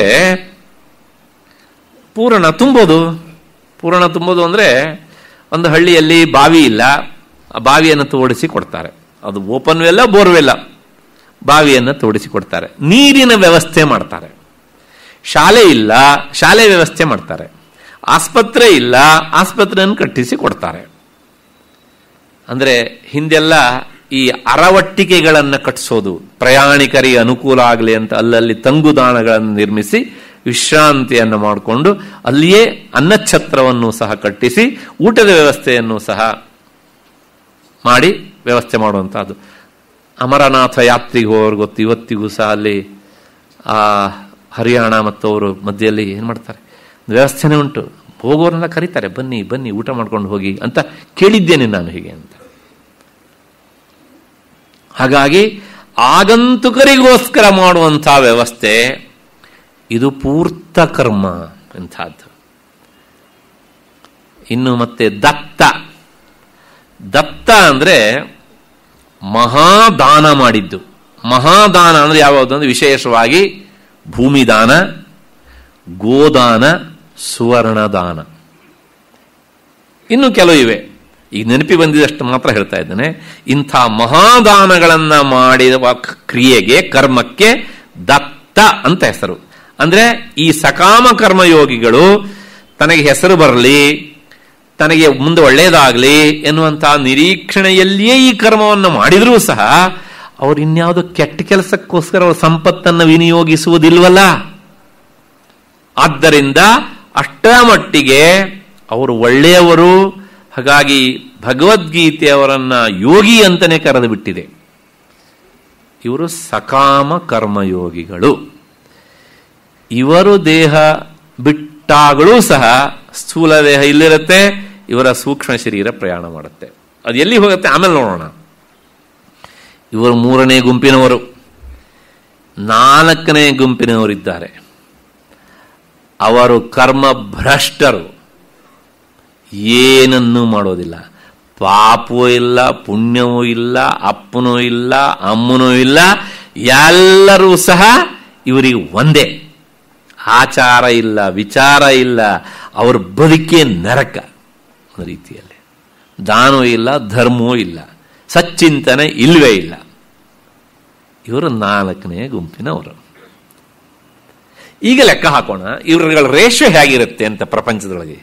ಪೂರ್ಣ ತುಂಬೋದು ಪೂರ್ಣ ತುಂಬೋದು ಅಂದ್ರೆ ಒಂದು ಹಳ್ಳಿಯಲ್ಲಿ ಬಾವಿ ಇಲ್ಲ ಆ ಬಾವಿಯನ್ನು ತೋಡಿಸಿ ಕೊಡ್ತಾರೆ ಅದು ಓಪನ್ ವೆಲ್ಲ ಬೋರ್ವೆಲ್ಲ ಬಾವಿಯನ್ನು ತೋಡಿಸಿ ಕೊಡ್ತಾರೆ ನೀರಿನ ವ್ಯವಸ್ಥೆ ಮಾಡ್ತಾರೆ ಶಾಲೆ ಇಲ್ಲ ಶಾಲೆ ವ್ಯವಸ್ಥೆ ಮಾಡ್ತಾರೆ ಆಸ್ಪತ್ರೆ ಇಲ್ಲ ಆಸ್ಪತ್ರೆಯನ್ನು ಕಟ್ಟಿಸಿ ಕೊಡ್ತಾರೆ ಅಂದ್ರೆ ಹಿಂದೆಲ್ಲ ಈ ಅರವಟ್ಟಿಕೆಗಳನ್ನು ಕಟ್ಟಿಸೋದು ಪ್ರಯಾಣಿಕರಿಗೆ ಅನುಕೂಲ ಆಗಲಿ ಅಂತ ಅಲ್ಲಲ್ಲಿ ತಂಗುದಾಣಗಳನ್ನು ನಿರ್ಮಿಸಿ ವಿಶ್ರಾಂತಿಯನ್ನು ಮಾಡಿಕೊಂಡು ಅಲ್ಲಿಯೇ ಅನ್ನಛತ್ರವನ್ನು ಸಹ ಕಟ್ಟಿಸಿ ಊಟದ ವ್ಯವಸ್ಥೆಯನ್ನು ಸಹ ಮಾಡಿ ವ್ಯವಸ್ಥೆ ಮಾಡುವಂಥದ್ದು ಅಮರನಾಥ ಯಾತ್ರೆಗೆ ಹೋಗೋರು ಗೊತ್ತು ಇವತ್ತಿಗೂ ಸಹ ಅಲ್ಲಿ ಆ ಹರಿಯಾಣ ಮತ್ತು ಅವರು ಮಧ್ಯದಲ್ಲಿ ಏನು ಮಾಡ್ತಾರೆ ವ್ಯವಸ್ಥೆನೇ ಉಂಟು ಹೋಗೋರನ್ನ ಕರೀತಾರೆ ಬನ್ನಿ ಬನ್ನಿ ಊಟ ಮಾಡ್ಕೊಂಡು ಹೋಗಿ ಅಂತ ಕೇಳಿದ್ದೇನೆ ನಾನು ಹೀಗೆ ಅಂತ ಹಾಗಾಗಿ ಆಗಂತುಕರಿಗೋಸ್ಕರ ಮಾಡುವಂತಹ ವ್ಯವಸ್ಥೆ ಇದು ಪೂರ್ತ ಕರ್ಮ ಎಂಥದ್ದು ಇನ್ನು ಮತ್ತೆ ದತ್ತ ದತ್ತ ಅಂದ್ರೆ ಮಹಾದಾನ ಮಾಡಿದ್ದು ಮಹಾದಾನ ಅಂದ್ರೆ ಯಾವುದು ಅಂದ್ರೆ ವಿಶೇಷವಾಗಿ ಭೂಮಿದಾನ ಗೋದಾನ ಸುವರ್ಣದಾನ ಇನ್ನು ಕೆಲವು ಇವೆ ಈಗ ನೆನಪಿ ಬಂದಿದಷ್ಟು ಮಾತ್ರ ಹೇಳ್ತಾ ಇದ್ದೇನೆ ಇಂಥ ಮಹಾದಾನಗಳನ್ನ ಮಾಡಿದ ಕ್ರಿಯೆಗೆ ಕರ್ಮಕ್ಕೆ ದತ್ತ ಅಂತ ಹೆಸರು ಅಂದ್ರೆ ಈ ಸಕಾಮ ಕರ್ಮಯೋಗಿಗಳು ತನಗೆ ಹೆಸರು ಬರಲಿ ತನಗೆ ಮುಂದೆ ಒಳ್ಳೆಯದಾಗಲಿ ಎನ್ನುವಂತಹ ನಿರೀಕ್ಷಣೆಯಲ್ಲಿಯೇ ಈ ಕರ್ಮವನ್ನು ಮಾಡಿದರೂ ಸಹ ಅವ್ರು ಇನ್ಯಾವುದೋ ಕೆಟ್ಟ ಕೆಲಸಕ್ಕೋಸ್ಕರ ಅವ್ರ ಸಂಪತ್ತನ್ನು ವಿನಿಯೋಗಿಸುವುದಿಲ್ವಲ್ಲ ಆದ್ದರಿಂದ ಅಷ್ಟರ ಮಟ್ಟಿಗೆ ಅವರು ಒಳ್ಳೆಯವರು ಹಾಗಾಗಿ ಭಗವದ್ಗೀತೆ ಅವರನ್ನ ಯೋಗಿ ಅಂತಲೇ ಕರೆದು ಬಿಟ್ಟಿದೆ ಇವರು ಸಕಾಮ ಕರ್ಮಯೋಗಿಗಳು ಇವರು ದೇಹ ಬಿಟ್ಟಾಗಲೂ ಸಹ ಸ್ಥೂಲ ದೇಹ ಇಲ್ಲಿರುತ್ತೆ ಇವರ ಸೂಕ್ಷ್ಮ ಶರೀರ ಪ್ರಯಾಣ ಮಾಡುತ್ತೆ ಅದು ಎಲ್ಲಿ ಹೋಗುತ್ತೆ ಆಮೇಲೆ ನೋಡೋಣ ಇವರು ಮೂರನೇ ಗುಂಪಿನವರು ನಾಲ್ಕನೇ ಗುಂಪಿನವರಿದ್ದಾರೆ ಅವರು ಕರ್ಮ ಭ್ರಷ್ಟರು ಏನನ್ನೂ ಮಾಡೋದಿಲ್ಲ ಪಾಪವೂ ಇಲ್ಲ ಪುಣ್ಯವೂ ಇಲ್ಲ ಅಪ್ಪನೂ ಇಲ್ಲ ಅಮ್ಮನೂ ಇಲ್ಲ ಎಲ್ಲರೂ ಸಹ ಇವರಿಗೆ ಒಂದೇ ಆಚಾರ ಇಲ್ಲ ವಿಚಾರ ಇಲ್ಲ ಅವ್ರ ಬದುಕೇ ನರಕ ಒಂದು ರೀತಿಯಲ್ಲಿ ದಾನವೂ ಇಲ್ಲ ಧರ್ಮವೂ ಇಲ್ಲ ಸಚ್ಚಿಂತನೆ ಇಲ್ವೇ ಇಲ್ಲ ಇವರು ನಾಲ್ಕನೇ ಗುಂಪಿನವರು ಈಗ ಲೆಕ್ಕ ಹಾಕೋಣ ಇವರುಗಳ ರೇಷೋ ಹೇಗಿರುತ್ತೆ ಅಂತ ಪ್ರಪಂಚದೊಳಗೆ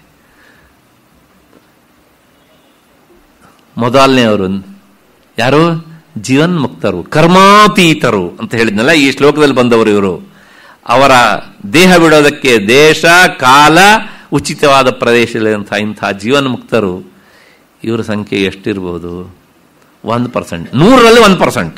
ಮೊದಲನೇ ಅವರು ಯಾರು ಜೀವನ್ಮುಕ್ತರು ಕರ್ಮಾತೀತರು ಅಂತ ಹೇಳಿದ್ನಲ್ಲ ಈ ಶ್ಲೋಕದಲ್ಲಿ ಬಂದವರು ಇವರು ಅವರ ದೇಹ ಬಿಡೋದಕ್ಕೆ ದೇಶ ಕಾಲ ಉಚಿತವಾದ ಪ್ರದೇಶದಲ್ಲಿರುವಂತಹ ಇಂತಹ ಜೀವನ್ಮುಕ್ತರು ಇವರ ಸಂಖ್ಯೆ ಎಷ್ಟಿರ್ಬೋದು ಒಂದು ಪರ್ಸೆಂಟ್ ನೂರರಲ್ಲಿ ಒಂದು ಪರ್ಸೆಂಟ್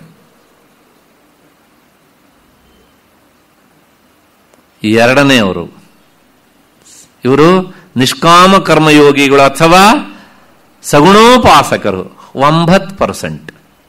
ಎರಡನೆಯವರು ಇವರು ನಿಷ್ಕಾಮ ಕರ್ಮಯೋಗಿಗಳು ಅಥವಾ ಸಗುಣೋಪಾಸಕರು ಒಂಬತ್ತು ಪರ್ಸೆಂಟ್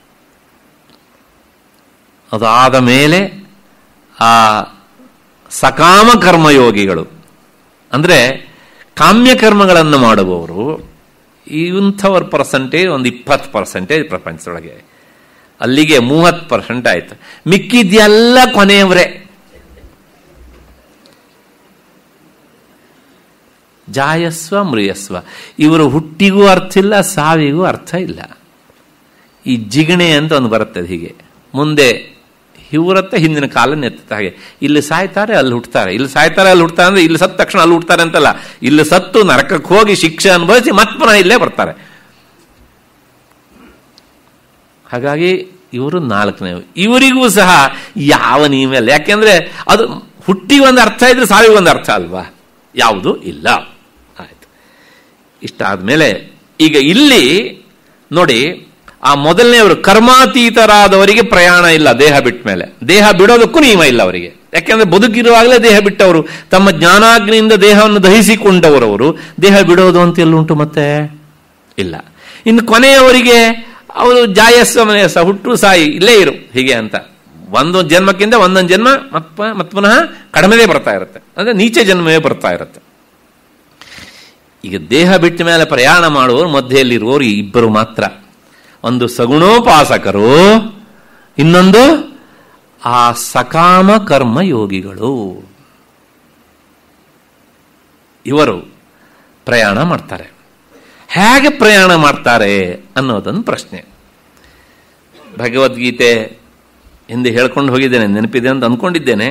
ಅದಾದ ಮೇಲೆ ಆ ಸಕಾಮ ಕರ್ಮಯೋಗಿಗಳು ಅಂದ್ರೆ ಕಾಮ್ಯ ಕರ್ಮಗಳನ್ನು ಮಾಡುವವರು ಇಂಥವ್ರ ಪರ್ಸೆಂಟೇಜ್ ಒಂದು ಇಪ್ಪತ್ತು ಪರ್ಸೆಂಟೇಜ್ ಪ್ರಪಂಚದೊಳಗೆ ಅಲ್ಲಿಗೆ ಮೂವತ್ತು ಪರ್ಸೆಂಟ್ ಆಯ್ತು ಮಿಕ್ಕಿದ್ಯೆಲ್ಲ ಕೊನೆಯವರೇ ಜಾಯಸ್ವ ಮೃಯಸ್ವ ಇವರು ಹುಟ್ಟಿಗೂ ಅರ್ಥ ಇಲ್ಲ ಸಾವಿಗೂ ಅರ್ಥ ಇಲ್ಲ ಈ ಜಿಗಣೆ ಅಂತ ಒಂದು ಬರ್ತದೆ ಹೀಗೆ ಮುಂದೆ ಇವರತ್ತೆ ಹಿಂದಿನ ಕಾಲ ಎತ್ತುತ್ತೆ ಹಾಗೆ ಇಲ್ಲಿ ಸಾಯ್ತಾರೆ ಅಲ್ಲಿ ಹುಟ್ಟುತ್ತಾರೆ ಇಲ್ಲಿ ಸಾಯ್ತಾರೆ ಅಲ್ಲಿ ಹುಟ್ಟುತ್ತಾರೆ ಅಂದ್ರೆ ಇಲ್ಲಿ ಸತ್ತ ತಕ್ಷಣ ಅಲ್ಲಿ ಹುಟ್ಟುತ್ತಾರೆ ಅಂತಲ್ಲ ಇಲ್ಲಿ ಸತ್ತು ನರಕಕ್ಕೆ ಹೋಗಿ ಶಿಕ್ಷೆ ಅನುಭವಿಸಿ ಮತ್ತೆ ಪುನಃ ಇಲ್ಲೇ ಬರ್ತಾರೆ ಹಾಗಾಗಿ ಇವರು ನಾಲ್ಕನೇ ಇವರಿಗೂ ಸಹ ಯಾವ ನೀವೆಲ್ಲ ಯಾಕೆಂದ್ರೆ ಅದು ಹುಟ್ಟಿಗೆ ಒಂದು ಅರ್ಥ ಇದ್ರೆ ಸಾವಿಗೆ ಒಂದು ಅರ್ಥ ಅಲ್ವಾ ಯಾವುದು ಇಲ್ಲ ಆಯ್ತು ಇಷ್ಟಾದ್ಮೇಲೆ ಈಗ ಇಲ್ಲಿ ನೋಡಿ ಆ ಮೊದಲನೆಯವರು ಕರ್ಮಾತೀತರಾದವರಿಗೆ ಪ್ರಯಾಣ ಇಲ್ಲ ದೇಹ ಬಿಟ್ಟ ಮೇಲೆ ದೇಹ ಬಿಡೋದಕ್ಕೂ ನಿಯಮ ಇಲ್ಲ ಅವರಿಗೆ ಯಾಕೆಂದ್ರೆ ಬದುಕಿರುವಾಗಲೇ ದೇಹ ಬಿಟ್ಟವರು ತಮ್ಮ ಜ್ಞಾನಾಗ್ನಿಯಿಂದ ದೇಹವನ್ನು ದಹಿಸಿಕೊಂಡವರವರು ದೇಹ ಬಿಡೋದು ಅಂತ ಎಲ್ಲುಂಟು ಮತ್ತೆ ಇಲ್ಲ ಇನ್ನು ಕೊನೆಯವರಿಗೆ ಅವರು ಜಾಯಸ್ವ ಮನೆಯಸ ಹುಟ್ಟು ಸಾಯಿ ಇಲ್ಲೇ ಇರು ಹೀಗೆ ಅಂತ ಒಂದು ಜನ್ಮಕ್ಕಿಂತ ಒಂದೊಂದು ಜನ್ಮ ಮತ್ ಮತ್ ಪುನಃ ಕಡಿಮೆದೇ ಬರ್ತಾ ಇರುತ್ತೆ ಅಂದ್ರೆ ನೀಚೆ ಜನ್ಮವೇ ಬರ್ತಾ ಇರುತ್ತೆ ಈಗ ದೇಹ ಬಿಟ್ಟ ಮೇಲೆ ಪ್ರಯಾಣ ಮಾಡುವವರು ಮಧ್ಯೆಯಲ್ಲಿರುವವರು ಇಬ್ಬರು ಮಾತ್ರ ಒಂದು ಸಗುಣೋಪಾಸಕರು ಇನ್ನೊಂದು ಆ ಸಕಾಮ ಕರ್ಮ ಯೋಗಿಗಳು ಇವರು ಪ್ರಯಾಣ ಮಾಡ್ತಾರೆ ಹೇಗೆ ಪ್ರಯಾಣ ಮಾಡ್ತಾರೆ ಅನ್ನೋದೊಂದು ಪ್ರಶ್ನೆ ಭಗವದ್ಗೀತೆ ಹಿಂದೆ ಹೇಳ್ಕೊಂಡು ಹೋಗಿದ್ದೇನೆ ನೆನಪಿದೆ ಅಂತ ಅಂದ್ಕೊಂಡಿದ್ದೇನೆ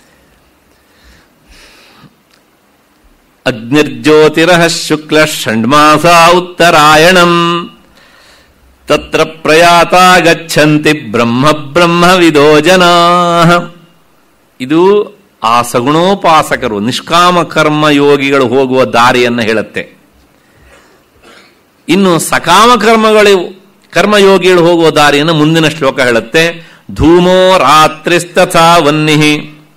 ಅಗ್ನಿರ್ಜ್ಯೋತಿರಃ ಶುಕ್ಲ ಷಣ್ಮಾಸ ಉತ್ತರಾಯಣಂ ತತ್ರ ಪ್ರಯಾತ ಗಚ್ಚಂತಿ ಬ್ರಹ್ಮ ಬ್ರಹ್ಮವಿದೋ ಜನಾ ಇದು ಆ ಸಗುಣೋಪಾಸಕರು ನಿಷ್ಕಾಮ ಕರ್ಮ ಯೋಗಿಗಳು ಹೋಗುವ ದಾರಿಯನ್ನು ಹೇಳುತ್ತೆ ಇನ್ನು ಸಕಾಮ ಕರ್ಮಗಳು ಕರ್ಮಯೋಗಿಗಳು ಹೋಗುವ ದಾರಿಯನ್ನು ಮುಂದಿನ ಶ್ಲೋಕ ಹೇಳುತ್ತೆ ಧೂಮೋ ರಾತ್ರಿಸ್ತಥಾ ವನ್ನಿ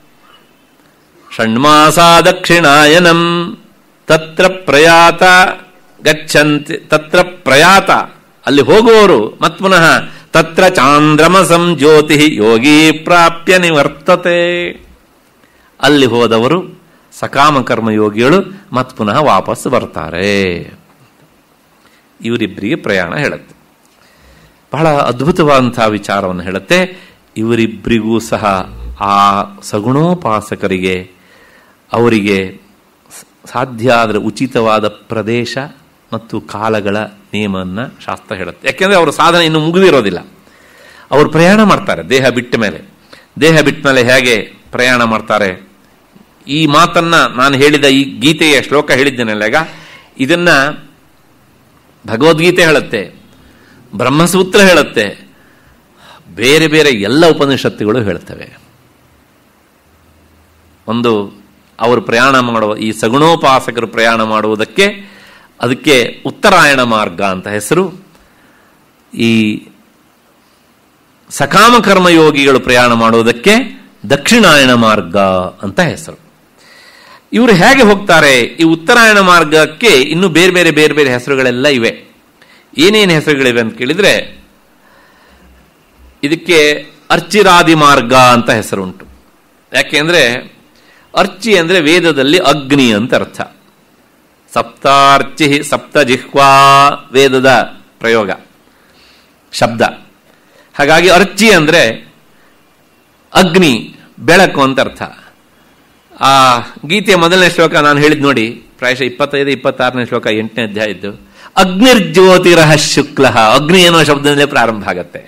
ಷಣ್ಮಾಸ ದಕ್ಷಿಣಾಯನಂ ತತ್ರ ಪ್ರಯಾತ ಗಚ್ಚಂತಿ ತತ್ರ ಪ್ರಯಾತ ಅಲ್ಲಿ ಹೋಗುವವರು ಮತ್ ಪುನಃ ತತ್ರ ಚಾಂದ್ರಮಸಂ ಜ್ಯೋತಿ ಯೋಗಿ ಪ್ರಾಪ್ಯ ನಿವರ್ತತೆ ಅಲ್ಲಿ ಹೋದವರು ಸಕಾಮ ಕರ್ಮಯೋಗಿಗಳು ಮತ್ ಪುನಃ ವಾಪಸ್ ಬರ್ತಾರೆ ಇವರಿಬ್ಬರಿಗೆ ಪ್ರಯಾಣ ಹೇಳುತ್ತೆ ಬಹಳ ಅದ್ಭುತವಾದಂತಹ ವಿಚಾರವನ್ನು ಹೇಳುತ್ತೆ ಇವರಿಬ್ಬರಿಗೂ ಸಹ ಆ ಸಗುಣೋಪಾಸಕರಿಗೆ ಅವರಿಗೆ ಸಾಧ್ಯ ಆದರೆ ಉಚಿತವಾದ ಪ್ರದೇಶ ಮತ್ತು ಕಾಲಗಳ ನಿಯಮವನ್ನು ಶಾಸ್ತ್ರ ಹೇಳುತ್ತೆ ಯಾಕೆಂದರೆ ಅವರ ಸಾಧನೆ ಇನ್ನೂ ಮುಗಿದಿರೋದಿಲ್ಲ ಅವರು ಪ್ರಯಾಣ ಮಾಡ್ತಾರೆ ದೇಹ ಬಿಟ್ಟ ಮೇಲೆ ದೇಹ ಬಿಟ್ಟ ಮೇಲೆ ಹೇಗೆ ಪ್ರಯಾಣ ಮಾಡ್ತಾರೆ ಈ ಮಾತನ್ನ ನಾನು ಹೇಳಿದ ಈ ಗೀತೆಯ ಶ್ಲೋಕ ಹೇಳಿದ್ದೇನಲ್ಲ ಈಗ ಇದನ್ನ ಭಗವದ್ಗೀತೆ ಹೇಳುತ್ತೆ ಬ್ರಹ್ಮಸೂತ್ರ ಹೇಳುತ್ತೆ ಬೇರೆ ಬೇರೆ ಎಲ್ಲ ಉಪನಿಷತ್ತುಗಳು ಹೇಳ್ತವೆ ಒಂದು ಅವರು ಪ್ರಯಾಣ ಮಾಡುವ ಈ ಸಗುಣೋಪಾಸಕರು ಪ್ರಯಾಣ ಮಾಡುವುದಕ್ಕೆ ಅದಕ್ಕೆ ಉತ್ತರಾಯಣ ಮಾರ್ಗ ಅಂತ ಹೆಸರು ಈ ಸಕಾಮ ಕರ್ಮಯೋಗಿಗಳು ಪ್ರಯಾಣ ಮಾಡುವುದಕ್ಕೆ ದಕ್ಷಿಣಾಯಣ ಮಾರ್ಗ ಅಂತ ಹೆಸರು ಇವರು ಹೇಗೆ ಹೋಗ್ತಾರೆ ಈ ಉತ್ತರಾಯಣ ಮಾರ್ಗಕ್ಕೆ ಇನ್ನು ಬೇರೆ ಬೇರೆ ಬೇರೆ ಬೇರೆ ಹೆಸರುಗಳೆಲ್ಲ ಇವೆ ಏನೇನು ಹೆಸರುಗಳಿವೆ ಅಂತ ಕೇಳಿದ್ರೆ ಇದಕ್ಕೆ ಅರ್ಚಿರಾದಿ ಮಾರ್ಗ ಅಂತ ಹೆಸರುಂಟು ಯಾಕೆಂದ್ರೆ ಅರ್ಚಿ ಅಂದ್ರೆ ವೇದದಲ್ಲಿ ಅಗ್ನಿ ಅಂತ ಅರ್ಥ ಸಪ್ತಾರ್ಚಿ ಸಪ್ತ ಜಿಹ್ವಾ ವೇದದ ಪ್ರಯೋಗ ಶಬ್ದ ಹಾಗಾಗಿ ಅರ್ಚಿ ಅಂದ್ರೆ ಅಗ್ನಿ ಬೆಳಕು ಅಂತ ಅರ್ಥ ಆ ಗೀತೆಯ ಮೊದಲನೇ ಶ್ಲೋಕ ನಾನು ಹೇಳಿದ್ ನೋಡಿ ಪ್ರಾಯಶಃ ಇಪ್ಪತ್ತೈದು ಇಪ್ಪತ್ತಾರನೇ ಶ್ಲೋಕ ಎಂಟನೇ ಅಧ್ಯಾಯದ್ದು ಅಗ್ನಿರ್ಜ್ಯೋತಿರಹ ಶುಕ್ಲ ಅಗ್ನಿ ಅನ್ನೋ ಶಬ್ದದಲ್ಲೇ ಪ್ರಾರಂಭ ಆಗತ್ತೆ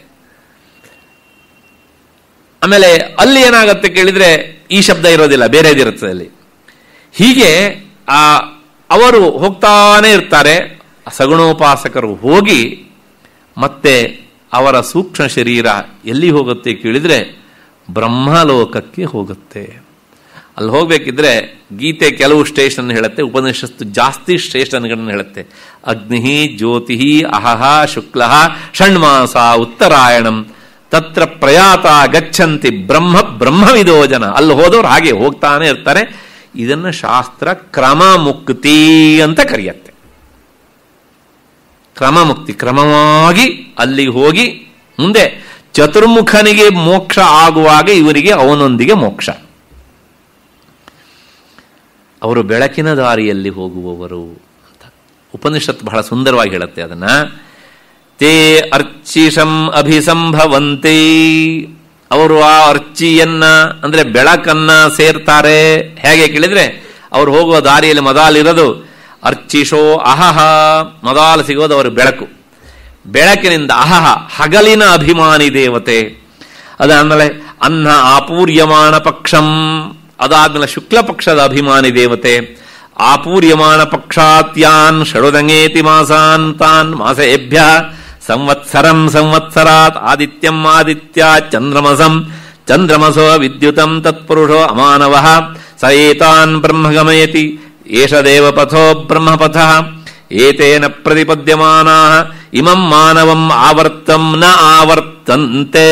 ಆಮೇಲೆ ಅಲ್ಲಿ ಏನಾಗುತ್ತೆ ಕೇಳಿದ್ರೆ ಈ ಶಬ್ದ ಇರೋದಿಲ್ಲ ಬೇರೆದಿರುತ್ತೆ ಅಲ್ಲಿ ಹೀಗೆ ಆ ಅವರು ಹೋಗ್ತಾನೆ ಇರ್ತಾರೆ ಸಗುಣೋಪಾಸಕರು ಹೋಗಿ ಮತ್ತೆ ಅವರ ಸೂಕ್ಷ್ಮ ಶರೀರ ಎಲ್ಲಿ ಹೋಗುತ್ತೆ ಕೇಳಿದ್ರೆ ಬ್ರಹ್ಮಲೋಕಕ್ಕೆ ಹೋಗುತ್ತೆ ಅಲ್ಲಿ ಹೋಗ್ಬೇಕಿದ್ರೆ ಗೀತೆ ಕೆಲವು ಸ್ಟೇಷನ್ ಹೇಳುತ್ತೆ ಉಪನಿಷತ್ತು ಜಾಸ್ತಿ ಸ್ಟೇಷನ್ಗಳನ್ನು ಹೇಳುತ್ತೆ ಅಗ್ನಿ ಜ್ಯೋತಿ ಅಹಹ ಶುಕ್ಲ ಷಣ್ಮಾಸ ಉತ್ತರಾಯಣಂ ತತ್ರ ಪ್ರಯಾತ ಗಚ್ಚಂತಿ ಬ್ರಹ್ಮ ಬ್ರಹ್ಮವಿದೋ ಜನ ಅಲ್ಲಿ ಹೋದವ್ರು ಹಾಗೆ ಹೋಗ್ತಾನೆ ಇರ್ತಾರೆ ಇದನ್ನ ಶಾಸ್ತ್ರ ಕ್ರಮ ಮುಕ್ತಿ ಅಂತ ಕರೆಯತ್ತೆ ಕ್ರಮ ಮುಕ್ತಿ ಕ್ರಮವಾಗಿ ಅಲ್ಲಿ ಹೋಗಿ ಮುಂದೆ ಚತುರ್ಮುಖನಿಗೆ ಮೋಕ್ಷ ಆಗುವಾಗ ಇವರಿಗೆ ಅವನೊಂದಿಗೆ ಮೋಕ್ಷ ಅವರು ಬೆಳಕಿನ ದಾರಿಯಲ್ಲಿ ಹೋಗುವವರು ಅಂತ ಉಪನಿಷತ್ ಬಹಳ ಸುಂದರವಾಗಿ ಹೇಳುತ್ತೆ ಅದನ್ನ ತೇ ಅರ್ಚಿಷಂ ಅಭಿಸಂಭವಂತೆ ಅವರು ಆ ಅರ್ಚಿಯನ್ನ ಅಂದ್ರೆ ಬೆಳಕನ್ನ ಸೇರ್ತಾರೆ ಹೇಗೆ ಕೇಳಿದ್ರೆ ಅವರು ಹೋಗುವ ದಾರಿಯಲ್ಲಿ ಮೊದಲಿರೋದು ಅರ್ಚಿಷೋ ಅಹಹ ಮೊದಲು ಸಿಗೋದು ಅವರು ಬೆಳಕು ಬೆಳಕಿನಿಂದ ಅಹಹ ಹಗಲಿನ ಅಭಿಮಾನಿ ದೇವತೆ ಅದಾದ್ಮೇಲೆ ಅನ್ನ ಆಪೂರ್ಯಮಾಣ ಪಕ್ಷಂ ಅದಾದ್ಮೇಲೆ ಶುಕ್ಲ ಪಕ್ಷದ ಅಭಿಮಾನಿ ದೇವತೆ ಆಪೂರ್ಯಮಾಣ ಪಕ್ಷಾತ್ಯಾನ್ ಷಡುದಂಗೇತಿ ಮಾಸಾನ್ ತಾನ್ ಮಾಸೇಭ್ಯ ಸಂವತ್ಸರಂ ಸಂವತ್ಸರಾತ್ ಆದಿತ್ಯಂ ಆದಿತ್ಯ ಚಂದ್ರಮಸಂ ಚಂದ್ರಮಸೋ ವಿದ್ಯುತಂ ತತ್ಪುರುಷೋ ಅಮಾನವ ಸ ಏತಾನ್ ಬ್ರಹ್ಮ ಗಮಯತಿ ಏಷ ದೇವಪಥೋ ಬ್ರಹ್ಮಪಥ ಏತೇನ ಪ್ರತಿಪದ್ಯಮಾನಾ ಇಮಂ ಮಾನವಂ ಆವರ್ತಂ ನ ಆವರ್ತಂತೆ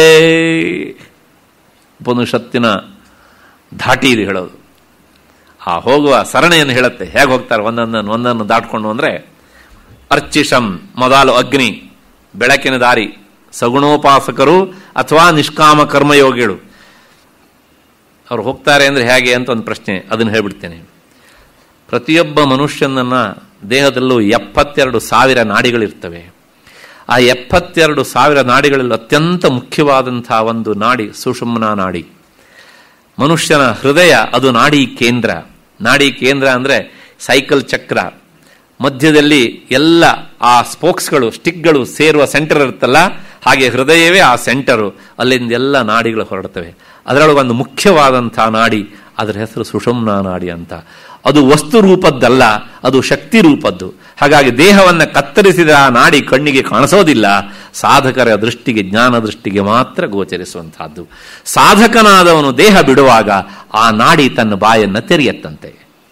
ಉಪನಿಷತ್ತಿನ ಧಾಟಿ ಇದು ಹೇಳೋದು ಆ ಹೋಗುವ ಸರಣಿಯನ್ನು ಹೇಳುತ್ತೆ ಹೇಗೆ ಹೋಗ್ತಾರೆ ಒಂದೊಂದನ್ನು ಒಂದನ್ನು ದಾಟ್ಕೊಂಡು ಅಂದರೆ ಅರ್ಚಿಷಂ ಮೊದಲು ಅಗ್ನಿ ಬೆಳಕಿನ ದಾರಿ ಸಗುಣೋಪಾಸಕರು ಅಥವಾ ನಿಷ್ಕಾಮ ಕರ್ಮಯೋಗಿಗಳು ಅವ್ರು ಹೋಗ್ತಾರೆ ಅಂದರೆ ಹೇಗೆ ಅಂತ ಒಂದು ಪ್ರಶ್ನೆ ಅದನ್ನು ಹೇಳ್ಬಿಡ್ತೇನೆ ಪ್ರತಿಯೊಬ್ಬ ಮನುಷ್ಯನನ್ನ ದೇಹದಲ್ಲೂ ಎಪ್ಪತ್ತೆರಡು ಸಾವಿರ ನಾಡಿಗಳಿರ್ತವೆ ಆ ಎಪ್ಪತ್ತೆರಡು ಸಾವಿರ ನಾಡಿಗಳಲ್ಲಿ ಅತ್ಯಂತ ಮುಖ್ಯವಾದಂತಹ ಒಂದು ನಾಡಿ ಸುಷುಮ್ನ ನಾಡಿ ಮನುಷ್ಯನ ಹೃದಯ ಅದು ನಾಡಿ ಕೇಂದ್ರ ನಾಡಿ ಕೇಂದ್ರ ಅಂದರೆ ಸೈಕಲ್ ಚಕ್ರ ಮಧ್ಯದಲ್ಲಿ ಎಲ್ಲ ಆ ಸ್ಪೋಕ್ಸ್ಗಳು ಸ್ಟಿಕ್ಗಳು ಸೇರುವ ಸೆಂಟರ್ ಇರುತ್ತಲ್ಲ ಹಾಗೆ ಹೃದಯವೇ ಆ ಸೆಂಟರು ಅಲ್ಲಿಂದ ಎಲ್ಲ ನಾಡಿಗಳು ಹೊರಡ್ತವೆ ಅದರೊಳಗೆ ಒಂದು ಮುಖ್ಯವಾದಂಥ ನಾಡಿ ಅದರ ಹೆಸರು ಸುಷುಮ್ನ ನಾಡಿ ಅಂತ ಅದು ವಸ್ತು ರೂಪದ್ದಲ್ಲ ಅದು ಶಕ್ತಿ ರೂಪದ್ದು ಹಾಗಾಗಿ ದೇಹವನ್ನು ಕತ್ತರಿಸಿದ ಆ ನಾಡಿ ಕಣ್ಣಿಗೆ ಕಾಣಿಸೋದಿಲ್ಲ ಸಾಧಕರ ದೃಷ್ಟಿಗೆ ಜ್ಞಾನ ದೃಷ್ಟಿಗೆ ಮಾತ್ರ ಗೋಚರಿಸುವಂತಹದ್ದು ಸಾಧಕನಾದವನು ದೇಹ ಬಿಡುವಾಗ ಆ ನಾಡಿ ತನ್ನ ಬಾಯನ್ನು ತೆರೆಯತ್ತಂತೆ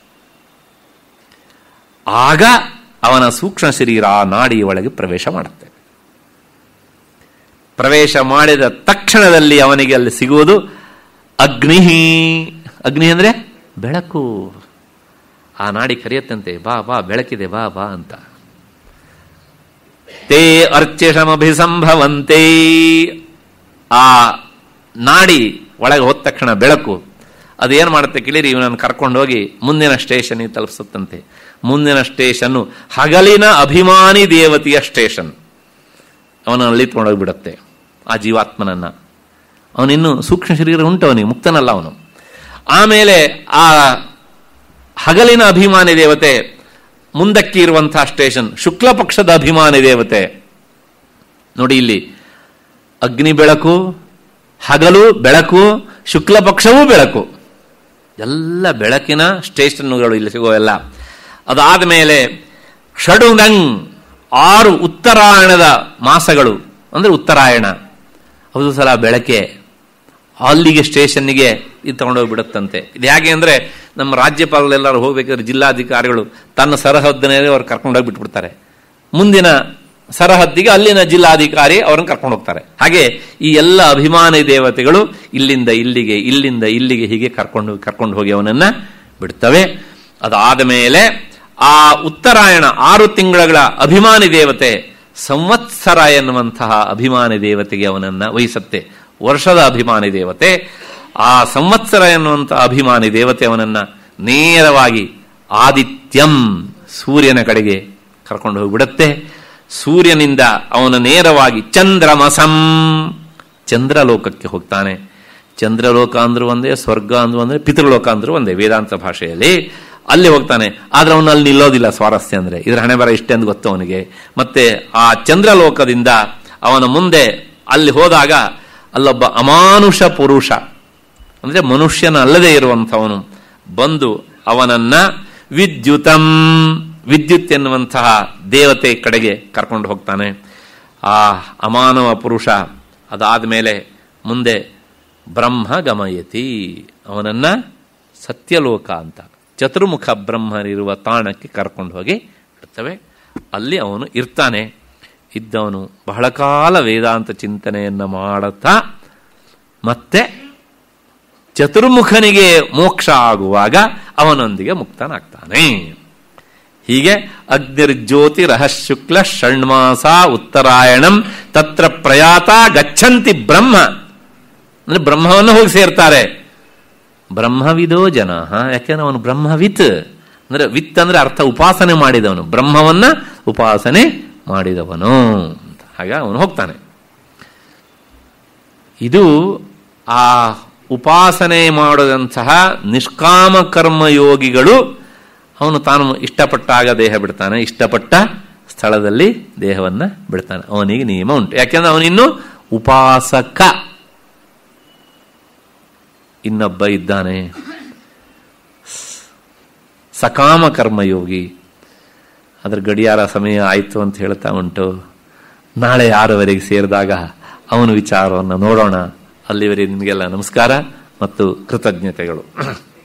ಆಗ ಅವನ ಸೂಕ್ಷ್ಮ ಶರೀರ ಆ ನಾಡಿಯ ಒಳಗೆ ಪ್ರವೇಶ ಮಾಡುತ್ತೆ ಪ್ರವೇಶ ಮಾಡಿದ ತಕ್ಷಣದಲ್ಲಿ ಅವನಿಗೆ ಅಲ್ಲಿ ಸಿಗುವುದು ಅಗ್ನಿ ಅಗ್ನಿ ಅಂದ್ರೆ ಬೆಳಕು ಆ ನಾಡಿ ಕರೆಯತ್ತಂತೆ ಬಾ ಬಾ ಬೆಳಕಿದೆ ಬಾ ಬಾ ಅಂತ ತೇ ಅರ್ಚಿಷಮಭಿಸಂಭವಂತೆ ಆ ನಾಡಿ ಒಳಗೆ ಹೋದ ತಕ್ಷಣ ಬೆಳಕು ಅದೇನು ಮಾಡುತ್ತೆ ಕಿಳಿರಿ ಇವನನ್ನು ಕರ್ಕೊಂಡು ಹೋಗಿ ಮುಂದಿನ ಸ್ಟೇಷನ್ಗೆ ತಲುಪಿಸುತ್ತಂತೆ ಮುಂದಿನ ಸ್ಟೇಷನ್ನು ಹಗಲಿನ ಅಭಿಮಾನಿ ದೇವತೆಯ ಸ್ಟೇಷನ್ ಅವನನ್ನು ಅಲ್ಲಿ ತೊಗೊಂಡೋಗ್ಬಿಡುತ್ತೆ ಆ ಜೀವಾತ್ಮನನ್ನ ಅವನಿನ್ನು ಸೂಕ್ಷ್ಮ ಶರೀರ ಉಂಟು ಅವನಿಗೆ ಮುಕ್ತನಲ್ಲ ಅವನು ಆಮೇಲೆ ಆ ಹಗಲಿನ ಅಭಿಮಾನಿ ದೇವತೆ ಮುಂದಕ್ಕೆ ಇರುವಂತಹ ಸ್ಟೇಷನ್ ಶುಕ್ಲ ಪಕ್ಷದ ಅಭಿಮಾನಿ ದೇವತೆ ನೋಡಿ ಇಲ್ಲಿ ಅಗ್ನಿ ಬೆಳಕು ಹಗಲು ಬೆಳಕು ಶುಕ್ಲ ಪಕ್ಷವೂ ಬೆಳಕು ಎಲ್ಲ ಬೆಳಕಿನ ಸ್ಟೇಷನ್ಗಳು ಇಲ್ಲಿ ಸಿಗುವೆಲ್ಲ ಅದಾದ ಮೇಲೆ ಷಡುನಂಗ್ ಆರು ಉತ್ತರಾಯಣದ ಮಾಸಗಳು ಅಂದ್ರೆ ಉತ್ತರಾಯಣ ಹೌದು ಸಲ ಬೆಳಕೆ ಅಲ್ಲಿಗೆ ಸ್ಟೇಷನ್ನಿಗೆ ಇದು ತಗೊಂಡೋಗ್ಬಿಡುತ್ತಂತೆ ಇದು ಹೇಗೆ ಅಂದರೆ ನಮ್ಮ ರಾಜ್ಯಪಾಲರೆಲ್ಲರೂ ಹೋಗ್ಬೇಕಾದ್ರೆ ಜಿಲ್ಲಾಧಿಕಾರಿಗಳು ತನ್ನ ಸರಹದ್ದಿನಲ್ಲಿ ಅವ್ರು ಕರ್ಕೊಂಡೋಗಿ ಬಿಟ್ಬಿಡ್ತಾರೆ ಮುಂದಿನ ಸರಹದ್ದಿಗೆ ಅಲ್ಲಿನ ಜಿಲ್ಲಾಧಿಕಾರಿ ಅವ್ರನ್ನ ಕರ್ಕೊಂಡು ಹೋಗ್ತಾರೆ ಹಾಗೆ ಈ ಎಲ್ಲ ಅಭಿಮಾನಿ ದೇವತೆಗಳು ಇಲ್ಲಿಂದ ಇಲ್ಲಿಗೆ ಇಲ್ಲಿಂದ ಇಲ್ಲಿಗೆ ಹೀಗೆ ಕರ್ಕೊಂಡು ಕರ್ಕೊಂಡು ಹೋಗಿ ಅವನನ್ನ ಬಿಡ್ತವೆ ಅದಾದ ಮೇಲೆ ಆ ಉತ್ತರಾಯಣ ಆರು ತಿಂಗಳ ಅಭಿಮಾನಿ ದೇವತೆ ಸಂವತ್ಸರ ಎನ್ನುವಂತಹ ಅಭಿಮಾನಿ ದೇವತೆಗೆ ಅವನನ್ನ ವಹಿಸುತ್ತೆ ವರ್ಷದ ಅಭಿಮಾನಿ ದೇವತೆ ಆ ಸಂವತ್ಸರ ಎನ್ನುವಂತಹ ಅಭಿಮಾನಿ ದೇವತೆ ಅವನನ್ನ ನೇರವಾಗಿ ಆದಿತ್ಯಂ ಸೂರ್ಯನ ಕಡೆಗೆ ಕರ್ಕೊಂಡು ಹೋಗಿಬಿಡುತ್ತೆ ಸೂರ್ಯನಿಂದ ಅವನು ನೇರವಾಗಿ ಚಂದ್ರಮಸಂ ಚಂದ್ರಲೋಕಕ್ಕೆ ಹೋಗ್ತಾನೆ ಚಂದ್ರಲೋಕ ಅಂದ್ರೂ ಒಂದೇ ಸ್ವರ್ಗ ಅಂದ್ರೂ ಒಂದೇ ಪಿತೃಲೋಕ ಅಂದ್ರೂ ಒಂದೇ ವೇದಾಂತ ಭಾಷೆಯಲ್ಲಿ ಅಲ್ಲಿ ಹೋಗ್ತಾನೆ ಆದ್ರೆ ಅವನು ಅಲ್ಲಿ ನಿಲ್ಲೋದಿಲ್ಲ ಸ್ವಾರಸ್ಯ ಅಂದ್ರೆ ಇದ್ರ ಹಣೆ ಬರ ಇಷ್ಟೇ ಅಂತ ಗೊತ್ತು ಅವನಿಗೆ ಮತ್ತೆ ಆ ಚಂದ್ರಲೋಕದಿಂದ ಅವನ ಮುಂದೆ ಅಲ್ಲಿ ಹೋದಾಗ ಅಲ್ಲೊಬ್ಬ ಅಮಾನುಷ ಪುರುಷ ಅಂದ್ರೆ ಮನುಷ್ಯನ ಅಲ್ಲದೆ ಇರುವಂಥವನು ಬಂದು ಅವನನ್ನ ವಿದ್ಯುತಂ ವಿದ್ಯುತ್ ಎನ್ನುವಂತಹ ದೇವತೆ ಕಡೆಗೆ ಕರ್ಕೊಂಡು ಹೋಗ್ತಾನೆ ಆ ಅಮಾನವ ಪುರುಷ ಅದಾದ ಮೇಲೆ ಮುಂದೆ ಬ್ರಹ್ಮ ಗಮಯತಿ ಅವನನ್ನ ಸತ್ಯಲೋಕ ಅಂತ ಚತುರ್ಮುಖ ಬ್ರಹ್ಮನಿರುವ ತಾಣಕ್ಕೆ ಕರ್ಕೊಂಡು ಹೋಗಿ ಇಡ್ತವೆ ಅಲ್ಲಿ ಅವನು ಇರ್ತಾನೆ ಇದ್ದವನು ಬಹಳ ಕಾಲ ವೇದಾಂತ ಚಿಂತನೆಯನ್ನು ಮಾಡುತ್ತಾ ಮತ್ತೆ ಚತುರ್ಮುಖನಿಗೆ ಮೋಕ್ಷ ಆಗುವಾಗ ಅವನೊಂದಿಗೆ ಮುಕ್ತನಾಗ್ತಾನೆ ಹೀಗೆ ಅಗ್ನಿರ್ಜ್ಯೋತಿ ರಹಶುಕ್ಲ ಷಣ್ಮಾಸ ಉತ್ತರಾಯಣಂ ತತ್ರ ಪ್ರಯಾತ ಗಚ್ಚಂತಿ ಬ್ರಹ್ಮ ಅಂದ್ರೆ ಬ್ರಹ್ಮವನ್ನು ಹೋಗಿ ಸೇರ್ತಾರೆ ಬ್ರಹ್ಮವಿದೋ ಜನ ಯಾಕೆಂದ್ರೆ ಅವನು ಬ್ರಹ್ಮವಿತ್ ಅಂದ್ರೆ ವಿತ್ ಅಂದ್ರೆ ಅರ್ಥ ಉಪಾಸನೆ ಮಾಡಿದವನು ಬ್ರಹ್ಮವನ್ನ ಉಪಾಸನೆ ಮಾಡಿದವನು ಹಾಗೆ ಅವನು ಹೋಗ್ತಾನೆ ಇದು ಆ ಉಪಾಸನೆ ಮಾಡದಂತಹ ನಿಷ್ಕಾಮ ಕರ್ಮಯೋಗಿಗಳು ಅವನು ತಾನು ಇಷ್ಟಪಟ್ಟಾಗ ದೇಹ ಬಿಡ್ತಾನೆ ಇಷ್ಟಪಟ್ಟ ಸ್ಥಳದಲ್ಲಿ ದೇಹವನ್ನ ಬಿಡ್ತಾನೆ ಅವನಿಗೆ ನಿಯಮ ಉಂಟು ಯಾಕೆಂದ್ರೆ ಅವನಿನ್ನು ಉಪಾಸಕ ಇನ್ನೊಬ್ಬ ಇದ್ದಾನೆ ಸಕಾಮ ಕರ್ಮಯೋಗಿ ಅದರ ಗಡಿಯಾರ ಸಮಯ ಆಯಿತು ಅಂತ ಹೇಳ್ತಾ ಉಂಟು ನಾಳೆ ಆರವರೆಗೆ ಸೇರಿದಾಗ ಅವನ ವಿಚಾರವನ್ನು ನೋಡೋಣ ಅಲ್ಲಿವರೆಗೆ ನಿಮಗೆಲ್ಲ ನಮಸ್ಕಾರ ಮತ್ತು ಕೃತಜ್ಞತೆಗಳು